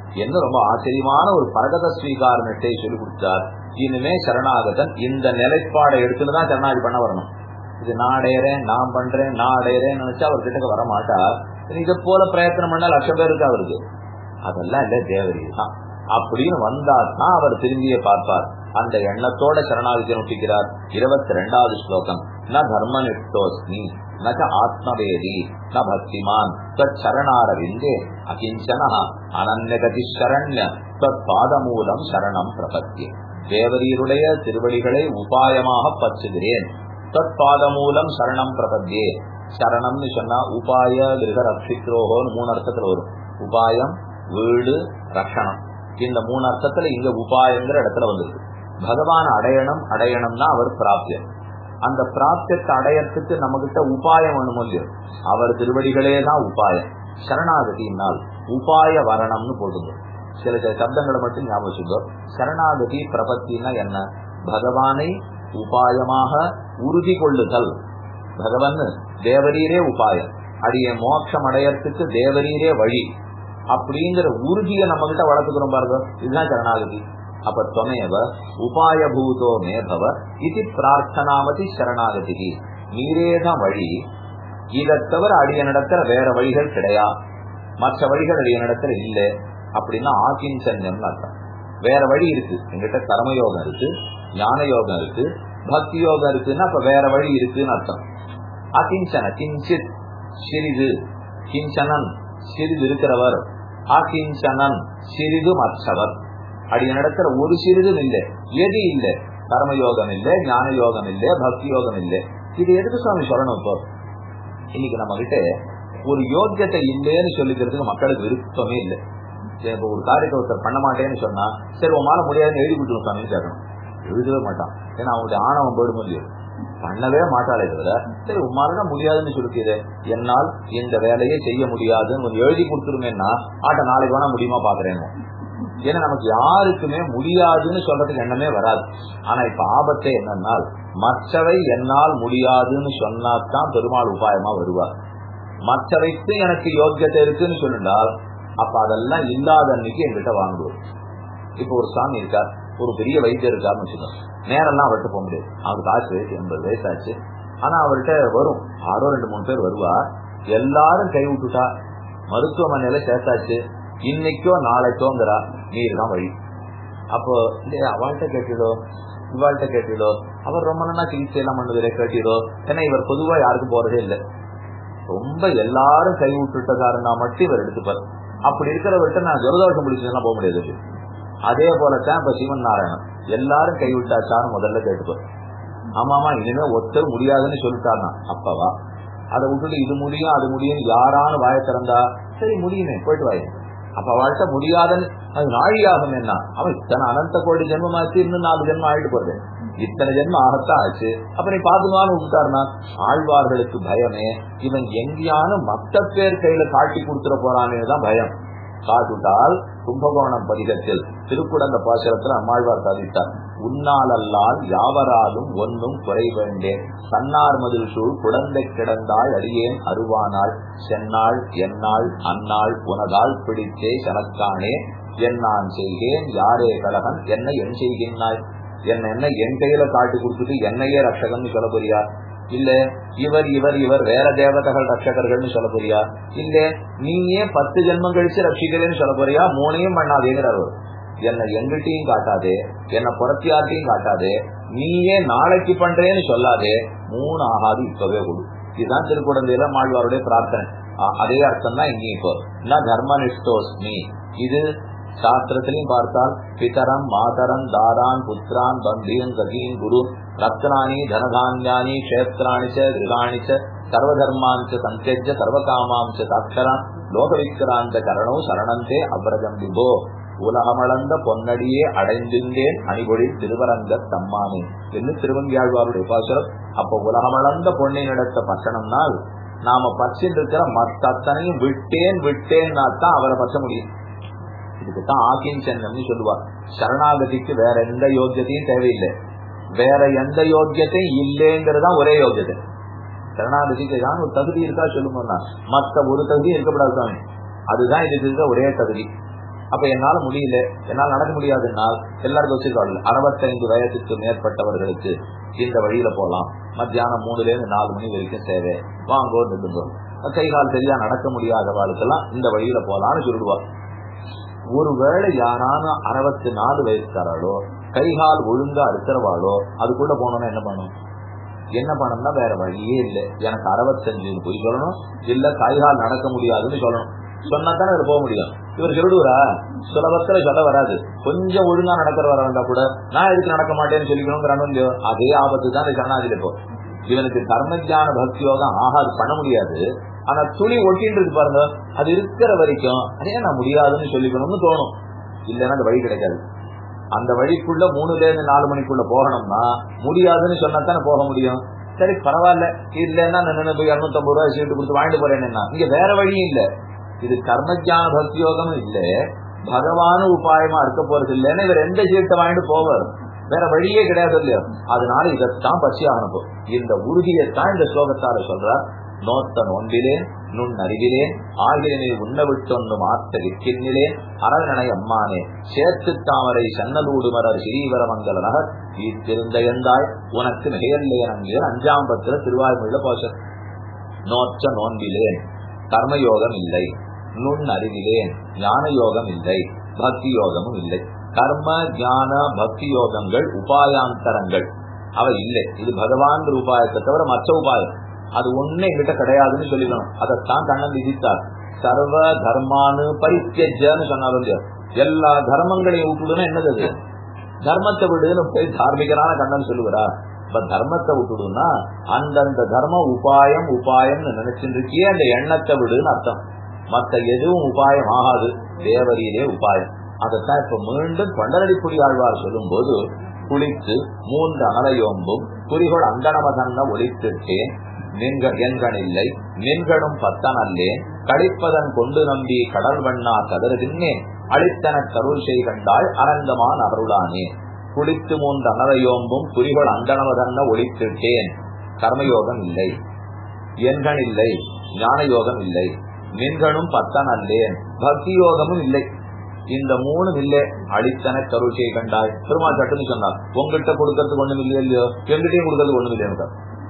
என்று ரொம்ப ஆச்சரியமான ஒரு பரகத ஸ்வீகார நெட்டை சொல்லி கொடுத்தார் இனிமே சரணாகதன் இந்த நிலைப்பாடை எடுத்துன்னு தான் சரணாகி பண்ண வரணும் இது நான் அடையறேன் நான் பண்றேன் நான் அடையறேன்னு நினைச்சா அவர் கிட்ட வர மாட்டார் இதை போல பிரயத்தனம் பண்ணா லட்சம் பேருக்கு அவருக்கு அதெல்லாம் இல்ல தேவரி தான் அப்படின்னு வந்தாதான் அவர் திரும்பிய பார்ப்பார் அந்த எண்ணத்தோட சரணாகதி நோட்டிக்கிறார் இருபத்தி ரெண்டாவது ஸ்லோகம் ந தர்மனிஷ்டோஸ்மி ந ஆத்மவேதி ந பக்திமான் சரணாரவிந்தே அகிஞ்சன அனன்யகதி சரண்ய பாதமூலம் சரணம் பிரபத்தி தேவரீருடைய திருவடிகளை உபாயமாக பற்றுகிறேன் தற்பாதமூலம் சரணம் பிரபத்தியே சரணம்னு சொன்னா உபாய கிரக ரட்சித்ரோகோன்னு மூணு அர்த்தத்துல வரும் உபாயம் வீடு ரஷணம் இந்த மூணு அர்த்தத்துல இங்க உபாயங்கிற இடத்துல வந்திருக்கு பகவான் அடையணும் அடையணும்னா அவர் பிராப்தியம் அந்த பிராப்தியத்தை அடையறதுக்கு நம்ம கிட்ட உபாயம் வேணும் இல்லையோ அவர் திருவடிகளே தான் உபாயம் சரணாகதியினால் உபாய வரணம்னு போடுங்க சில சில சப்தங்களை மட்டும் ஞாபகம் வச்சுக்கோ சரணாகதி பிரபத்தின்னா என்ன பகவானை உபாயமாக உறுதி கொள்ளுதல் பகவான் தேவரீரே உபாயம் அடிய மோட்சம் அடையறதுக்கு தேவரீரே வழி அப்படிங்கிற உறுதியை நம்ம கிட்ட வளர்த்துக்கிறோம் பாருங்க இதுதான் சரணாகதி அப்ப துவமேவ உபாயபூதோ மேபவ இது பிரார்த்தனாமதி சரணாகதி நீரேதான் வழி இதை தவிர அடிய நடத்துற வேற வழிகள் கிடையா மற்ற வழிகள் அடிய நடத்துற இல்ல அப்படின்னா ஆகிஞ்சன்யம் அர்த்தம் வேற வழி இருக்கு எங்கிட்ட கர்மயோகம் இருக்கு ஞான யோகம் இருக்கு பக்தி யோகம் இருக்குன்னா அப்ப வேற வழி இருக்குன்னு அர்த்தம் அகிஞ்சன கிஞ்சித் சிறிது கிஞ்சனன் சிறிது இருக்கிறவர் அகிஞ்சனன் சிறிது மற்றவர் அப்படி நடக்கிற ஒரு சிறிதும் இல்லை எது இல்லை கர்மயோகம் இல்லை ஞான யோகம் இல்லை பக்தி யோகம் இல்லை இது எதுக்கு சுவாமி சொல்லணும் இப்போ இன்னைக்கு நம்ம கிட்ட ஒரு யோக்கியத்தை இல்லைன்னு சொல்லிக்கிறதுக்கு மக்களுக்கு விருப்பமே இல்லை இப்போ ஒரு காரியத்தை ஒருத்தர் பண்ண மாட்டேன்னு சொன்னா சரி உமால முடியாதுன்னு எழுதி கொடுத்துரும் சுவாமின்னு கேட்கணும் எழுதவே மாட்டான் ஏன்னா அவங்களுடைய ஆணவம் போயிடும் இல்லையோ பண்ணவே மாட்டாளே தவிர சரி உமால முடியாதுன்னு சொல்லிக்கிறது என்னால் இந்த வேலையை செய்ய முடியாதுன்னு கொஞ்சம் எழுதி கொடுத்துருமேன்னா ஆட்ட நாளைக்கு வேணா முடியுமா பாக்குறேன் ஏன்னா நமக்கு யாருக்குமே முடியாதுன்னு சொல்றதுக்கு எண்ணமே வராது ஆனா இப்ப ஆபத்தே என்னன்னா மற்றவை என்னால் முடியாதுன்னு சொன்னாதான் பெருமாள் உபாயமா வருவார் மற்றவைக்கு எனக்கு யோக்கியத்தை இருக்குன்னு சொல்லிட்டால் அப்ப அதெல்லாம் இல்லாத அன்னைக்கு என்கிட்ட வாங்குவோம் இப்ப ஒரு சாமி இருக்கார் ஒரு பெரிய வைத்தியர் இருக்காருன்னு வச்சுக்கோங்க நேரெல்லாம் அவர்கிட்ட போக முடியாது அவருக்கு ஆச்சு வயசு எண்பது வயசாச்சு ஆனா அவர்கிட்ட வரும் ஆறோ ரெண்டு மூணு பேர் வருவார் எல்லாரும் கை விட்டுட்டா மருத்துவமனையில சேர்த்தாச்சு இன்னைக்கோ நாளைக்கோங்கிறா நீர் தான் வழி அப்போ இல்லையா அவள்கிட்ட கேட்டிடோ இவாள்கிட்ட கேட்டிடோ அவர் ரொம்ப நாளா சிகிச்சை எல்லாம் பண்ணுவதே கேட்டிடோ ஏன்னா இவர் பொதுவா யாருக்கும் போறதே இல்லை ரொம்ப எல்லாரும் கை விட்டுட்டதாருன்னா மட்டும் இவர் எடுத்துப்பார் அப்படி இருக்கிறவர்கிட்ட நான் ஜலதோஷம் பிடிச்சதுன்னா போக முடியாது அதே போலத்தான் இப்ப சிவன் நாராயணன் எல்லாரும் கை விட்டாச்சான்னு முதல்ல கேட்டுப்பார் ஆமாமா இனிமே ஒருத்தர் முடியாதுன்னு சொல்லிட்டாருனா அப்பவா அதை விட்டுட்டு இது முடியும் அது முடியும் யாரான்னு வாய திறந்தா சரி முடியுமே போயிட்டு வாங்க அப்ப வாழ்க்கை முடியாதுன்னு அது நாழியாகும் என்ன அவன் இத்தனை அனந்த கோடி ஜென்மமாச்சு இன்னும் நாலு ஜென்மம் ஆயிட்டு போறது இத்தனை ஜென்மம் ஆகத்தான் ஆச்சு அப்ப நீ பாத்துமான்னு விட்டாருனா ஆழ்வார்களுக்கு பயமே இவன் எங்கேயானு மத்த பேர் கையில காட்டி கொடுத்துட போறானே தான் பயம் காட்டுட்டால் கும்பகோணம் பதிகத்தில் திருக்குடந்த பாசனத்தில் அம்மாழ்வார் சாதித்தார் உன்னாலல்லால் யாவராலும் ஒன்னும் குறை வேண்டேன் சன்னார் மதில் சூழ் குழந்தை கிடந்தாள் அடியேன் அருவானாள் சென்னாள் என்னாள் அன்னாள் உனதால் பிடித்தே சனக்கானே என் நான் செய்கேன் யாரே கழகன் என்னை என் செய்கின்றாய் என்ன என்ன என் கையில காட்டி கொடுத்துட்டு என்னையே ரட்சகன் சொல்ல போறியா இல்ல இவர் இவர் இவர் வேற தேவதைகள் ரட்சகர்கள்னு சொல்ல போறியா இல்ல நீயே பத்து ஜென்மம் கழிச்சு ரட்சிக்கிறேன்னு சொல்ல போறியா மூணையும் பண்ணாதேங்கிறார் என்னை எங்கிட்டையும் காட்டாதே என்னை புறத்தியார்ட்டையும் காட்டாதே நீயே நாளைக்கு பண்றேன்னு சொல்லாதே மூணு ஆகாது இப்பவே கொடு இதுதான் திருக்குழந்தையில மாழ்வாருடைய பிரார்த்தனை அதே அர்த்தம் தான் இங்கேயும் இப்போ நான் தர்மனிஷ்டோஸ்மி இது சாஸ்திரத்திலையும் பார்த்தால் பிதரம் மாதரம் தாரான் புத்திரான் பந்தீன் ககீன் குரு ரத்னானி தனதான்யானி கஷேத்ராணி கிருகாணி சர்வதர்மாஞ்ச சந்தேஜ சர்வகாமாஞ்ச சாட்சரான் லோகவிக்கிராந்த கரணோ சரணந்தே அப்ரஜம் விபோ உலகமளந்த பொன்னடியே அடைந்திருந்தேன் அணிபொழி திருவரங்க தம்மானே என்று திருவங்கியாழ்வாருடைய பாசுரம் அப்ப உலகமளந்த பொன்னை நடத்த பட்டணம்னால் நாம பச்சில் இருக்கிற மத்தனையும் விட்டேன் விட்டேன்னா தான் அவரை பச்ச முடியும் இதுக்குத்தான் ஆக்கிஞ்சன்னு சொல்லுவார் சரணாகதிக்கு வேற எந்த யோக்கியத்தையும் தேவையில்லை வேற எந்த யோக்கியத்தையும் இல்லைங்கிறதா ஒரே யோக்கியத்தை சரணாகதிக்கு தான் ஒரு தகுதி இருக்கா சொல்லுங்கன்னா மத்த ஒரு தகுதி இருக்கப்படாது சாமி அதுதான் இதுக்கு இருக்க ஒரே தகுதி அப்ப என்னால முடியல என்னால் நடக்க முடியாதுன்னால் எல்லாருக்கும் வச்சிருக்காங்க அறுபத்தைந்து வயசுக்கு மேற்பட்டவர்களுக்கு இந்த வழியில போலாம் மத்தியானம் மூணுல இருந்து நாலு மணி வரைக்கும் சேவை வாங்கோ நின்றுங்கோ கை கால் சரியா நடக்க முடியாதவாளுக்கெல்லாம் இந்த வழியில போலாம்னு சொல்லிடுவா ஒருவேளை யாரான அறுபத்தி நாலு வயசுக்காராளோ கைகால் ஒழுங்கா இருக்கிறவாளோ அதுக்குள்ள போனோம்னா என்ன பண்ணும் என்ன பண்ணணும்னா வேற வழியே இல்லை எனக்கு அறுபத்தஞ்சுன்னு போய் சொல்லணும் இல்ல கைகால் நடக்க முடியாதுன்னு சொல்லணும் சொன்னா தானே இவர் போக முடியும் இவர் சொல்லுவா சுலபத்துல சொல்ல வராது கொஞ்சம் ஒழுங்கா நடக்கிறவரா இருந்தா கூட நான் எதுக்கு நடக்க மாட்டேன்னு சொல்லிக்கணுங்கிறானோ இல்லையோ அதே ஆபத்து தான் சரணாதில இப்போ இவனுக்கு கர்மஜான பக்தி யோகம் ஆகாது பண்ண முடியாது ஆனா துளி ஒட்டின்னு இருக்கு பாருங்க அது இருக்கிற வரைக்கும் அதே நான் முடியாதுன்னு சொல்லிக்கணும்னு தோணும் இல்லைன்னா அந்த வழி கிடைக்காது அந்த வழிக்குள்ள மூணுல இருந்து நாலு மணிக்குள்ள போகணும்னா முடியாதுன்னு சொன்னா தானே போக முடியும் சரி பரவாயில்ல இல்லைன்னா நின்று போய் இருநூத்தி ஐம்பது ரூபாய் சீட்டு கொடுத்து வாங்கிட்டு போறேன்னா இங்க வேற வழியும் இல்ல இது கர்மஜான பக்தி யோகமும் இல்ல பகவான உபாயமா இருக்க போறது இல்லைன்னு இவர் எந்த சீட்டை வாங்கிட்டு போவார் வேற வழியே கிடையாது இல்லையா அதனால இதைத்தான் பசி ஆகணும் இந்த உறுதியைத்தான் இந்த ஸ்லோகத்தால சொல்றார் நோத்த நோன்பிலேன் நுண் அறிவிலேன் ஆகியனை உண்ண விட்டொன்னும் ஆத்த விக்கின்னிலேன் அரவணை அம்மானே சேர்த்து தாமரை சன்னலூடு மலர் ஸ்ரீவரமங்கல நகர் ஈத்திருந்த எந்தாய் உனக்கு மிகையல்லையன் அங்கே அஞ்சாம் பத்திர திருவாய்மொழியில போஷ நோற்ற நோன்பிலேன் கர்மயோகம் இல்லை நுண் அறிவிலேன் ஞான யோகம் இல்லை பக்தி யோகமும் இல்லை கர்ம ஞான பக்தி யோகங்கள் உபாயாந்தரங்கள் அவை இல்லை இது பகவான் உபாயத்தை தவிர மற்ற உபாயம் அது ஒண்ணு எங்கிட்ட கிடையாதுன்னு சொல்லிக்கணும் அதைத்தான் கண்ணன் விதித்தார் சர்வ தர்மானு பரித்தியஜன்னு சொன்னாலும் இல்லையா எல்லா தர்மங்களையும் விட்டுடுனா என்னது அது தர்மத்தை விடுன்னு போய் தார்மிகரான கண்ணன் சொல்லுகிறா இப்ப தர்மத்தை விட்டுடுனா அந்தந்த தர்ம உபாயம் உபாயம்னு நினைச்சுட்டு இருக்கியே அந்த எண்ணத்தை விடுன்னு அர்த்தம் மத்த எதுவும் உபாயம் ஆகாது தேவரியிலே உபாயம் அதைத்தான் இப்ப மீண்டும் தொண்டரடிப்புடி ஆழ்வார் சொல்லும் போது குளித்து மூன்று அனலையோம்பும் குறிகோள் அங்கனமதன்ன ஒழித்திருக்கேன் எண்கணில்லை நின்கடும் பத்தன் அல்லேன் கழிப்பதன் கொண்டு நம்பி கடல் வண்ணா கதறுதின்னேன் அழித்தன கருள் செய் கண்டாள் அரங்கமான் அருளானே குளித்து மூன்று அனலையோம்பும் குறிகோள் அங்கனமதன்ன ஒழித்திருக்கேன் கர்மயோகம் இல்லை எண்கண் இல்லை ஞான யோகம் இல்லை நின்கணும் பத்தன் அல்லேன் பக்தி யோகமும் இல்லை இந்த மூணு இல்ல அடித்தன கருச்சை கண்டாய் பெருமாள் சட்டுன்னு சொன்னார் உங்ககிட்ட கொடுக்கறதுக்கு ஒண்ணும் இல்லையோ இல்லையோ எங்கிட்டையும் கொடுக்கறதுக்கு ஒண்ணும் இல்லையா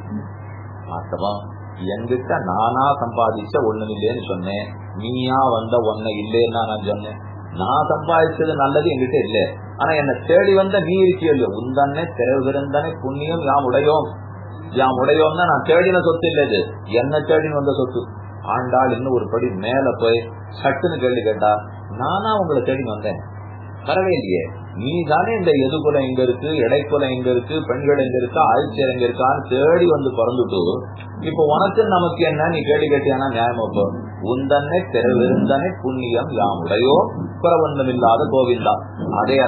வாஸ்தவா என்கிட்ட நானா சம்பாதிச்ச ஒண்ணும் இல்லைன்னு சொன்னேன் நீயா வந்த ஒன்ன இல்லைன்னா நான் சொன்னேன் நான் சம்பாதிச்சது நல்லது என்கிட்ட இல்ல ஆனா என்ன தேடி வந்த நீ இருக்கியோ இல்லையோ உந்தன்னே திறவிருந்தனே புண்ணியம் யாம் உடையோம் யாம் உடையோம்னா நான் தேடின சொத்து இல்ல இது என்ன தேடின்னு வந்த சொத்து ஆண்டாள் இன்னும் ஒரு படி மேல போய் சட்டுன்னு கேள்வி கேட்டா நானா உங்களை தேடி வந்தேன் வரவே இல்லையே நீ தானே இந்த எதுகுலம் எங்க இருக்கு இடைக்குலம் எங்க இருக்கு பெண்கள் எங்க இருக்கா ஆயுச்சர் எங்க இருக்கான்னு தேடி வந்து பிறந்துட்டு இப்ப உனக்கு நமக்கு என்ன நீ கேள்வி கேட்டியானா நியாயம் இப்போ உந்தன்னை திறவிருந்தனை புண்ணியம் யாமுடையோ குறவந்தம் இல்லாத கோவிந்தா அதே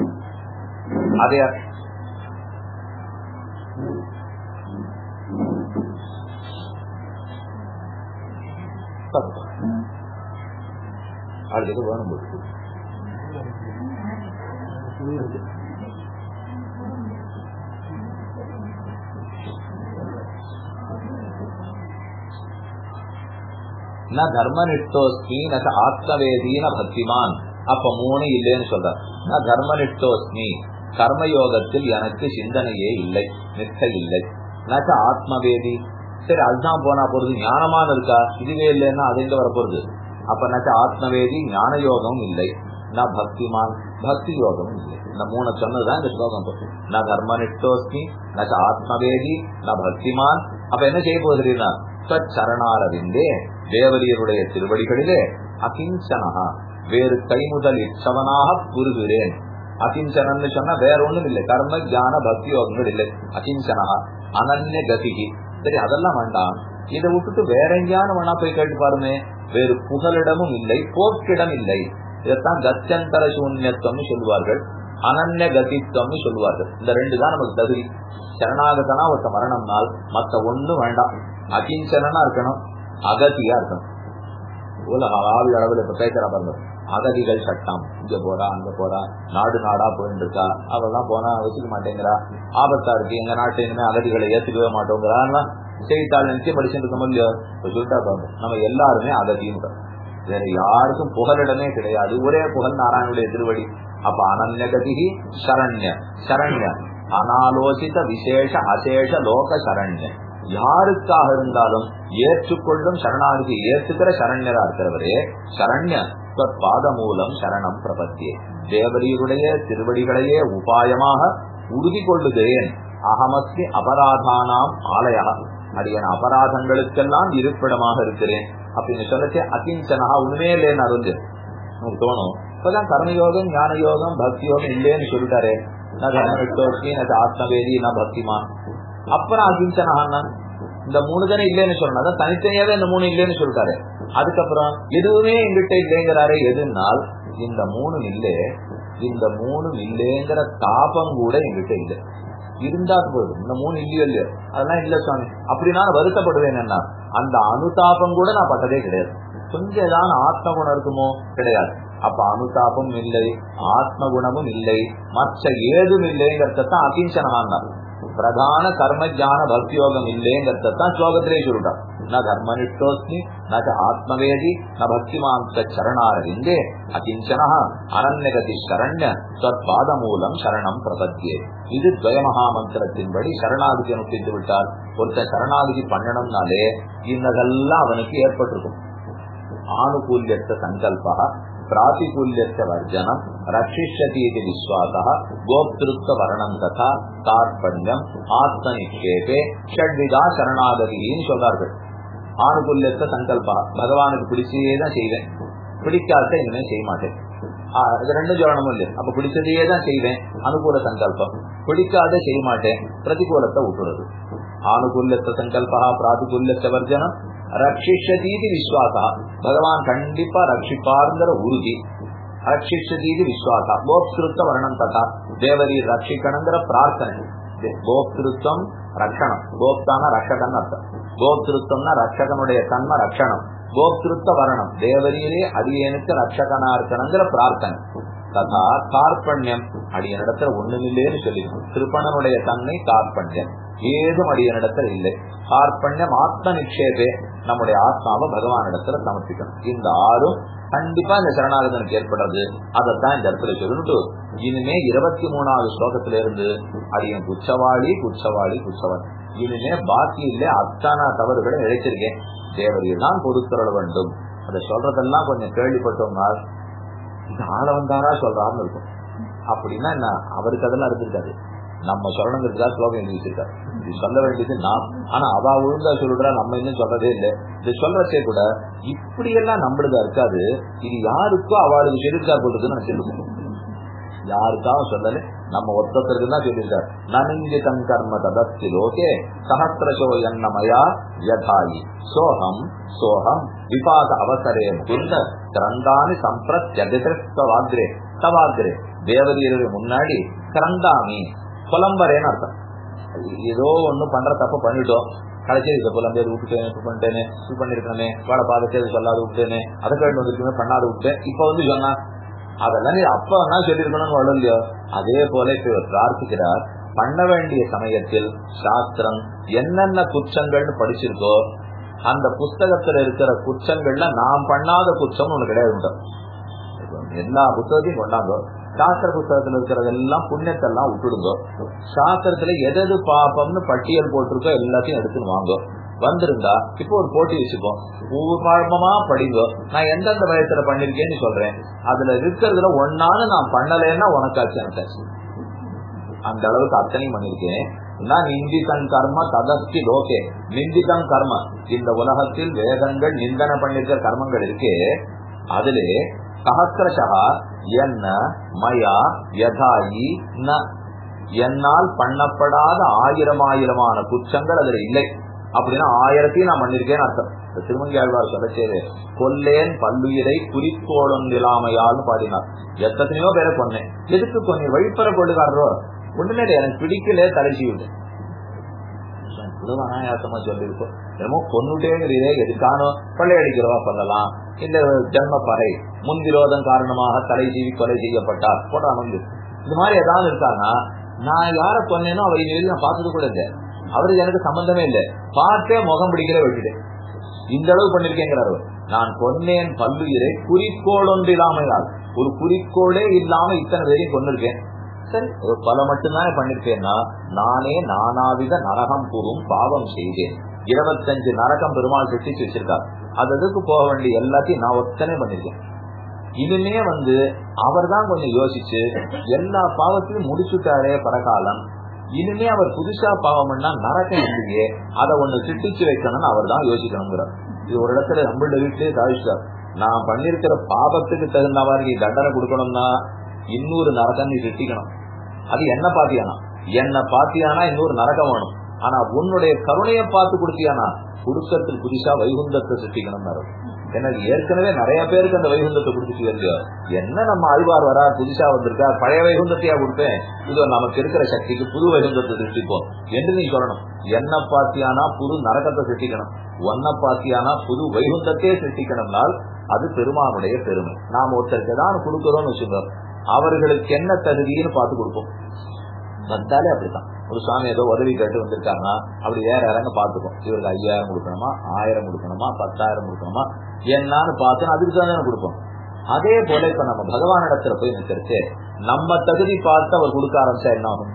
அதே அடுத்தது வேணும் போட்டு ந தர்மனிஷ்டோஸ்மி ந ஆத்மவேதீன பக்திமான் அப்ப மூணு இல்லைன்னு சொல்ற ந தர்மனிஷ்டோஸ்மி கர்மயோகத்தில் எனக்கு சிந்தனையே இல்லை நிஷ்ட இல்லை நச்ச ஆத்மவேதி சரி அதுதான் போனா போறது ஞானமான இருக்கா இதுவே இல்லைன்னா அது எங்க வரப்போறது அப்ப நச்ச ஆத்மவேதி ஞான யோகம் இல்லை நான் பக்திமான் பக்தி யோகம் இல்லை இந்த மூணு சொன்னதுதான் இந்த ஸ்லோகம் நான் தர்மனிஷ்டோஸ்மி நச்ச ஆத்மவேதி நான் பக்திமான் அப்ப என்ன செய்ய போகிறீங்கன்னா சரணாரவிந்தே தேவரியருடைய திருவடிகளிலே அகிஞ்சனகா வேறு கைமுதல் இச்சவனாக கூறுகிறேன் அகிஞ்சனன்னு சொன்னா வேற ஒண்ணும் இல்லை கர்ம ஜான பக்தி யோகங்கள் இல்லை அகிஞ்சனகா அனன்ய கதிகி சரி அதெல்லாம் வேண்டாம் இதை விட்டுட்டு வேற எங்கேயான வேணா போய் கேட்டு பாருமே வேறு புகலிடமும் இல்லை போக்கிடம் இல்லை இதைத்தான் கத்தியந்தர சூன்யத்துவம்னு சொல்லுவார்கள் அனன்ய கதித்துவம்னு சொல்லுவார்கள் இந்த ரெண்டு தான் நமக்கு தகுதி சரணாகதனா ஒருத்த மரணம்னால் மத்த ஒண்ணும் வேண்டாம் அகிஞ்சனா இருக்கணும் அகதியா இருக்கணும் உலக ஆவி அளவில் இப்ப பேசுற பாருங்க அகதிகள் சட்டம் இங்க போறா அங்க போறா நாடு நாடா போயிட்டு இருக்கா அவெல்லாம் போனா வச்சுக்க மாட்டேங்கிறா ஆபத்தா இருக்கு எங்க நாட்டு இனிமே அகதிகளை ஏத்துக்கவே மாட்டோங்கிறா செய்தித்தாள் நினைச்சு படிச்சுட்டு இருக்க முடியும் இப்ப சொல்லிட்டா பாருங்க நம்ம எல்லாருமே அகதியும் வேற யாருக்கும் புகலிடமே கிடையாது ஒரே புகழ் நாராயணுடைய திருவடி அப்ப அனன்யகதி சரண்ய சரண்ய அனாலோசித விசேஷ அசேஷ லோக சரண்ய யாருக்காக இருந்தாலும் ஏற்றுக்கொள்ளும் சரணாகதி ஏற்றுக்கிற சரண்யரா இருக்கிறவரே சரண்ய பாத மூலம் சரணம் பிரபத்தியே தேவரீருடைய திருவடிகளையே உபாயமாக உறுதி கொள்ளுகிறேன் அகமஸ்மி அபராதானாம் ஆலயா அடியன அபராதங்களுக்கெல்லாம் இருப்பிடமாக இருக்கிறேன் அப்படின்னு சொல்லச்சு அகிஞ்சனா உண்மையே இல்லைன்னு அருந்து உங்களுக்கு தோணும் இப்பதான் கர்மயோகம் ஞான யோகம் பக்தி யோகம் இல்லைன்னு சொல்லிட்டாரு ஆத்மவேதி நான் பக்திமா அப்புறம் அகிஞ்சனா இந்த மூணு தானே இல்லைன்னு சொல்லணும் அதான் தனித்தனியாவே இந்த மூணு இல்லைன்னு சொல்லிட்டாரு அதுக்கப்புறம் எதுவுமே எங்கிட்ட இல்லைங்கிறாரு எதுனால் இந்த மூணு இல்லே இந்த மூணு இல்லைங்கிற தாபம் கூட எங்கிட்ட இல்லை இருந்தா போதும் இந்த மூணு இல்லையோ இல்லையோ அதெல்லாம் இல்ல சுவாமி அப்படி நான் வருத்தப்படுவேன் என்ன அந்த அனுதாபம் கூட நான் பட்டதே கிடையாது கொஞ்சம் ஏதாவது ஆத்ம குணம் இருக்குமோ கிடையாது அப்ப அனுதாபம் இல்லை ஆத்ம குணமும் இல்லை மற்ற ஏதும் இல்லைங்கிறதான் அகிஞ்சனான் பிரதான கர்ம ஜான பக்தியோகம் இல்லைங்கிறதான் ஸ்லோகத்திலே சொல்லிட்டான் ந கர்மனிஷ்டோஸ்மி ந ஆத்மவேதி ந பக்திமாந்த சரணாரவிந்தே அகிஞ்சனா அரண்யகதி சரண்ய தற்பாத மூலம் சரணம் பிரபத்தியே இது துவயமகா மந்திரத்தின்படி சரணாகதி அனுப்பித்து விட்டார் ஒருத்தர் சரணாகதி பண்ணணும்னாலே இன்னதெல்லாம் அவனுக்கு ஏற்பட்டிருக்கும் ஆணுகூல்யத்த சங்கல்பா பிராதிகூல்யத்த வர்ஜனம் ரட்சிஷதி இது விஸ்வாச கோப்திருத்த வரணம் ததா தார்பண்யம் ஆத்ம நிஷேபே ஷட்விதா சரணாகதின்னு சொல்றார்கள் ஆணுகூல்யத்த சங்கல்பா பகவானுக்கு பிடிச்சே தான் செய்வேன் பிடிக்காத இனிமே செய்ய மாட்டேன் இது ரெண்டும் சொல்லணும் இல்லையா அப்ப பிடிச்சதையே தான் செய்வேன் அனுகூல சங்கல்பம் பிடிக்காத செய்ய மாட்டேன் பிரதிகூலத்தை விட்டுறது ஆணுகூல்யத்த சங்கல்பா பிராதிகூல்யத்த வர்ஜனம் ரட்சிஷதீதி விஸ்வாசா பகவான் கண்டிப்பா ரட்சிப்பாருங்கிற உறுதி ரட்சிஷதீதி விஸ்வாசா கோப்திருத்த வர்ணம் ததா தேவரி ரட்சிக்கணுங்கிற பிரார்த்தனை கோப்திருத்தம் ரட்சணம் கோப்தான ரட்சகன் அர்த்தம் கோப்திருத்தம்னா ரட்சகனுடைய தன்ம ரட்சணம் கோப்திருத்த வரணம் தேவரியிலே அடியனுக்கு ரட்சகனா இருக்கணுங்கிற பிரார்த்தனை ததா கார்பண்யம் அடியனிடத்துல ஒண்ணுமில்லேன்னு சொல்லிக்கணும் திருப்பணனுடைய தன்மை கார்பண்யம் ஏதும் அடியனிடத்துல இல்லை கார்பண்யம் ஆத்ம நிக்ஷேபே நம்முடைய ஆத்மாவை பகவான் இடத்துல சமர்ப்பிக்கணும் இந்த ஆறும் கண்டிப்பா இந்த சரணாகதனுக்கு ஏற்படுறது அதைத்தான் இந்த இடத்துல சொல்லிட்டு இனிமே இருபத்தி மூணாவது ஸ்லோகத்தில இருந்து அடியன் குச்சவாளி குச்சவாளி குச்சவாளி இனிமே பாக்கி இல்ல அத்தானா தவறுகளை இழைச்சிருக்கேன் தேவரையில் தான் பொறுத்தரல வேண்டும் அதை சொல்றதெல்லாம் கொஞ்சம் கேள்விப்பட்டோம்னா இது ஆள வந்தாரா சொல்றாருன்னு இருக்கும் அப்படின்னா என்ன அவருக்கு அதெல்லாம் இருந்திருக்காது நம்ம சொல்லணுங்கிறதுக்காக ஸ்லோகம் எழுதி வச்சிருக்காரு இது சொல்ல வேண்டியது நாம் ஆனா அவ ஒழுங்கா சொல்றா நம்ம இன்னும் சொல்றதே இல்லை இது சொல்றதே கூட இப்படி எல்லாம் நம்மளுதா இருக்காது இது யாருக்கோ அவளுக்கு சொல்லிருக்கார் போட்டுருக்குன்னு நான் சொல்லுவேன் யாருக்காக சொல்லல நம்ம ஒத்தத்திற்கு தான் சொல்லியிருக்கார் நனிஞ்சு தன் கர்ம ததஸ்தி லோகே சஹசிரசோ எண்ணமயா யதாயி சோகம் சோகம் விபாக அவசரே முகுந்த கிரந்தானி சம்பிரத்யதிரே தவாகிரே தேவதீரர் முன்னாடி கிரந்தாமி புலம்பரேன்னு அர்த்தம் ஏதோ ஒண்ணு பண்ற தப்பு பண்ணிட்டோம் கடைசி இதை புலம்பேர் விட்டுட்டேன் இப்ப பண்ணிட்டேனே இது பண்ணிருக்கேனே வாழ பாதத்தை சொல்லாத விட்டேனே அதை கேட்டு வந்துருக்கேன் பண்ணாத விட்டேன் இப்ப வந்து சொன்னா அதெல்லாம் நீ அப்ப என்ன சொல்லிருக்கணும்னு வரும் இல்லையோ அதே போல இப்ப இவர் பிரார்த்திக்கிறார் பண்ண வேண்டிய சமயத்தில் சாஸ்திரம் என்னென்ன குற்றங்கள்னு படிச்சிருக்கோ அந்த புஸ்தகத்துல இருக்கிற குற்றங்கள்ல நாம் பண்ணாத குற்றம் ஒண்ணு கிடையாது எல்லா புத்தகத்தையும் கொண்டாந்தோ சாஸ்திர புத்தகத்துல இருக்கிறதெல்லாம் புண்ணியத்தெல்லாம் விட்டுடுங்க சாஸ்திரத்துல எதது பாப்பம்னு பட்டியல் போட்டிருக்கோ எல்லாத்தையும் எடுத்துன்னு வாங்க வந்திருந்தா இப்போ ஒரு போட்டி வச்சுப்போம் ஒவ்வொரு பாழமா படிங்க நான் எந்தெந்த வயசுல பண்ணிருக்கேன்னு சொல்றேன் அதுல இருக்கிறதுல ஒன்னானு நான் பண்ணலைன்னா உனக்காச்சு எனக்கு அந்த அளவுக்கு அத்தனையும் பண்ணிருக்கேன் நான் நிந்திதன் கர்ம ததஸ்தி லோகே நிந்திதன் கர்ம இந்த உலகத்தில் வேதங்கள் நிந்தனை பண்ணிருக்கிற கர்மங்கள் இருக்கே அதிலே சகசிரசா என்ன மயா யதாயி ந என்னால் பண்ணப்படாத ஆயிரம் ஆயிரமான குற்றங்கள் அதுல இல்லை அப்படின்னா ஆயிரத்தையும் நான் பண்ணிருக்கேன்னு அர்த்தம் திருமங்கியாழ்வார் சொல்லச்சேது கொல்லேன் பல்லுயிரை குறிக்கோளும் இல்லாமையால் பாடினார் எத்தனையோ பேரை கொன்னேன் எதுக்கு கொஞ்சம் வழிபற கொள்ளுகாரோ ஒண்ணுமே எனக்கு பிடிக்கல தலை செய்யுது அனாயாசமா சொல்லிருக்கோம் என்னமோ கொன்னுட்டேங்கிறதே எதுக்கானோ கொள்ளையடிக்கிறவா சொல்லலாம் இந்த ஜென்ம பறை முன்விரோதம் காரணமாக தலை சீவி கொலை செய்யப்பட்டார் போட்டாங்க இது மாதிரி ஏதாவது இருக்காங்கன்னா நான் யார கொன்னேனோ அவரை நான் பார்த்தது கூட இல்லை அவருக்கு எனக்கு சம்பந்தமே இல்லை பார்த்தே முகம் பிடிக்கிற விட்டுட்டேன் இந்த அளவு பண்ணிருக்கேங்கிறார் அவர். நான் கொன்னேன் பல்லுயிரை குறிக்கோள் ஒன்று இல்லாமையால் ஒரு குறிக்கோளே இல்லாம இத்தனை பேரையும் கொண்டிருக்கேன் சரி ஒரு பல மட்டும்தான் பண்ணிருக்கேன்னா நானே நானாவித நரகம் கூறும் பாவம் செய்தேன் இருபத்தஞ்சு நரகம் பெருமாள் சிருஷ்டிச்சு வச்சிருக்கார் அது அதுக்கு போக வேண்டிய எல்லாத்தையும் நான் ஒத்தனை பண்ணிருக்கேன் இனிமே வந்து அவர் தான் கொஞ்சம் யோசிச்சு எல்லா பாவத்தையும் முடிச்சுட்டாரே பரகாலம் இனிமே அவர் புதுசா பாவம் பண்ணா நரக்கம் இல்லையே அதை ஒண்ணு சிட்டிச்சு வைக்கணும்னு அவர் தான் யோசிக்கணுங்கிறார் இது ஒரு இடத்துல நம்மளோட வீட்டிலேயே சாதிச்சார் நான் பண்ணிருக்கிற பாவத்துக்கு தகுந்த மாதிரி தண்டனை கொடுக்கணும்னா இன்னொரு நரகம் நீ சிட்டிக்கணும் அது என்ன பாத்தியானா என்ன பாத்தியானா இன்னொரு நரகம் வேணும் ஆனா உன்னுடைய கருணையை பார்த்து கொடுத்தியானா குடுக்கத்தில் புதுசா வைகுந்தத்தை சிட்டிக்கணும் எனக்கு ஏற்கனவே நிறைய பேருக்கு அந்த வைகுந்தத்தை கொடுத்துட்டு இல்லையோ என்ன நம்ம ஆழ்வார் வரா புதுசா வந்திருக்கா பழைய வைகுந்தத்தையா கொடுப்பேன் இது நமக்கு இருக்கிற சக்திக்கு புது வைகுந்தத்தை சிருஷ்டிப்போம் என்று நீ சொல்லணும் என்ன பாத்தியானா புது நரகத்தை சிருஷ்டிக்கணும் ஒன்ன பாத்தியானா புது வைகுந்தத்தையே சிருஷ்டிக்கணும்னால் அது பெருமானுடைய பெருமை நாம் ஒருத்தருக்கு தான் கொடுக்கிறோம்னு வச்சுக்கோ அவர்களுக்கு என்ன தகுதின்னு பார்த்து கொடுப்போம் வந்தாலே அப்படித்தான் ஒரு சுவாமி ஏதோ உதவி கேட்டு வந்திருக்காருன்னா அப்படி ஏற இறங்க பாத்துக்கும் இவருக்கு ஐயாயிரம் கொடுக்கணுமா ஆயிரம் கொடுக்கணுமா பத்தாயிரம் கொடுக்கணுமா என்னன்னு பார்த்து அதுக்கு தான் கொடுப்போம் அதே போல இப்ப நம்ம பகவான் இடத்துல போய் நிற்கிறது நம்ம தகுதி பார்த்து அவர் கொடுக்க ஆரம்பிச்சா என்ன ஆகும்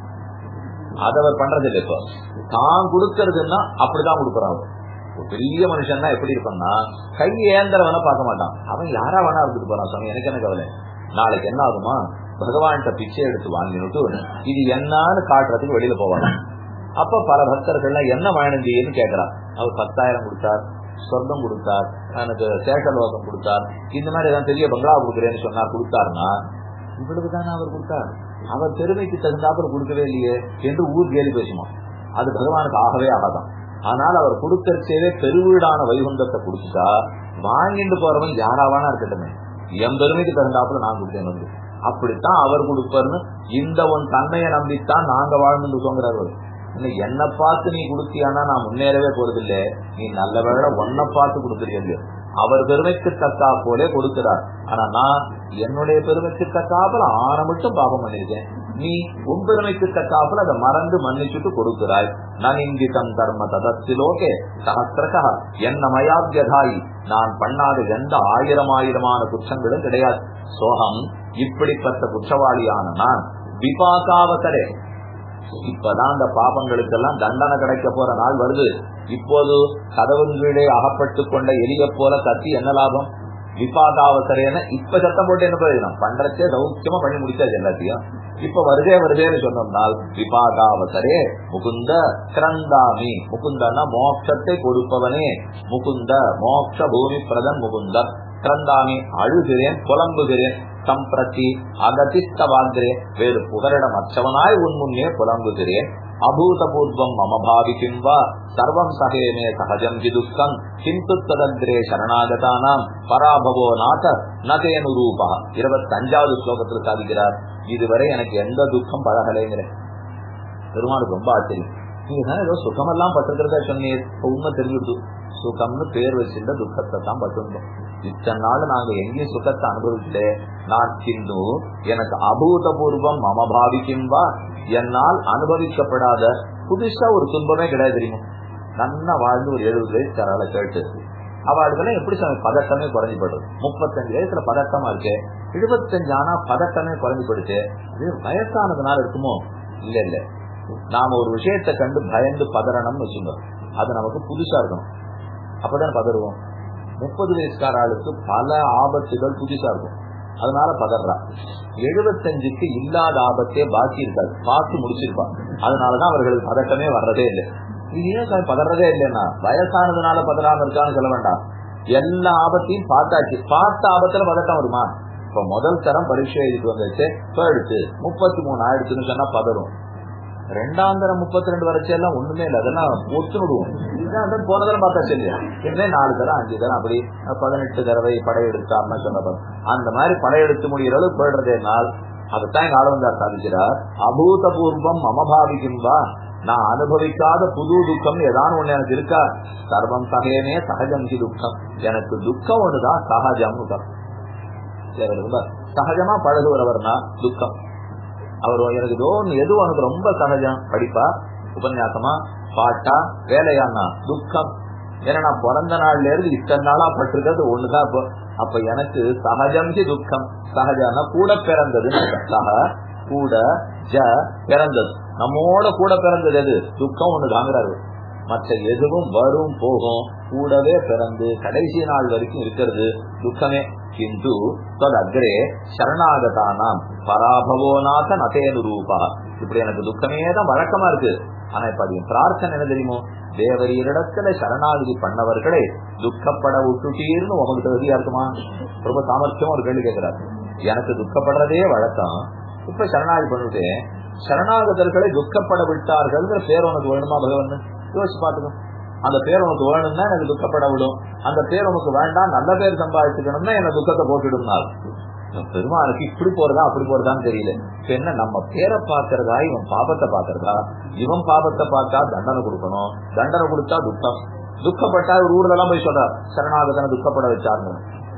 அதை அவர் பண்றது இல்லை இப்போ தான் கொடுக்கறதுன்னா அப்படிதான் கொடுக்குறான் ஒரு பெரிய மனுஷன்னா எப்படி இருப்பான்னா கை ஏந்திரவன பார்க்க மாட்டான் அவன் யாரா வேணா இருந்துட்டு போறான் சுவாமி எனக்கு என்ன கவலை நாளைக்கு என்ன ஆகுமா பகவான்கிட்ட பிச்சை எடுத்து வாங்கினுட்டு இது என்னன்னு காட்டுறதுக்கு வெளியில போவாங்க அப்ப பல பக்தர்கள்லாம் என்ன வேணுந்தின்னு கேக்குறான் அவர் பத்தாயிரம் கொடுத்தார் சொர்க்கம் கொடுத்தார் எனக்கு சேஷலோகம் கொடுத்தார் இந்த மாதிரி ஏதாவது பெரிய பங்களா கொடுக்குறேன்னு சொன்னா கொடுத்தாருன்னா இவ்வளவுதானே அவர் கொடுத்தார் அவர் பெருமைக்கு தகுந்தாப்புல கொடுக்கவே இல்லையே என்று ஊர் கேலி பேசுமா அது பகவானுக்கு ஆகவே ஆகாதான் ஆனால் அவர் கொடுக்கறதே பெருவீடான வைகுந்தத்தை கொடுத்துட்டா வாங்கிட்டு போறவன் யாராவானா இருக்கட்டுமே என் பெருமைக்கு தகுந்தாப்புல நான் கொடுத்தேன் வந்து அப்படித்தான் அவர் கொடுப்பாருன்னு இந்த உன் தன்மையை நம்பித்தான் நாங்க வாழ்ந்து சொல்கிறார்கள் என்ன பார்த்து நீ கொடுத்தியானா நான் முன்னேறவே போறதில்லை நீ நல்ல வேலை ஒன்ன பார்த்து கொடுக்குறீங்க அவர் பெருமைக்கு தக்கா போலே கொடுக்கிறார் ஆனா நான் என்னுடைய பெருமைக்கு தக்காப்புல ஆன மட்டும் பாபம் பண்ணிருக்கேன் நீ உன் பெருமைக்கு தக்காப்புல அதை மறந்து மன்னிச்சுட்டு கொடுக்கிறாய் நான் இங்கிதம் தர்ம ததத்திலோகே சகசிரகா என்ன மயாபியதாயி நான் பண்ணாத எந்த ஆயிரம் ஆயிரமான குற்றங்களும் கிடையாது சோகம் இப்படிப்பட்ட குற்றவாளியான நான் விபாகாவதரே இப்பதான் அந்த பாபங்களுக்கெல்லாம் தண்டனை கிடைக்க போற நாள் வருது இப்போது கதவின் கீழே அகப்பட்டு கொண்ட எலிய போல கத்தி என்ன லாபம் விபாகாவசரேன இப்ப சத்தம் போட்டு என்ன பிரயோஜனம் பண்றச்சே சௌக்கியமா பண்ணி முடிச்சாச்சு எல்லாத்தையும் இப்ப வருதே வருதேன்னு சொன்னோம்னால் விபாகாவசரே முகுந்த கிரந்தாமி முகுந்தனா மோட்சத்தை கொடுப்பவனே முகுந்த மோட்ச பூமி பிரதன் முகுந்த கிரந்தாமி அழுகிறேன் புலம்புகிறேன் சம்பிரதி அகதிஸ்தவாகிறேன் வேறு புகலிடம் அற்றவனாய் உன் முன்னே புலம்புகிறேன் அபூதபூர்வம் மம பாவிக்கும் வா சர்வம் சகேமே சகஜம் ஹி துக்கம் கிந்து ததந்திரே சரணாகதானாம் பராபவோ நாத நகேனு ரூபா இருபத்தி அஞ்சாவது ஸ்லோகத்தில் சாதிக்கிறார் இதுவரை எனக்கு எந்த துக்கம் பழகலைங்கிறேன் பெருமானுக்கு ரொம்ப ஆச்சரியம் நீங்க தானே ஏதோ சுகமெல்லாம் பட்டிருக்கிறதா சொன்னீர் உண்மை தெரிஞ்சுட்டு சுகம்னு பேர் வச்சிருந்த துக்கத்தை தான் பட்டிருந்தோம் இத்தனை நாள் நாங்க எங்கேயும் சுகத்தை அனுபவிக்கல நான் கிந்து எனக்கு அபூதபூர்வம் மம பாவிக்கும் வா என்னால் அனுபவிக்கப்படாத புதுசா ஒரு துன்பமே கிடையாது தெரியுமா நன்னா வாழ்ந்து ஒரு எழுபது வயசு தரால கேட்டு அவளுக்கெல்லாம் எப்படி சாமி பதட்டமே குறைஞ்சு போடுறது முப்பத்தஞ்சு வயசுல பதட்டமா இருக்கு எழுபத்தஞ்சு ஆனா பதட்டமே குறைஞ்சு போடுச்சு அது வயசானதுனால இருக்குமோ இல்ல இல்ல நாம ஒரு விஷயத்தை கண்டு பயந்து பதறணும்னு வச்சுங்க அது நமக்கு புதுசா இருக்கணும் அப்பதான் பதறுவோம் முப்பது வயசுக்கார ஆளுக்கு பல ஆபத்துகள் புதுசா இருக்கும் அதனால பதறா எழுபத்தஞ்சுக்கு இல்லாத ஆபத்தே பாக்கி இருக்காது பார்த்து முடிச்சிருப்பா அதனாலதான் அவர்களுக்கு பதட்டமே வர்றதே இல்லை இது ஏன் சார் பதறதே இல்லைன்னா வயசானதுனால பதறாம இருக்கான்னு சொல்ல வேண்டாம் எல்லா ஆபத்தையும் பார்த்தாச்சு பார்த்த ஆபத்துல பதட்டம் வருமா இப்ப முதல் தரம் பரீட்சை எழுதிட்டு வந்துச்சு இப்ப எடுத்து முப்பத்தி மூணு ஆயிடுச்சுன்னு சொன்னா பதறும் ரெண்டாம் தரம் முப்பத்தி ரெண்டு வரைச்சு எல்லாம் ஒண்ணுமே இல்லை அதெல்லாம் ஒத்து விடுவோம் இதுதான் போன தரம் பார்த்தா சரியா என்ன நாலு தரம் அஞ்சு தரம் அப்படி பதினெட்டு தடவை படையெடுத்தார்னா சொன்ன அந்த மாதிரி படையெடுத்து முடிகிற அளவு போயிடுறதே நாள் அதைத்தான் எங்க ஆளுந்தார் சாதிக்கிறார் அபூதபூர்வம் மமபாவிக்கும்பா நான் அனுபவிக்காத புது துக்கம் ஏதாவது ஒண்ணு எனக்கு இருக்கா சர்வம் சகேனே சகஜம் துக்கம் எனக்கு துக்கம் ஒண்ணுதான் சகஜம்னு சகஜமா பழகுறவர்னா துக்கம் அவர் எனக்கு ஏதோ எது உனக்கு ரொம்ப சகஜம் படிப்பா உபன்யாசமா பாட்டா வேலையானா துக்கம் ஏன்னா நான் பிறந்த நாள்ல இருந்து இத்தனை நாளா பட்டிருக்கிறது ஒண்ணுதான் இப்போ அப்ப எனக்கு சகஜம் துக்கம் சகஜம்னா கூட பிறந்தது சக கூட ஜ பிறந்தது நம்மோட கூட பிறந்தது எது துக்கம் ஒண்ணு தாங்குறாரு மற்ற எதுவும் வரும் போகும் கூடவே பிறந்து கடைசி நாள் வரைக்கும் இருக்கிறது துக்கமே கிந்து அக்ரே சரணாகதானாம் பராபவோநாத நதேனு ரூபா இப்படி எனக்கு துக்கமே தான் வழக்கமா இருக்கு ஆனா இப்ப அது பிரார்த்தனை என்ன தெரியுமோ தேவரீரிடத்துல சரணாகதி பண்ணவர்களை துக்கப்பட விட்டுட்டீர்னு உமக்கு தகுதியா இருக்குமா ரொம்ப சாமர்த்தியமா ஒரு கேள்வி கேட்கிறாரு எனக்கு துக்கப்படுறதே வழக்கம் இப்ப சரணாகதி பண்ணிட்டு சரணாகதர்களை துக்கப்பட விட்டார்கள் பேர் உனக்கு வேணுமா பகவான் யோசிச்சு பாத்துக்கோ அந்த பேர் உனக்கு வேணும்னா எனக்கு துக்கப்பட விடும் அந்த பேர் உனக்கு வேண்டாம் நல்ல பேர் சம்பாதிச்சுக்கணும்னா என்ன துக்கத்தை போட்டுடும் பெருமாளுக்கு இப்படி போறதா அப்படி போறதான்னு தெரியல இப்ப என்ன நம்ம பேரை பாக்குறதா இவன் பாபத்தை பாக்குறதா இவன் பாபத்தை பார்த்தா தண்டனை கொடுக்கணும் தண்டனை கொடுத்தா துக்கம் துக்கப்பட்டா ஒரு ஊர்ல போய் சொல்றார் சரணாகதனை துக்கப்பட வச்சாருன்னு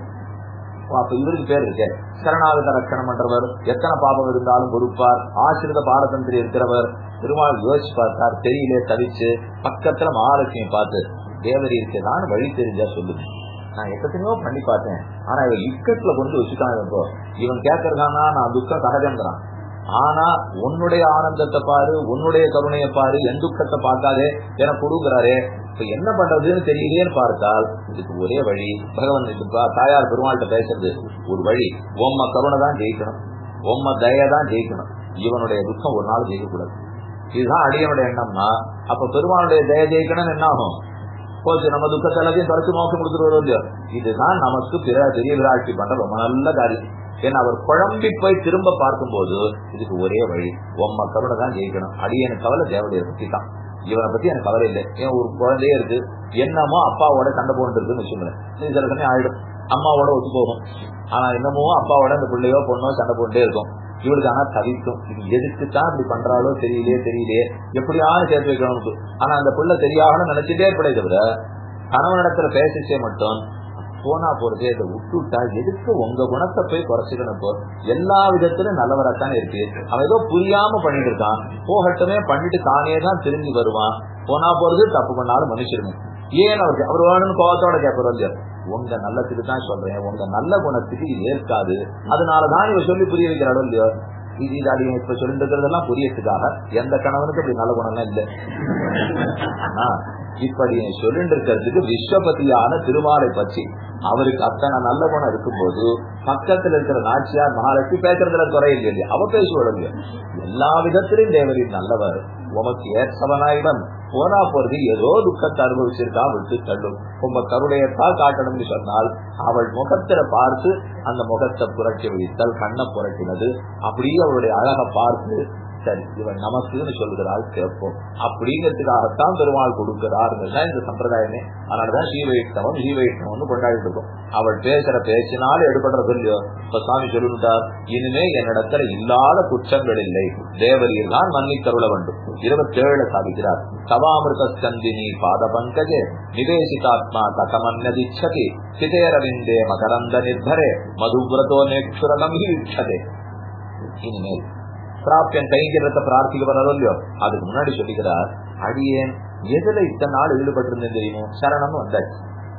அப்ப இவருக்கு பேர் இருக்கு சரணாகத ரட்சணம் பண்றவர் எத்தனை பாபம் இருந்தாலும் பொறுப்பார் ஆசிரித பாரதந்திரி இருக்கிறவர் திருமால் யோசிச்சு பார்த்தார் தெரியல தவிச்சு பக்கத்துல மகாலட்சுமி பார்த்து தேவரி இருக்கதான் வழி தெரிஞ்சா சொல்லுங்க நான் எத்தனையோ பண்ணி பார்த்தேன் ஆனா இவன் இக்கத்துல கொண்டு வச்சுட்டான் இப்போ இவன் கேட்கறதானா நான் துக்கம் சகஜம்ங்கிறான் ஆனா உன்னுடைய ஆனந்தத்தை பாரு உன்னுடைய கருணையை பாரு என் துக்கத்தை பார்க்காதே எனக்கு கொடுக்குறாரே இப்ப என்ன பண்றதுன்னு தெரியலேன்னு பார்த்தால் இதுக்கு ஒரே வழி பகவான் தாயார் பெருமாள்கிட்ட பேசுறது ஒரு வழி உம்ம கருணை தான் ஜெயிக்கணும் உம்ம தய தான் ஜெயிக்கணும் இவனுடைய துக்கம் ஒரு நாள் ஜெயிக்கக்கூடாது இதுதான் அடியனுடைய எண்ணம்னா அப்ப பெருமானுடைய தய ஜெயிக்கணும் என்ன ஆகும் போச்சு நம்ம துக்கத்தை எல்லாத்தையும் தொடச்சு மோசம் கொடுத்துட்டு வரும் இல்லையோ இதுதான் நமக்கு பிற பெரிய விராட்சி பண்ற ரொம்ப நல்ல காரியம் ஏன்னா அவர் குழம்பி போய் திரும்ப பார்க்கும்போது இதுக்கு ஒரே வழி உம்ம கருணை தான் ஜெயிக்கணும் அடியனு கவலை தேவடைய பத்தி தான் இவனை பத்தி எனக்கு கவலை இல்லை ஏன் ஒரு குழந்தையே இருக்கு என்னமோ அப்பாவோட சண்டை போட்டு இருக்குன்னு வச்சுக்கோங்களேன் சில சமயம் ஆயிடும் அம்மாவோட ஒத்து போகும் ஆனா என்னமோ அப்பாவோட அந்த பிள்ளையோ பொண்ணோ சண்டை போட்டே இருக்கும் இவளுக்கு ஆனா தவிக்கும் இது எதுக்குத்தான் இப்படி பண்றாளோ தெரியலையே தெரியலையே எப்படியாவது சேர்த்து வைக்கணும் ஆனா அந்த பிள்ளை தெரியாதுன்னு நினைச்சிட்டே இருப்படே தவிர கணவனிடத்துல பேசிச்சே மட்டும் போனா போறதே இதை விட்டுட்டா எதுக்கு உங்க குணத்தை போய் குறைச்சிக்கணும் இப்போ எல்லா விதத்திலும் நல்லவராத்தானே இருக்கு அவன் ஏதோ புரியாம பண்ணிட்டு இருக்கான் போகட்டுமே பண்ணிட்டு தானே தான் திரும்பி வருவான் போனா போறது தப்பு பண்ணாலும் மனுஷருங்க ஏன் அவருக்கு அவர் வேணும்னு கோபத்தோட கேட்பறோம் இல்லையா உங்க நல்லத்துக்கு தான் சொல்றேன் உங்க நல்ல குணத்துக்கு இது ஏற்காது அதனாலதான் இவ சொல்லி புரிய வைக்கிறாளோ இல்லையோ இது இது அடியும் இப்ப சொல்லிட்டு இருக்கிறதெல்லாம் புரியறதுக்காக எந்த கணவனுக்கு அப்படி நல்ல குணம்லாம் இல்ல ஆனா இப்படி சொல்லிட்டு இருக்கிறதுக்கு விஸ்வபதியான திருமாலை பற்றி அவருக்கு அத்தனை நல்ல குணம் இருக்கும்போது பக்கத்துல இருக்கிற நாச்சியார் மகாலட்சுமி பேசுறதுல குறை இல்லையா அவ பேசுவாங்க எல்லா விதத்திலும் தேவரின் நல்லவர் உமக்கு ஏற்றவனாயிடம் போனா போறது ஏதோ துக்கத்தை அனுபவிச்சிருக்கா விட்டு தள்ளும் உங்க கருடையத்தான் காட்டணும்னு சொன்னால் அவள் முகத்தில பார்த்து அந்த முகத்தை புரட்டி வைத்தல் கண்ணை புரட்டினது அப்படியே அவளுடைய அழகை பார்த்து சரி இவன் நமக்குன்னு சொல்லுகிறாள் கேட்போம் அப்படிங்கிறதுக்காகத்தான் பெருமாள் கொடுக்கிறாருங்கிறதுதான் இந்த சம்பிரதாயமே அதனாலதான் ஸ்ரீவைஷ்ணவம் ஸ்ரீவைஷ்ணவம்னு கொண்டாடிட்டு இருக்கோம் அவள் பேசுற பேசினாலும் எடுபடுறது இல்லையோ இப்ப சுவாமி சொல்லிட்டார் இனிமே என்னிடத்துல இல்லாத குற்றங்கள் இல்லை தேவரீர் தான் மன்னித்தருள வேண்டும் இருபத்தி ஏழு சாதிக்கிறார் தவாமிருத ஸ்கந்தினி பாத பங்கஜே நிவேசிதாத்மா தகமன்னதிச்சதி சிதேரவிந்தே மகரந்த நிர்பரே மதுவிரதோ நேக்ஷுரகம் ஈட்சதே இனிமேல் பிராப்தியன் கைங்கிறத பிரார்த்திக்க வர்றதோ இல்லையோ அதுக்கு முன்னாடி சொல்லிக்கிறார் அடியேன் எதுல இத்தனை நாள் ஈடுபட்டிருந்தேன் தெரியுமோ சரணம்னு வந்தாச்சு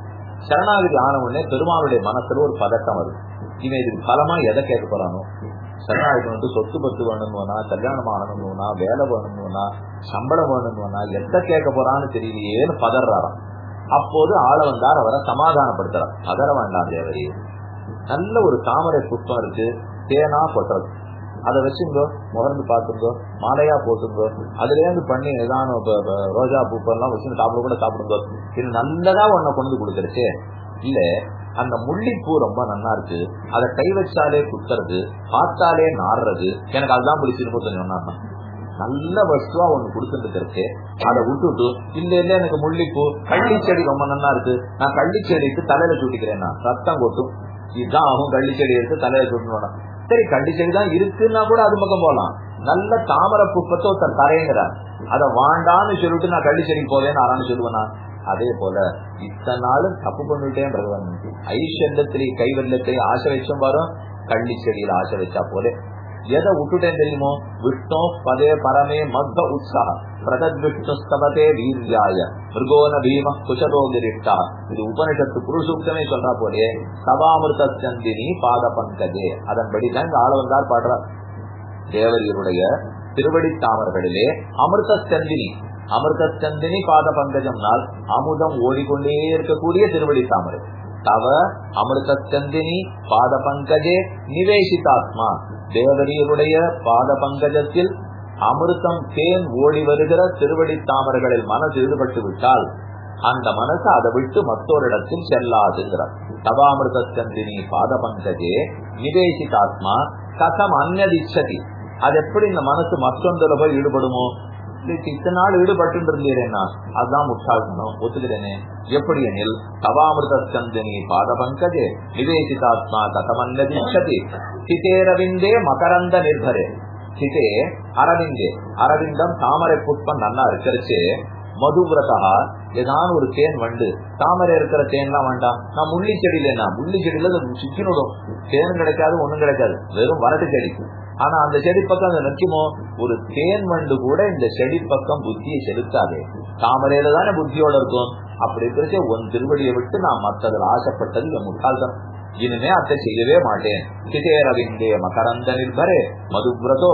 சரணாகதி ஆன உடனே பெருமாளுடைய மனசுல ஒரு பதட்டம் வரும் இவன் இதுக்கு பலமா எதை கேட்க போறானோ சரணாகதி வந்து சொத்து பத்து வேணும்னா கல்யாணம் ஆகணும்னா வேலை வேணும்னா சம்பளம் வேணும்னா எதை கேட்க போறான்னு தெரியலையேன்னு பதறாராம் அப்போது ஆள வந்தார் அவரை சமாதானப்படுத்துறார் பதற வேண்டாம் தேவரி நல்ல ஒரு தாமரை புஷ்பம் இருக்கு தேனா கொட்டுறது அதை வச்சுங்கோ முகர்ந்து பாத்துங்கோ மாலையா போட்டுங்கோ அதுல இருந்து பண்ணி ஏதான ரோஜா பூப்பெல்லாம் வச்சு சாப்பிட கூட சாப்பிடுங்க இது நல்லதா ஒன்ன கொண்டு கொடுத்துருச்சு இல்ல அந்த முள்ளிப்பூ ரொம்ப நல்லா இருக்கு அதை கை வச்சாலே குத்துறது பார்த்தாலே நாடுறது எனக்கு அதுதான் பிடிச்சிருக்கு சொன்னா நல்ல வஸ்துவா ஒண்ணு கொடுத்துட்டு இருக்கு அதை விட்டுட்டு இல்ல இல்ல எனக்கு முள்ளிப்பூ கள்ளி செடி ரொம்ப நல்லா இருக்கு நான் கள்ளி செடிக்கு தலையில சூட்டிக்கிறேன் நான் ரத்தம் கொட்டும் இதுதான் ஆகும் கள்ளி செடி எடுத்து தலையில சூட்டணும் சரி கள்ளி செடி தான் இருக்குன்னா கூட அது பக்கம் போகலாம் நல்ல தாமரை புஷ்பத்தை ஒருத்தர் தரையுங்கிறார் அதை வாண்டான்னு சொல்லிட்டு நான் கள்ளி செடிக்கு போவேன்னு ஆறான்னு சொல்லுவேன் நான் அதே போல இத்தனை நாளும் தப்பு பண்ணிட்டேன் பகவான் ஐஸ்வர்யத்திலே கைவல்லத்திலே ஆசை வச்சும் வரும் கள்ளி செடியில ஆசை வச்சா போல எதை விட்டுட்டேன் தெரியுமோ விஷ்ணு பதே பரமே மத்த உற்சாக பிரகத் விஷ்ணு ஸ்தபதே வீரியாய மிருகோன பீம குஷதோகிரிஷ்டா இது உபனிஷத்து புருஷுக்தமே சொல்றா போலே சபாமிருத சந்தினி பாத பங்கஜே அதன்படி தான் இந்த ஆள வந்தார் பாடுறார் தேவரியருடைய திருவடி தாமர்களிலே அமிர்த சந்தினி அமிர்த சந்தினி பாத பங்கஜம்னால் அமுதம் ஓடிக்கொண்டே இருக்கக்கூடிய திருவடி தாமரை தவ அமிர்த சந்தினி பாத பங்கஜே நிவேசிதாத்மா தேவரியருடைய பாத பங்கஜத்தில் அமிர்தம் தேன் ஓடி வருகிற திருவடி தாமரைகளில் மனசு ஈடுபட்டு விட்டால் அந்த மனசு அதை விட்டு மற்றொரு இடத்தில் செல்லாதுங்கிறார் தவாமிருத சந்தினி பாத பங்கஜே நிவேசிதாத்மா கதம் அந்நதிச்சதி அது எப்படி இந்த மனசு மற்றொன்றுல போய் ஈடுபடுமோ இத்தனை நாள் ஈடுபட்டு இருந்தேன்னா அதான் முட்டாளணும் ஒத்துக்கிறேனே எப்படி எனில் தவாமிருத சந்தினி பாத பங்கஜே நிவேசிதாத்மா கதமன்னதிச்சதி சிதேரவிந்தே மகரந்த நிர்பரே சிதே அரவிந்தே அரவிந்தம் தாமரை புஷ்பம் நல்லா இருக்கிறச்சு மதுவிரதா ஏதாவது ஒரு தேன் வண்டு தாமரை இருக்கிற தேன்லாம் வேண்டாம் நான் முள்ளி செடியில முள்ளி செடியில சுக்கினுடும் தேன் கிடைக்காது ஒண்ணும் கிடைக்காது வெறும் வரட்டு செடி ஆனா அந்த செடி பக்கம் அந்த நிற்குமோ ஒரு தேன் வண்டு கூட இந்த செடி பக்கம் புத்தியை செலுத்தாதே தாமரையில தானே புத்தியோட இருக்கும் அப்படி இருக்கிறச்சே உன் திருவடியை விட்டு நான் மற்றதில் ஆசைப்பட்டது என் முட்டாள்தான் இனிமே அதை செய்யவே மாட்டேன் சிதேரவிந்தே மகரந்த நிர்பரே மதுவிரதோ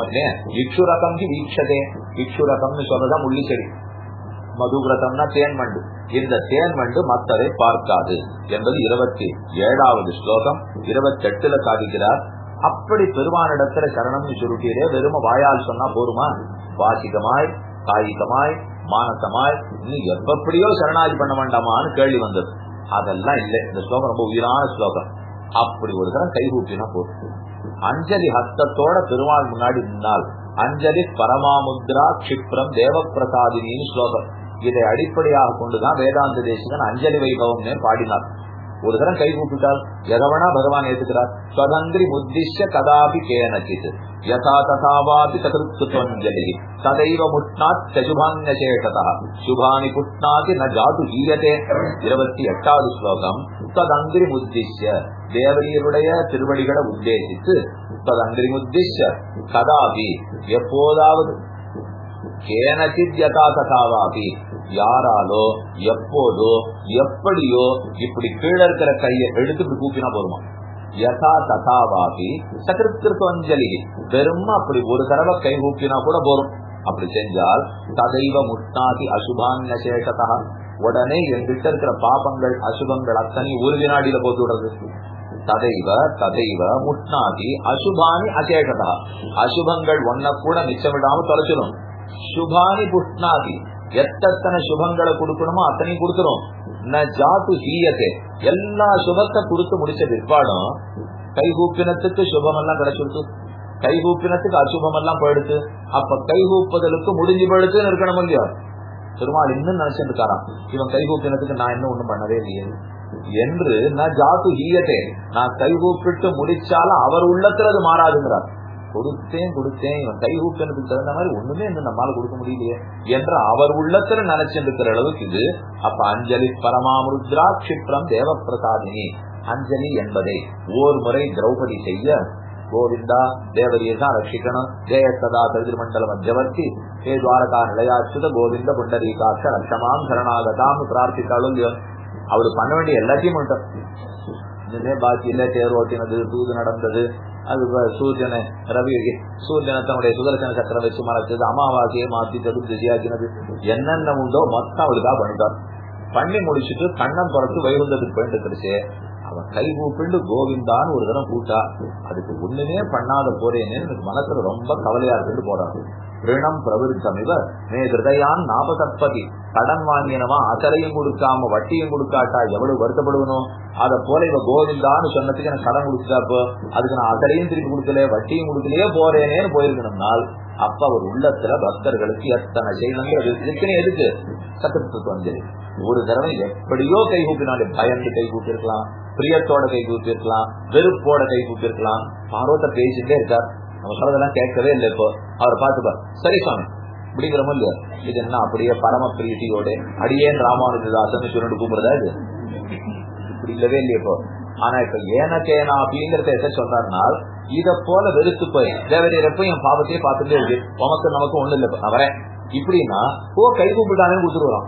இக்ஷுரகம் வீட்சதே இக்ஷுரகம்னு சொன்னதான் முள்ளி செடி மதுவிரதம்னா தேன்மண்டு இந்த தேன்மண்டு மற்றதை பார்க்காது என்பது இருபத்தி ஏழாவது ஸ்லோகம் இருபத்தி எட்டுல காட்டுகிறார் அப்படி பெருமானிடத்துல சரணம்னு சுருட்டீரே வெறும வாயால் சொன்னா போருமா வாசிகமாய் காயிகமாய் மானசமாய் நீ எப்படியோ சரணாஜி பண்ண வேண்டாமான்னு கேள்வி வந்தது அதெல்லாம் இல்லை இந்த ஸ்லோகம் ரொம்ப உயிரான ஸ்லோகம் அப்படி ஒரு தரம் கைகூப்பினா போதும் அஞ்சலி ஹஸ்தத்தோட பெருமாள் முன்னாடி நின்னால் அஞ்சலி பரமாமுத்ரா கஷிப்ரம் தேவ பிரசாதினின்னு ஸ்லோகம் இதை அடிப்படையாக கொண்டுதான் வேதாந்த தேசிகன் அஞ்சலி வைபவம்னே பாடினார் ஒரு தரம் கை கூப்பிட்டால் எதவனா பகவான் ஏத்துக்கிறார் ஸ்வதந்திரி முத்திஷ்ய கதாபி கேனச்சித் யதா ததாவாபி சகிருத்வஞ்சலி ததைவ முட்னாத் சசுபான்யசேஷதா சுபானி புட்னாதி ந ஜாது ஹீயதே இருபத்தி எட்டாவது ஸ்லோகம் ததந்திரி முத்திஷ்ய தேவரியருடைய திருவடிகளை உத்தேசித்து ததந்திரி முத்திஷ்ய கதாபி எப்போதாவது கேனச்சித் யதா ததாவாபி யாராலோ எப்போதோ எப்படியோ இப்படி கீழே இருக்கிற கையை எடுத்துட்டு கூப்பினா போருமா யதா ததாவாபி சகிருத்திருத்தஞ்சலி வெறும் அப்படி ஒரு தடவை கை கூப்பினா கூட போரும் அப்படி செஞ்சால் ததைவ முஷ்டாதி அசுபான் சேஷதா உடனே என்கிட்ட இருக்கிற பாபங்கள் அசுபங்கள் அத்தனை ஒரு வினாடியில போட்டு விடுறது ததைவ ததைவ முஷ்ணாதி அசுபானி அசேஷதா அசுபங்கள் ஒன்ன கூட மிச்சமிடாம தொலைச்சிடும் சுபானி புஷ்ணாதி எத்தனை சுபங்களை கொடுக்கணுமோ அத்தனையும் கொடுத்துரும் ந ஜாத்து ஹீயத்தை எல்லா சுபத்தை கொடுத்து முடிச்ச பிற்பாடும் கைகூப்பினத்துக்கு சுபம் எல்லாம் கிடைச்சிருச்சு கைகூப்பினத்துக்கு அசுபம் எல்லாம் போயிடுச்சு அப்ப கைகூப்புதலுக்கு முடிஞ்சு போயிடுச்சுன்னு இருக்கணும் இல்லையா பெருமாள் இன்னும் நினைச்சிட்டு இருக்காராம் இவன் கைகூப்பினத்துக்கு நான் இன்னும் ஒண்ணும் பண்ணவே இல்லையே என்று நான் ஜாத்து ஹீயத்தே நான் கைகூப்பிட்டு முடிச்சாலும் அவர் உள்ளத்துல அது மாறாதுங்கிறார் கொடுத்தேன் கொடுத்தேன் இவன் கை ஊக்கனுக்கு தகுந்த மாதிரி ஒண்ணுமே இன்னும் நம்மளால கொடுக்க முடியலையே என்ற அவர் உள்ளத்துல நினைச்சிருக்கிற அளவுக்கு இது அப்ப அஞ்சலி பரமாமுருத்ரா கஷிப்ரம் தேவ பிரசாதினி அஞ்சலி என்பதை ஓர் முறை திரௌபதி செய்ய கோவிந்தா தேவரியை தான் ரட்சிக்கணும் ஜெய சதா திருமண்டல மத்தியவர்த்தி ஏ துவாரகா நிலையாச்சுத கோவிந்த புண்டரீகாட்ச ரட்சமாம் சரணாகதாம் பிரார்த்தித்தாலும் அவரு பண்ண வேண்டிய எல்லாத்தையும் பண்ணிட்டோம் இனிமே பாக்கி இல்ல தேர் ஓட்டினது தூது நடந்தது அது சூரியனை ரவி சூரியனை தன்னுடைய சுதர்சன சக்கரம் வச்சு மறைச்சது அமாவாசையை மாத்தி திசையாக்கினது என்னென்ன உண்டோ மொத்தம் அவளுக்காக பண்ணிட்டார் பண்ணி முடிச்சுட்டு கண்ணம் பிறத்து வைகுந்தத்துக்கு போயிட்டு கிடைச்சு அவன் கை கூப்பிண்டு கோவிந்தான்னு ஒரு தரம் கூட்டா அதுக்கு ஒண்ணுமே பண்ணாத போறேன்னு எனக்கு மனசுல ரொம்ப கவலையா இருக்குன்னு போறாரு ரிணம் பிரவிருத்தம் இவ மே ஹிருதயான் நாபசத்பதி கடன் வாங்கினவா அசலையும் கொடுக்காம வட்டியும் கொடுக்காட்டா எவ்வளவு வருத்தப்படுவனும் அத போல இவ கோவிந்தான்னு சொன்னதுக்கு எனக்கு கடன் கொடுத்துட்டாப்போ அதுக்கு நான் அசலையும் திருப்பி கொடுக்கல வட்டியும் கொடுக்கலையே போறேனேன்னு போயிருக்கணும்னால் அப்ப அவர் உள்ளத்துல பக்தர்களுக்கு எத்தனை செய்யணுங்கிறது இதுக்குன்னு எதுக்கு சத்திரத்துக்கு வந்து ஒரு தடவை எப்படியோ கை கூப்பினாலே பயந்து கை கூப்பிருக்கலாம் பிரியத்தோட கை கூப்பிருக்கலாம் வெறுப்போட கை கூப்பிருக்கலாம் பாரோட்ட பேசிட்டே இருக்கார் நம்ம சொல்றதெல்லாம் கேட்கவே இல்லை இப்போ அவரை பார்த்துப்பார் சரி சுவாமி அப்படிங்கிறமோ இல்லையா இது என்ன அப்படியே பரம பிரீத்தியோட அடியேன் ராமானுஜதாசன் சொல்லிட்டு கூப்பிடுறதா இது இப்படி இல்லவே இல்லையே இப்போ ஆனா இப்ப ஏனக்கேனா அப்படிங்கறத எதை சொல்றாருன்னா இத போல வெறுத்து போய் தேவரீரப்ப என் பாவத்தையே பார்த்துட்டே இருக்கு உமக்கு நமக்கு ஒண்ணு இல்ல நான் வரேன் இப்படின்னா ஓ கை கூப்பிட்டானே கொடுத்துருவான்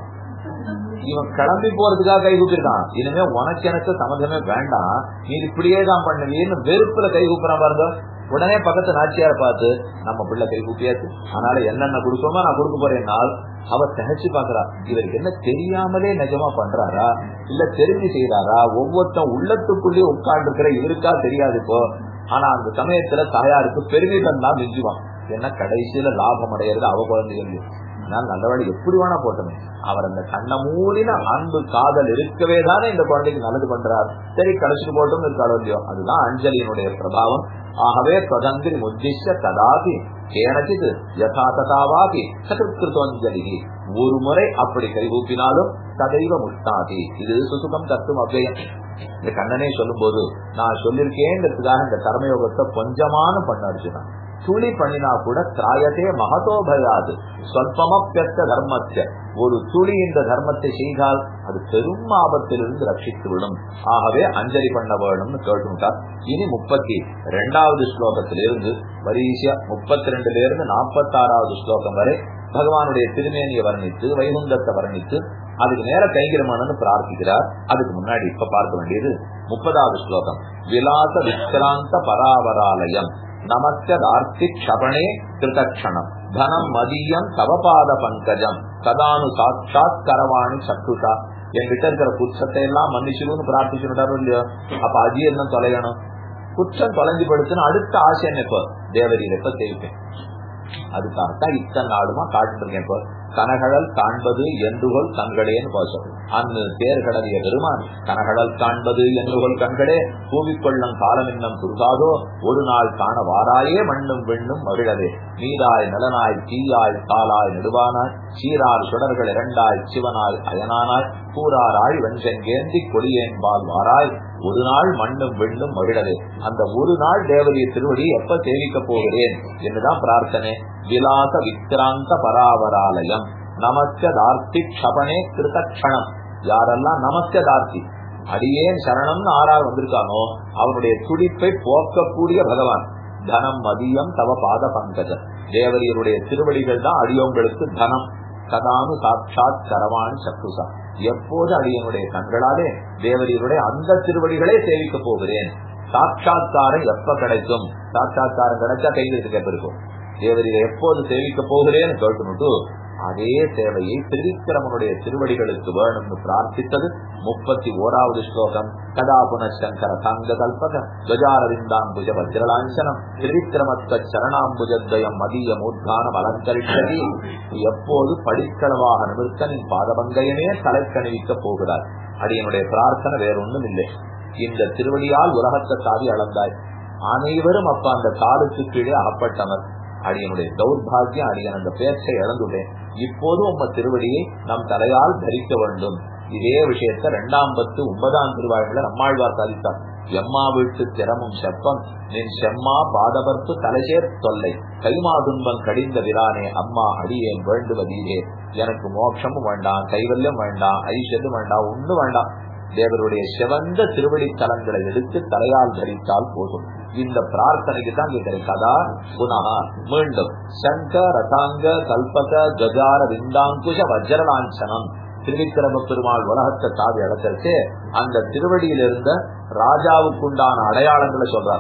இவன் கிளம்பி போறதுக்காக கை கூப்பிருக்கான் இனிமே உனக்கு எனக்கு சம்மந்தமே வேண்டாம் நீ இப்படியே தான் பண்ணுவீன்னு வெறுப்புல கை கூப்பிறான் பாருங்க உடனே பக்கத்து நாச்சியார பார்த்து நம்ம பிள்ளை கை கூப்பியாச்சு அதனால என்னென்ன கொடுக்கணுமோ நான் கொடுக்க போறேன்னால் அவர் தகச்சு பாக்குறா இவருக்கு என்ன தெரியாமலே நிஜமா பண்றாரா இல்ல தெரிஞ்சு செய்யறாரா ஒவ்வொருத்தன் உள்ளத்துக்குள்ளேயே உட்கார்ந்து இருக்கிற இவருக்கா தெரியாது இப்போ ஆனா அந்த சமயத்துல தாயாருக்கு பெருமிதம் தான் மிஞ்சுவான் என்ன கடைசியில லாபம் அடையிறது அவ குழந்தைகள் நான் நல்லவழி எப்படி வேணா போட்டமே அவர் அந்த கண்ண மூடின அன்பு காதல் இருக்கவே தானே இந்த குழந்தைக்கு நல்லது பண்றார் சரி கடைசிக்கு போட்டும் இருக்காளோ இல்லையோ அதுதான் அஞ்சலியினுடைய பிரபாவம் ஆகவே தொடர்ந்து உத்திஷ்ட கதாபி கேனச்சித் யதா ததாவாகி சகிருத்தோஞ்சலி ஒரு முறை அப்படி கைகூப்பினாலும் ததைவ முஷ்டாதி இது சுசுகம் தத்துவம் அவ்வியம் இந்த கண்ணனே சொல்லும் போது நான் சொல்லிருக்கேங்கிறதுக்காக இந்த கர்மயோகத்தை கொஞ்சமான பண்ண அடிச்சுதான் துளி பண்ணினா கூட திராயத்தே மகதோ பயாது சொல்பமப்பியத்த தர்மத்திய ஒரு துளி இந்த தர்மத்தை செய்தால் அது பெரும் ஆபத்திலிருந்து ரட்சித்து விடும் ஆகவே அஞ்சலி பண்ண வேணும்னு கேட்டுட்டார் இனி முப்பத்தி ரெண்டாவது ஸ்லோகத்திலிருந்து வரிசையா முப்பத்தி ரெண்டுல இருந்து நாற்பத்தி ஆறாவது ஸ்லோகம் வரை பகவானுடைய திருமேனியை வர்ணித்து வைகுந்தத்தை வர்ணித்து அதுக்கு நேர கைகிரமணன்னு பிரார்த்திக்கிறார் அதுக்கு முன்னாடி இப்ப பார்க்க வேண்டியது முப்பதாவது ஸ்லோகம் விலாச விக்ராந்த பராவராலயம் நமஸ்கதார்த்தி க்ஷபணே கிருதக்ஷணம் தனம் மதியம் தவபாத பங்கஜம் கதானு சாட்சாத் கரவாணி சத்துஷா என்கிட்ட இருக்கிற குற்றத்தை எல்லாம் மன்னிச்சுன்னு பிரார்த்திச்சுட்டாரோ இல்லையோ அப்ப அது என்ன தொலையணும் குற்றம் தொலைஞ்சு படுத்துன்னு அடுத்த ஆசை என்ன இப்போ தேவரியில் எப்ப தெரிவிப்பேன் அதுக்காகத்தான் இத்தனை நாளுமா காட்டு இருக்கேன் இப்போ கனகடல் காண்பது என்றுகொள் கண்களேன்னு கோஷம் அன்னு தேர்கடலிய பெருமான் கனகடல் காண்பது என்றுகொள் கண்களே பூவிக்கொள்ளம் காலம் இன்னம் குறுகாதோ ஒரு நாள் காண வாராயே மண்ணும் வெண்ணும் மகிழவே நீராய் நலனாய் தீயாய் காலாய் நெடுவானாய் சீரார் சுடர்கள் இரண்டாய் சிவனாய் அயனானாய் கூறாராய் வெஞ்செங்கேந்தி கொடியேன்பால் வாராய் ஒரு நாள் மண்ணும் வெண்ணும் மகிழவே அந்த ஒரு நாள் தேவரிய திருவடி எப்ப சேவிக்க போகிறேன் என்றுதான் பிரார்த்தனை விலாச விக்ராந்த பராவராலயம் நமஸ்கதார்த்தி க்ஷபனே கிருதக்ஷணம் யாரெல்லாம் நமஸ்கதார்த்தி அடியேன் சரணம்னு ஆறார் வந்திருக்கானோ அவனுடைய துடிப்பை போக்கக்கூடிய பகவான் தனம் மதியம் தவ பாத பங்கஜ தேவரியருடைய திருவடிகள் தான் அடியோங்களுக்கு தனம் கதானு சாட்சாத் கரவாணி சத்துசா எப்போது அடியனுடைய கண்களாலே தேவரியருடைய அந்த திருவடிகளே சேவிக்க போகிறேன் சாட்சாத்காரம் எப்ப கிடைக்கும் சாட்சாத்காரம் கிடைச்சா கைது கேட்டிருக்கும் தேவரியை எப்போது சேவிக்க போகிறேன்னு கேட்டுனுட்டு அதே சேவையை திருவிக்கிரமனுடைய திருவடிகளுக்கு வேணும்னு பிரார்த்தித்தது முப்பத்தி ஓராவது ஸ்லோகம் கதா புனசங்கர தங்க கல்பக கஜாரவிந்தாம்புஜ வஜ்ரலாஞ்சனம் திருவிக்கிரமத்த சரணாம்புஜத்வயம் மதிய மூர்த்தானம் அலங்கரித்ததி எப்போது படிக்களவாக நிமிர்த்தனின் பாதபங்கயமே தலைக்கணிவிக்க போகிறார் அடியனுடைய பிரார்த்தனை வேறொன்றும் இல்லை இந்த திருவடியால் உலகத்தை சாதி அளந்தாய் அனைவரும் அப்ப அந்த காலுக்கு கீழே அகப்பட்டனர் அடியனுடைய தௌர்பாகியம் அடியன் அந்த பேச்சை இழந்துட்டேன் இப்போது உம்ம திருவடியை நம் தலையால் தரிக்க வேண்டும் இதே விஷயத்த இரண்டாம் பத்து ஒன்பதாம் திருவாழ்வுல நம்மாழ்வார் சாதித்தார் எம்மா வீட்டு திறமும் செப்பம் நின் செம்மா பாதபர்ப்பு தலைசேர் தொல்லை கைமா துன்பம் கடிந்த விரானே அம்மா அடியேன் வேண்டுவதீரே எனக்கு மோட்சமும் வேண்டாம் கைவல்யம் வேண்டாம் ஐஸ்வர்யம் வேண்டாம் ஒண்ணு வேண்டாம் தேவருடைய சிவந்த திருவடி தலங்களை எடுத்து தலையால் தரித்தால் போதும் இந்த பிரார்த்தனைக்கு தான் கேட்கிறேன் கதா புனகா மீண்டும் சங்க ரதாங்க கல்பக கஜார விந்தாங்குஷ வஜ்ரலாஞ்சனம் திருவிக்கிரம பெருமாள் உலகத்தை தாவி அழைச்சிருச்சு அந்த திருவடியில் இருந்த ராஜாவுக்குண்டான அடையாளங்களை சொல்றார்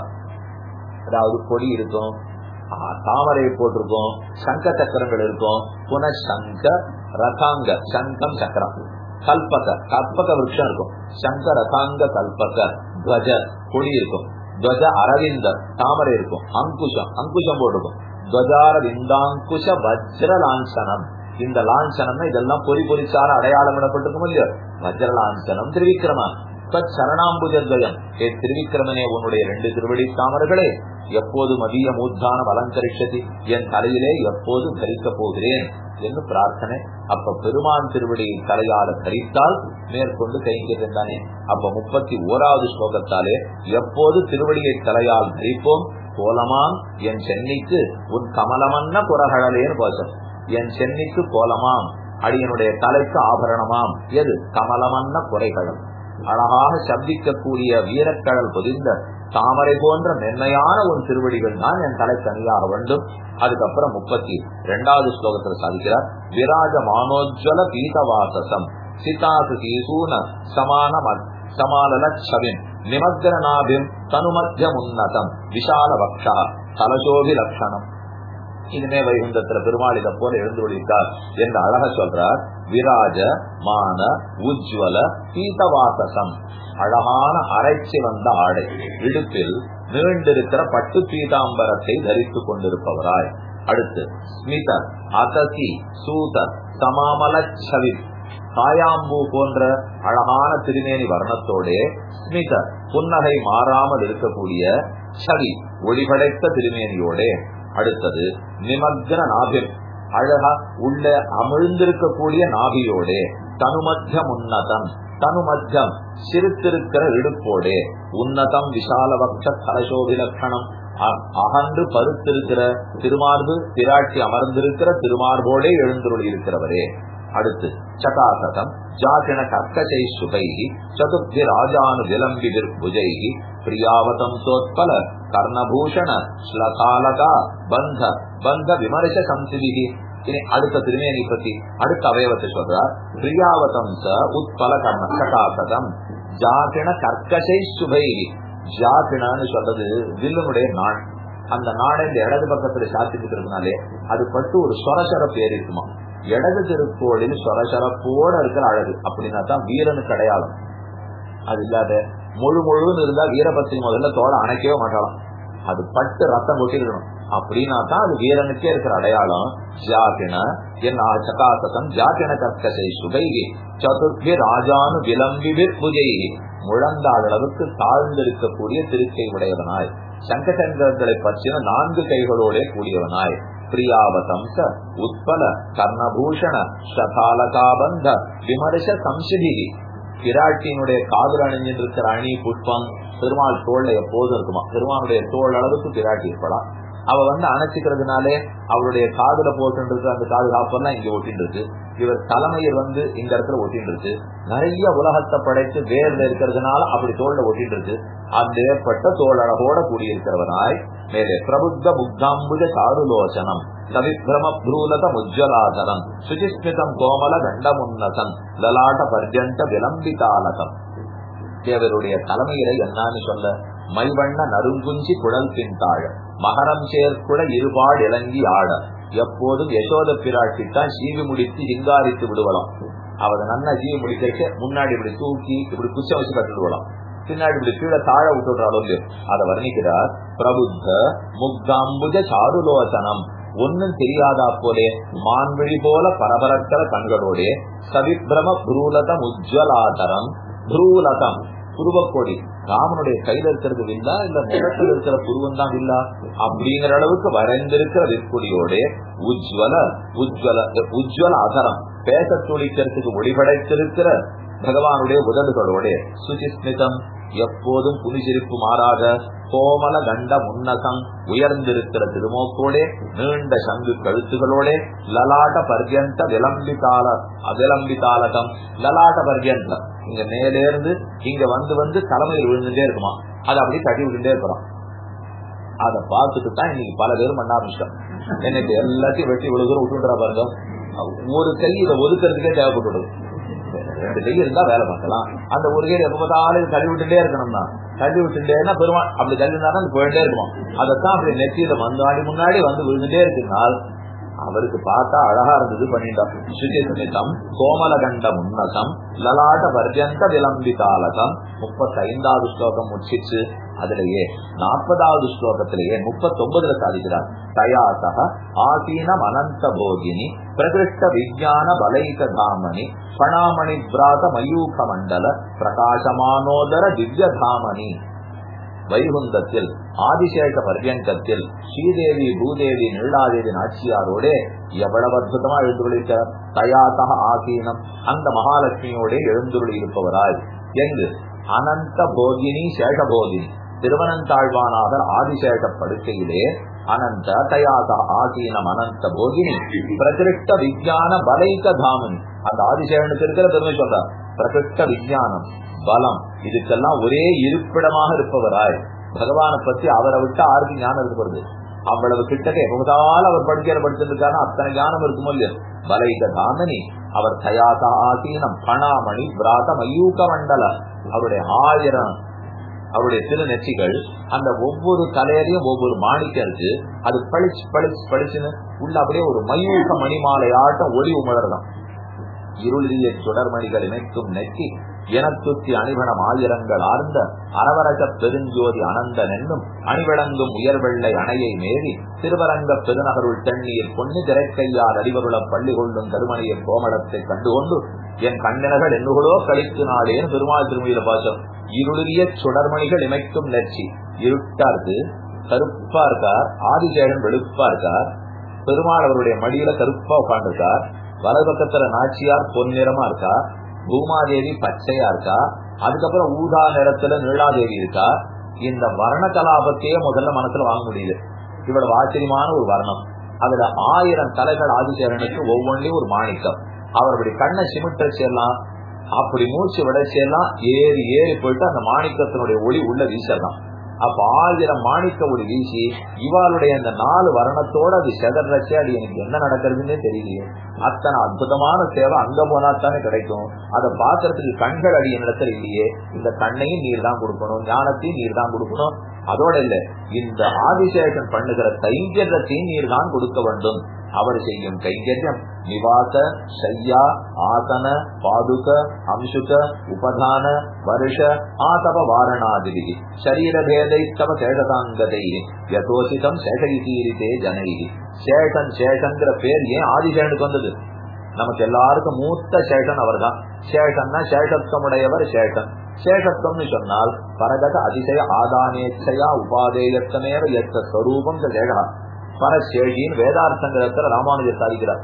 அதாவது கொடி இருக்கும் தாமரை போட்டிருக்கும் சங்க சக்கரங்கள் இருக்கும் புன சங்க ரதாங்க சங்கம் சக்கரம் கல்பக கற்பக விருட்சம் இருக்கும் சங்க ரதாங்க கல்பக துவஜ கொடி இருக்கும் துவஜ அரவிந்த தாமரை இருக்கும் அங்குஷம் அங்குஷம் போட்டிருக்கும் துவஜார விந்தாங்குஷ வஜ்ர லாஞ்சனம் இந்த லாஞ்சனம்னா இதெல்லாம் பொறி பொறிச்சார அடையாளம் இடப்பட்டிருக்கும் இல்லையோ வஜ்ர லாஞ்சனம் திருவிக்கிரமா சரணாம்புஜத்வயம் ஏ திருவிக்கிரமனே உன்னுடைய ரெண்டு திருவடி தாமர்களே எப்போது மதிய மூத்தானம் அலங்கரிஷதி என் தலையிலே எப்போது தரிக்க போகிறேன் என்று பிரார்த்தனை அப்ப பெருமான் திருவடியை தலையால தரித்தால் மேற்கொண்டு கைங்கிறது தானே அப்ப முப்பத்தி ஓராவது ஸ்லோகத்தாலே எப்போது திருவடியை தலையால் தரிப்போம் கோலமாம் என் சென்னைக்கு உன் கமலமன்ன குரகழலேன்னு போச்சம் என் சென்னைக்கு கோலமாம் அடியனுடைய தலைக்கு ஆபரணமாம் எது கமலமன்ன குறைகளும் அழகாக சப்திக்கக்கூடிய வீரக்கடல் பொதிந்த தாமரை போன்ற மென்மையான ஒரு திருவடிகள் தான் என் தலை தனியாக வேண்டும் அதுக்கப்புறம் முப்பத்தி இரண்டாவது ஸ்லோகத்தில் சாதிக்கிறார் விராஜ மானோஜ்வல பீதவாசசம் சிதாசு தீசூன சமான சமாலலட்சவின் நிமக்ரநாபிம் தனுமத்தியம் உன்னதம் விஷால பக்ஷா தலசோபி லட்சணம் இனிமே வைகுந்தத்துல பெருமாள் இதை போல எழுந்துள்ளார் என்று அழக சொல்றார் விராஜ மான உஜ்வல பீதவாசசம் அழகான அரைச்சி வந்த ஆடை இடுப்பில் நீண்டிருக்கிற பட்டு பீதாம்பரத்தை தரித்துக் கொண்டிருப்பவராய் அடுத்து ஸ்மிதர் அசசி சூதர் சமாமலச்சவி காயாம்பூ போன்ற அழகான திருமேனி வர்ணத்தோடே ஸ்மிதர் புன்னகை மாறாமல் இருக்கக்கூடிய சவி ஒளிபடைத்த திருமேனியோடே அடுத்தது நிமக்ன நாபில் அழகா உள்ள அமிழ்ந்திருக்கக்கூடிய நாபியோடே தனுமத்தியம் உன்னதம் தனுமத்தியம் சிரித்திருக்கிற இடுப்போடே உன்னதம் விஷாலபக்ஷ கலசோபி லட்சணம் அகன்று பருத்திருக்கிற திருமார்பு திராட்சி அமர்ந்திருக்கிற திருமார்போடே எழுந்துருள் இருக்கிறவரே அடுத்து சகாசதம் ஜாகிண கர்க்கசை சுகை சதுர்த்தி ராஜானு விலம்பி விற்புஜை பிரியாவதம் சோத்பல கர்ணபூஷண ஸ்லகாலகா பந்த பந்த விமர்ச சம்சிவிகி இனி அடுத்த திருமேனி பத்தி அடுத்த அவயவத்தை சொல்றார் பிரியாவதம் ச உத்பல கர்ண சகாசதம் ஜாகிண கர்க்கசை சுகை ஜாகிணன்னு சொல்றது வில்லுனுடைய நாள் அந்த நாடை இந்த இடது பக்கத்துல சாத்திட்டு இருக்கிறதுனாலே அது பட்டு ஒரு சொரசரப்பு ஏறி இருக்குமா இடது திருக்கோளில் சொரசரப்போட இருக்கிற அழகு அப்படின்னா தான் வீரனுக்கு அடையாளம் அது இல்லாத முழு முழுன்னு இருந்தா வீரபத்திரி முதல்ல தோலை அணைக்கவே மாட்டாளாம் அது பட்டு ரத்தம் கொட்டிருக்கணும் அப்படின்னா தான் அது வீரனுக்கே இருக்கிற அடையாளம் ஜாகின என் சகாசகம் ஜாகின கற்கசை சுகைகி சதுர்த்தி ராஜானு விளம்பிவிற் புஜைகி முழந்தாள் அளவுக்கு தாழ்ந்திருக்கக்கூடிய திருக்கை உடையவனாய் சங்கசங்கர்களை பற்றின நான்கு கைகளோட கூடியவனாய் பிரியாவதம்ச உத்பல கர்ணபூஷண சதாலகாபந்த விமர்ச சம்சிதிகி பிராட்டியினுடைய காதல் அணிஞ்சிருக்கிற அணி புஷ்பம் பெருமாள் தோல்ல எப்போதும் இருக்குமா பெருமாளுடைய தோல் அளவுக்கு பிராட்டி இருப்பலாம் அவ வந்து அணைச்சிக்கிறதுனாலே அவருடைய காதுல போட்டு அந்த காது காப்பெல்லாம் இங்க ஒட்டிட்டு இருக்கு இவர் தலைமையில் வந்து இந்த இடத்துல ஒட்டிட்டு இருக்கு நிறைய உலகத்தை படைத்து வேர்ல இருக்கிறதுனால அப்படி தோல்ல ஒட்டிட்டு இருக்கு அந்த ஏற்பட்ட தோல் அழகோட கூடியிருக்கிறவனாய் மேலே பிரபுத்த முக்தாம்புஜ சாருலோசனம் சவிப்ரம ப்ரூலத முஜ்ஜலாதனம் சுஜிஸ்மிதம் கோமல கண்டமுன்னசன் லலாட்ட பர்யந்த விளம்பிதாலகம் தேவருடைய தலைமையில என்னன்னு சொல்ல மைவண்ண நறுங்குஞ்சி குழல் பின்தாழ மகரம் சேர்க்குட இருபாடு இறங்கி ஆட எப்போதும் யசோத பிராட்டித்தான் சீவி முடித்து சிங்காரித்து விடுவலாம் அவத நன்னா சீவி முடிக்க முன்னாடி இப்படி தூக்கி இப்படி குச்சம் வச்சு கட்டுடுவலாம் பின்னாடி இப்படி கீழே தாழ விட்டுடுறாளோ இல்லையோ அதை வர்ணிக்கிறார் பிரபுத்த முக்தாம்புஜ சாருலோசனம் ஒன்னும் தெரியாதா போலே மான்விழி போல பரபரக்கிற கண்களோட சவிப்ரம புரூலதம் உஜ்வலாதரம் புரூலதம் புருவக்கோடி ராமனுடைய கையில இருக்கிறது வில்லா இல்ல முகத்தில் இருக்கிற புருவம் தான் வில்லா அப்படிங்கிற அளவுக்கு வரைந்திருக்கிற விற்கொடியோட உஜ்வல உஜ்வல உஜ்வல அதரம் பேச துடிக்கிறதுக்கு ஒளிபடைத்திருக்கிற பகவானுடைய உதடுகளோட சுசிஸ்மிதம் எப்போதும் புனிசிரிப்பு மாறாத கோமல கண்ட முன்னசம் உயர்ந்திருக்கிற திருமோக்கோட நீண்ட சங்கு கழுத்துகளோட லலாட்ட பர்யந்த விளம்பிதால அவிளம்பிதாலகம் லலாட்ட பர்யந்தம் இங்க மேலேருந்து இங்க வந்து வந்து தலைமையில் விழுந்துட்டே இருக்குமா அதை அப்படி தட்டி விட்டுட்டே இருக்கிறோம் அதை பார்த்துட்டு தான் இன்னைக்கு பல பேரும் பண்ண ஆரம்பிச்சிட்டோம் எனக்கு எல்லாத்தையும் வெட்டி விழுகிற விட்டுன்றா பாருங்க ஒரு கை இதை ஒதுக்கிறதுக்கே தேவைப்பட்டு ரெண்டு கை இருந்தா வேலை பார்க்கலாம் அந்த ஒரு கை எப்ப பார்த்தாலும் தள்ளி விட்டுட்டே இருக்கணும்னா தள்ளி விட்டுட்டேன்னா பெருமாள் அப்படி தள்ளினா தான் போயிட்டே இருக்கும் அதைத்தான் அப்படி நெத்தியில முன்னாடி முன்னாடி வந்து விழுந்துட்டே இருக்குனால் அவருக்கு பார்த்தா அழகா இருந்தது பண்ணிட்டான் சுத்தி சமிதம் கோமலகண்ட உன்னதம் லலாட்ட பர்யந்த விளம்பிதாலகம் முப்பத்தி ஐந்தாவது ஸ்லோகம் முடிச்சிச்சு அதுலயே நாற்பதாவது ஸ்லோகத்திலேயே முப்பத்தி ஒன்பதுல சாதிக்கிறார் தயாசக ஆசீனம் அனந்த போகினி பிரகிருஷ்ட விஜயான பலைக தாமணி பணாமணி பிராத மயூக மண்டல பிரகாசமானோதர திவ்ய தாமணி வைகுந்தத்தில் ஆதிசேஷ பர்யங்கத்தில் ஸ்ரீதேவி பூதேவி நீளாதேவி நாச்சியாரோட எவ்வளவு அற்புதமா எழுந்துள்ளிருக்கிறார் தயாசக ஆசீனம் அந்த மகாலட்சுமியோட எழுந்துருளி இருப்பவராய் எங்கு அனந்த போகினி சேஷபோகினி திருவனந்தாழ்வானாக ஆதிசேஷ படுக்கையிலே அனந்த தயாச ஆசீனம் அனந்த போகினி பிரதிருஷ்ட விஜயான பலைக்க தாமனி அந்த ஆதிசேஷனுக்கு இருக்கிற பெருமை சொல்றார் பிரகிருஷ்ட விஞ்ஞானம் பலம் இதுக்கெல்லாம் ஒரே இருப்பிடமாக இருப்பவராய் பகவானை பத்தி அவரை விட்டு ஆருக்கு ஞானம் இருக்கிறது அவ்வளவு கிட்டக்க எப்போதாலும் அவர் படிக்கிற படிச்சிருக்காரு அத்தனை ஞானம் இருக்குமோ இல்லையோ பலைத தாமனி அவர் தயாதா ஆசீனம் பணாமணி பிராத மயூக மண்டல அவருடைய ஆயிரம் அவருடைய திருநெற்றிகள் அந்த ஒவ்வொரு தலையிலையும் ஒவ்வொரு மாணிக்கம் இருக்கு அது பளிச்சு பளிச்சு பளிச்சுன்னு உள்ள அப்படியே ஒரு மயூக மணிமாலையாட்டம் ஒளி உமழதான் இருளிய சுடர்மணிகள் இணைக்கும் நெற்றி எனத்துத்தி அணிவனம் ஆயிரங்கள் ஆர்ந்த அரவரக பெருஞ்சோதி அனந்தன் என்னும் அணிவிளங்கும் உயர்வெள்ளை அணையை மேறி திருவரங்க பெருநகருள் தண்ணீர் பொண்ணு திரைக்கையால் அடிவருள பள்ளி கொள்ளும் கருமணியின் கோமளத்தை கண்டுகொண்டு என் கண்ணினர்கள் என்னுகளோ கழித்து நாளேன்னு பெருமாள் திருமொழியில பாசம் இருளிய சுடர்மணிகள் இமைக்கும் நெற்றி இருட்டா இருக்கு கருப்பா இருக்கார் ஆதிசேகன் வெளுப்பா இருக்கார் பெருமாள் அவருடைய மடியில கருப்பா உட்காந்துருக்கார் வலது பக்கத்துல நாச்சியார் பொன்னிறமா இருக்கா பூமாதேவி பச்சையா இருக்கா அதுக்கப்புறம் ஊதா நிறத்துல நீளாதேவி இருக்கா இந்த வர்ண கலாபத்தையே முதல்ல மனசுல வாங்க முடியுது இவ்வளவு ஆச்சரியமான ஒரு வர்ணம் அதுல ஆயிரம் தலைகள் ஆதிசேரனுக்கு ஒவ்வொன்றையும் ஒரு மாணிக்கம் அவருடைய கண்ணை சிமிட்டச்செல்லாம் அப்படி மூச்சு விடச்செல்லாம் ஏறி ஏறி போயிட்டு அந்த மாணிக்கத்தினுடைய ஒளி உள்ள வீசலாம் அப்ப ஆயிரம் மாணிக்க ஒளி வீசி இவாளுடைய அந்த நாலு வர்ணத்தோட அது செதறச்சே அது எனக்கு என்ன நடக்கிறதுன்னே தெரியலையே அத்தனை அற்புதமான சேவை அங்க போனா தானே கிடைக்கும் அதை பாக்குறதுக்கு கண்கள் அடி இடத்துல இல்லையே இந்த கண்ணையும் நீர் தான் கொடுக்கணும் ஞானத்தையும் நீர் தான் கொடுக்கணும் அதோட இல்ல இந்த ஆதிசேஷன் பண்ணுகிற கைங்கரியத்தையும் நீர் தான் கொடுக்க வேண்டும் அவர் செய்யும் கைங்கரியம் நிவாச சையா ஆசன பாதுக அம்சுக உபதான வருஷ ஆதப வாரணாதிரி சரீர பேதைத்தவ சேஷதாங்கதை யதோசிதம் சேஷகிதீரிதே ஜனை சேஷன் சேஷங்கிற பேர் ஏன் ஆதிசேஷனுக்கு வந்தது நமக்கு எல்லாருக்கும் மூத்த சேஷன் அவர் தான் சேஷன்னா சேஷத்துவமுடையவர் சேஷன் சேஷத்துவம்னு சொன்னால் பரகத அதிசய ஆதானேச்சையா உபாதேயத்தமேவ எத்த ஸ்வரூபம் சேஷா பரசேழியின் வேதார்த்தங்கிற ராமானுஜர் சாதிக்கிறார்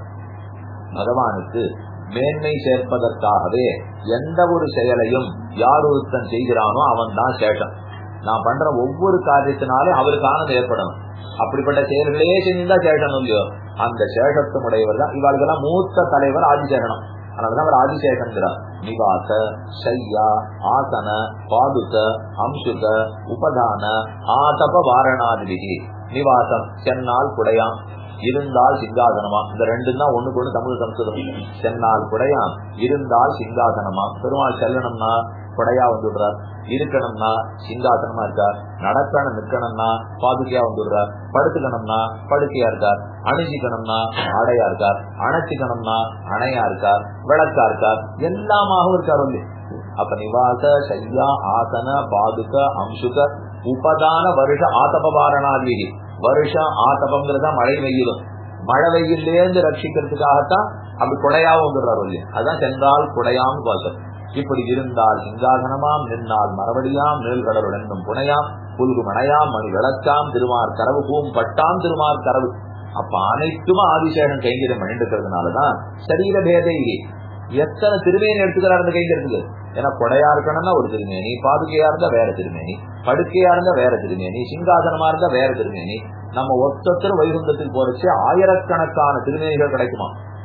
பகவானுக்கு மேன்மை சேர்ப்பதற்காகவே எந்த ஒரு செயலையும் யார் ஒருத்தன் செய்கிறானோ அவன் தான் சேஷன் நான் பண்ற ஒவ்வொரு காரியத்தினாலே அவருக்கு ஆனந்தம் ஏற்படணும் அப்படிப்பட்ட செயல்களே செஞ்சுதான் சேஷன் இல்லையோ அந்த சேஷத்துமுடையவர் தான் இவர்களெல்லாம் மூத்த தலைவர் ஆதிசேகனம் அதனாலதான் அவர் ஆதிசேகன்கிறார் நிவாச சையா ஆசன பாதுக அம்சுக உபதான ஆதப வாரணாதிபிகி நிவாசம் சென்னால் குடையாம் இருந்தால் சிங்காசனமா இந்த ரெண்டு தான் ஒண்ணுக்கு ஒண்ணு தமிழ் சம்ஸ்கிருதம் சென்னால் குடையாம் இருந்தால் சிங்காசனமா பெருமாள் செல்லணும்னா கொடையா வந்துடுறார் இருக்கணும்னா சிங்காசனமா இருக்கார் நடக்கணும் நிக்கணும்னா பாதுகையா வந்துடுறார் படுத்துக்கணும்னா படுக்கையா இருக்கார் அணிஞ்சிக்கணும்னா ஆடையா இருக்கார் அணைச்சிக்கணும்னா அணையா இருக்கார் விளக்கா இருக்கார் எல்லாமாகவும் இருக்கார் வந்து அப்ப நிவாச சையா ஆசன பாதுக அம்சுக உபதான வருஷ ஆதபபாரணாதிகி வருஷம் ஆதபங்கிறதா மழை வெயிலும் மழை வெயிலேருந்து ரட்சிக்கிறதுக்காகத்தான் அப்படி குடையாவும் வந்துடுறாரு இல்லையா அதான் சென்றால் குடையாம் பார்த்தோம் இப்படி இருந்தால் சிங்காசனமாம் நின்னால் மறுபடியாம் நீள்கடல் என்னும் புனையாம் புல்கு மணையாம் மணி விளக்காம் திருமார் கரவு பூம் பட்டாம் திருமார் கரவு அப்ப அனைத்தும் ஆதிசேகன் கைங்கரியம் பண்ணிட்டு சரீர பேதை எத்தனை திருமேனி எடுத்துக்கிறார் அந்த கைங்கிறதுக்கு ஏன்னா கொடையா இருக்கணும்னா ஒரு திருமேனி பாதுகையா இருந்தா வேற திருமேனி படுக்கையா இருந்தா வேற திருமேனி சிங்காசனமா இருந்தா வேற திருமேனி நம்ம ஒத்தொத்தர் வைகுந்தத்துக்கு போறச்சு ஆயிரக்கணக்கான திருமேனிகள் கிடைக்குமா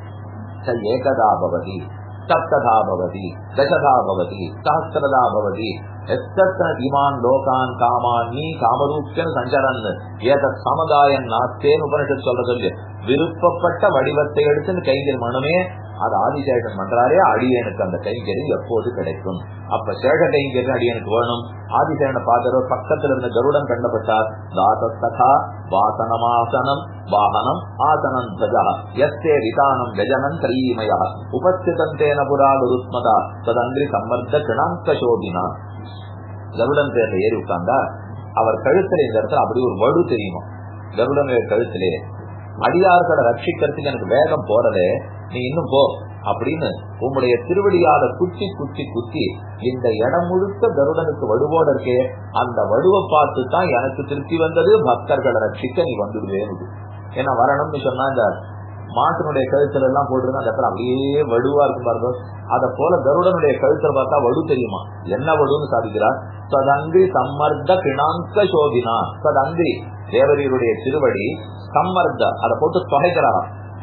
ஏகதா பவதி சப்ததா பவதி தசதா பவதி சஹசிரதா பவதி எத்தனை இமான் லோகான் காமான் நீ காமரூப்பியன் சஞ்சரன் ஏத சமுதாயம் நாத்தேன்னு உபனிஷத்து சொல்ற சொல்லு விருப்பப்பட்ட வடிவத்தை எடுத்து கைங்கர் மனுமே அது ஆதிசேஷன் பண்றாரே அடியனுக்கு அந்த கைங்கறி எப்போது கிடைக்கும் அப்ப சேஷ கைங்கறி அடியனுக்கு வேணும் ஆதிசேஷனை பார்த்தவர் பக்கத்துல இருந்த கருடன் கண்டப்பட்டார் தாசஸ்தகா வாசனமாசனம் வாகனம் ஆசனம் தஜா எஸ்தே விதானம் கஜனன் கரீமயா உபஸ்திதந்தேன புராகுருத்மதா ததந்திரி சம்மர்த்த கிணாங்க சோபினா கருடன் பேர்ல ஏறி உட்கார்ந்தா அவர் கழுத்துல இந்த இடத்துல அப்படி ஒரு வடு தெரியுமா கருடனுடைய கழுத்திலே அடியார்களை ரட்சிக்கிறதுக்கு எனக்கு வேகம் போறதே நீ இன்னும் போ அப்படின்னு உங்களுடைய திருவடியால குத்தி குத்தி குத்தி இந்த இடம் முழுக்க கருடனுக்கு வடுவோட இருக்கே அந்த வடுவை பார்த்து தான் எனக்கு திருப்தி வந்தது பக்தர்களை ரட்சிக்க நீ வந்துடுவேன்னு ஏன்னா வரணும்னு சொன்னா இந்த மாட்டினுடைய கழுத்துல எல்லாம் போட்டுருந்தா அந்த இடத்துல அப்படியே வடுவா இருக்கும் பாருங்க அத போல கருடனுடைய கழுத்துல பார்த்தா வடு தெரியுமா என்ன வடுன்னு சாதிக்கிறார் சதங்கி சம்மர்த்த கிணாங்க சோபினா சதங்கி தேவரீருடைய திருவடி சம்மர்த்த அதை போட்டு தொகைக்கிறாராம்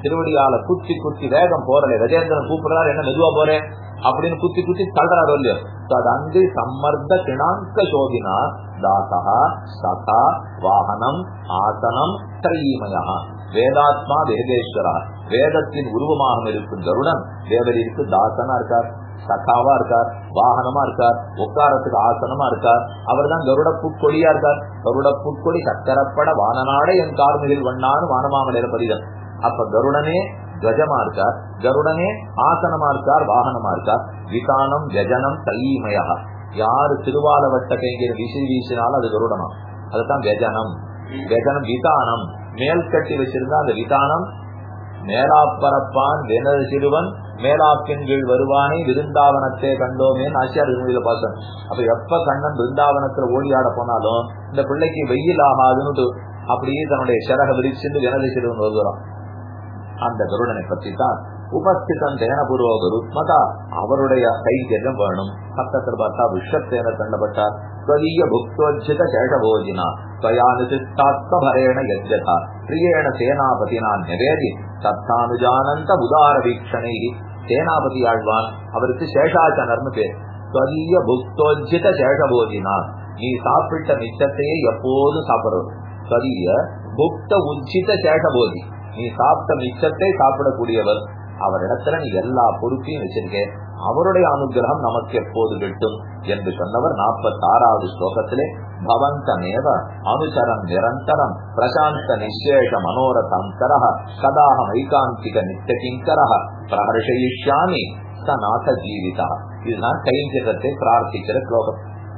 திருவடியால குத்தி குத்தி வேகம் போறல கஜேந்திரன் கூப்பிடுறாரு என்ன மெதுவா போறேன் அப்படின்னு குத்தி குத்தி தள்ளுறாரு இல்லையோ ததங்கு சம்மர்த்த கிணாங்க சோதினா தாசா சதா வாகனம் ஆசனம் திரைமயா வேதாத்மா வேதேஸ்வரா வேதத்தின் உருவமாக இருக்கும் கருடன் தேவரிற்கு தாசனா இருக்கார் சகாவா இருக்கார் வாகனமா இருக்கார் உட்காரத்துக்கு ஆசனமா இருக்கார் அவர் தான் கருட புட்கொடியா இருக்கார் கருட புட்கொடி சக்கரப்பட வானநாட என் கார்மிகள் வண்ணான்னு வானமாமலையில பதிதன் அப்ப கருடனே கஜமா இருக்கார் கருடனே ஆசனமா இருக்கார் வாகனமா இருக்கார் விதானம் கஜனம் தைமயா யாரு திருவாலவட்ட கைங்கிற விசி வீசினாலும் அது கருடனா அதுதான் கஜனம் கஜனம் விதானம் மேல் கட்டி வச்சிருந்தா அந்த விதானம் மேலாப்பரப்பான் வெனது சிறுவன் மேலாப்பின் கீழ் வருவானே விருந்தாவனத்தை கண்டோமே ஆச்சியார் இருமுடியில பாசன் அப்ப எப்ப கண்ணன் பிருந்தாவனத்துல ஓடியாட போனாலும் இந்த பிள்ளைக்கு வெயில் ஆகாதுன்னு அப்படியே தன்னுடைய சிறக விரிச்சுட்டு வெனது சிறுவன் வருகிறான் அந்த கருடனை பற்றி தான் உபஸ்திதன் தேனபுரோ கருத்மதா அவருடைய கைங்கரியம் வேணும் பக்கத்தில் பார்த்தா விஷத்தேன தண்டப்பட்டார் ஸ்வதீய புக்தோஜித சேஷபோஜினா ஸ்வயானுசிஷ்டாத்மபரேண யஜ்ஜதா பிரியேண சேனாபதினா நிவேதி தத்தானுஜானந்த உதார வீக்ஷணை சேனாபதி ஆழ்வான் அவருக்கு சேஷாச்சனர்னு பேர் ஸ்வதீய புக்தோஜித சேஷபோஜினா நீ சாப்பிட்ட மிச்சத்தையே எப்போதும் சாப்பிடுறது ஸ்வதீய புக்த உச்சித சேஷபோதி நீ சாப்பிட்ட மிச்சத்தை சாப்பிடக்கூடியவர் அவரிடத்துல நீ எல்லா பொறுப்பையும் வச்சிருக்க அவருடைய அனுகிரகம் நமக்கு எப்போது கிட்டும் என்று சொன்னவர் நாற்பத்தி ஆறாவது ஸ்லோகத்திலே பவந்தமேவ அனுசரம் நிரந்தரம் பிரசாந்த நிசேஷ மனோரதந்தர கதாஹம் ஐகாந்திக நித்திய கிங்கர பிரஹர்ஷயிஷ்யாமி சநாத ஜீவிதா இதுதான் கைங்கிரத்தை பிரார்த்திக்கிற ஸ்லோகம்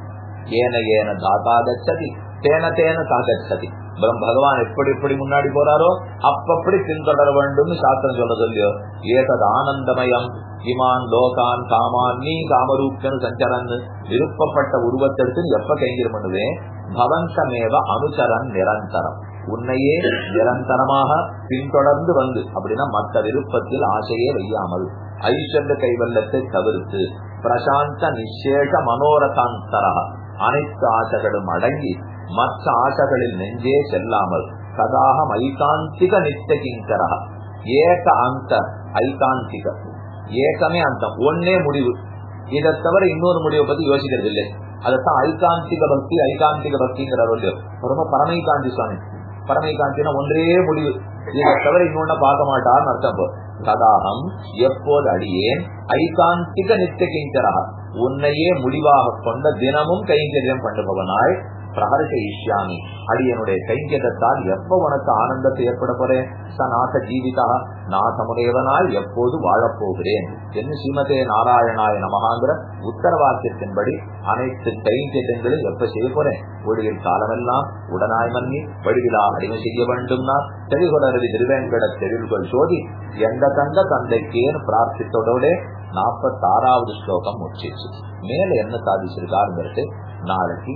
ஏன ஏன தாதா கச்சதி தேன தேன சாகச்சதி பகவான் எப்படி எப்படி முன்னாடி போறாரோ அப்பப்படி பின்தொடர வேண்டும் சாஸ்திரம் சொல்ல சொல்லியோ ஏதது ஆனந்தமயம் இமான் லோகான் காமான் நீ காமரூப்தன் சஞ்சரன் விருப்பப்பட்ட உருவத்திற்கு எப்ப கைங்கரம் பண்ணுவேன் பவந்தமேவ அனுசரன் நிரந்தரம் உன்னையே நிரந்தரமாக பின்தொடர்ந்து வந்து அப்படின்னா மற்ற விருப்பத்தில் ஆசையே வையாமல் ஐஸ்வர்ய கைவல்லத்தை தவிர்த்து பிரசாந்த நிசேஷ மனோரதாந்தரா அனைத்து ஆசைகளும் அடங்கி மற்ற ஆசைகளில் நெஞ்சே செல்லாமல் சதாகம் ஐகாந்திக நித்திய கிங்கரா ஏக அந்த ஐகாந்திக ஏகமே அந்தம் ஒன்னே முடிவு இதை தவிர இன்னொரு முடிவை பத்தி யோசிக்கிறது இல்லை அதைத்தான் ஐகாந்திக பக்தி ஐகாந்திக பக்திங்கிற ரொம்ப பரமைகாந்தி சுவாமி பரமைகாந்தினா ஒன்றே முடிவு இதை தவிர இன்னொன்ன பார்க்க மாட்டார்னு அர்த்தம் சதாகம் எப்போது அடியேன் ஐகாந்திக நித்திய கிங்கரா உன்னையே முடிவாக கொண்ட தினமும் கைங்கரியம் பண்ணுபவனாய் பிரகர்ஷ ஈஷ்யாமி அடியனுடைய கைங்கரத்தால் எப்ப உனக்கு ஆனந்தத்தை ஏற்பட போறேன் சநாத ஜீவிதா நாசமுடையவனாய் எப்போது வாழப்போகிறேன் என்று ஸ்ரீமதே நாராயணாய நமகாங்கிற உத்தரவாக்கியத்தின்படி அனைத்து கைங்கரியங்களும் எப்ப செய்ய போறேன் ஒளியில் காலமெல்லாம் உடனாய் மன்னி வடிவிலா அடிமை செய்ய வேண்டும்னா தெளிகுடரவி திருவேங்கட தெருள்கள் சோதி எந்த தந்த தந்தைக்கேன்னு பிரார்த்தித்தோட நாற்பத்தி ஆறாவது ஸ்லோகம் முடிச்சிச்சு மேல என்ன சாதிச்சிருக்காருங்கிறது நாளைக்கு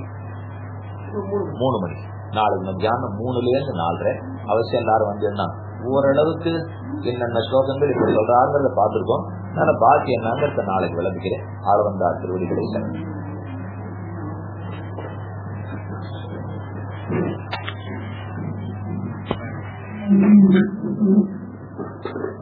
மூணு மணி நாளைக்கு மத்தியானம் மூணுல இருந்து நாலரை அவசியம் எல்லாரும் வந்து ஓரளவுக்கு என்னென்ன ஸ்லோகங்கள் இப்படி சொல்றாங்கிறத பார்த்திருக்கோம் அதனால பாக்கி என்னங்கிறத நாளைக்கு விளம்பிக்கிறேன் ஆழ்வந்தார் திருவடிகளை Thank you.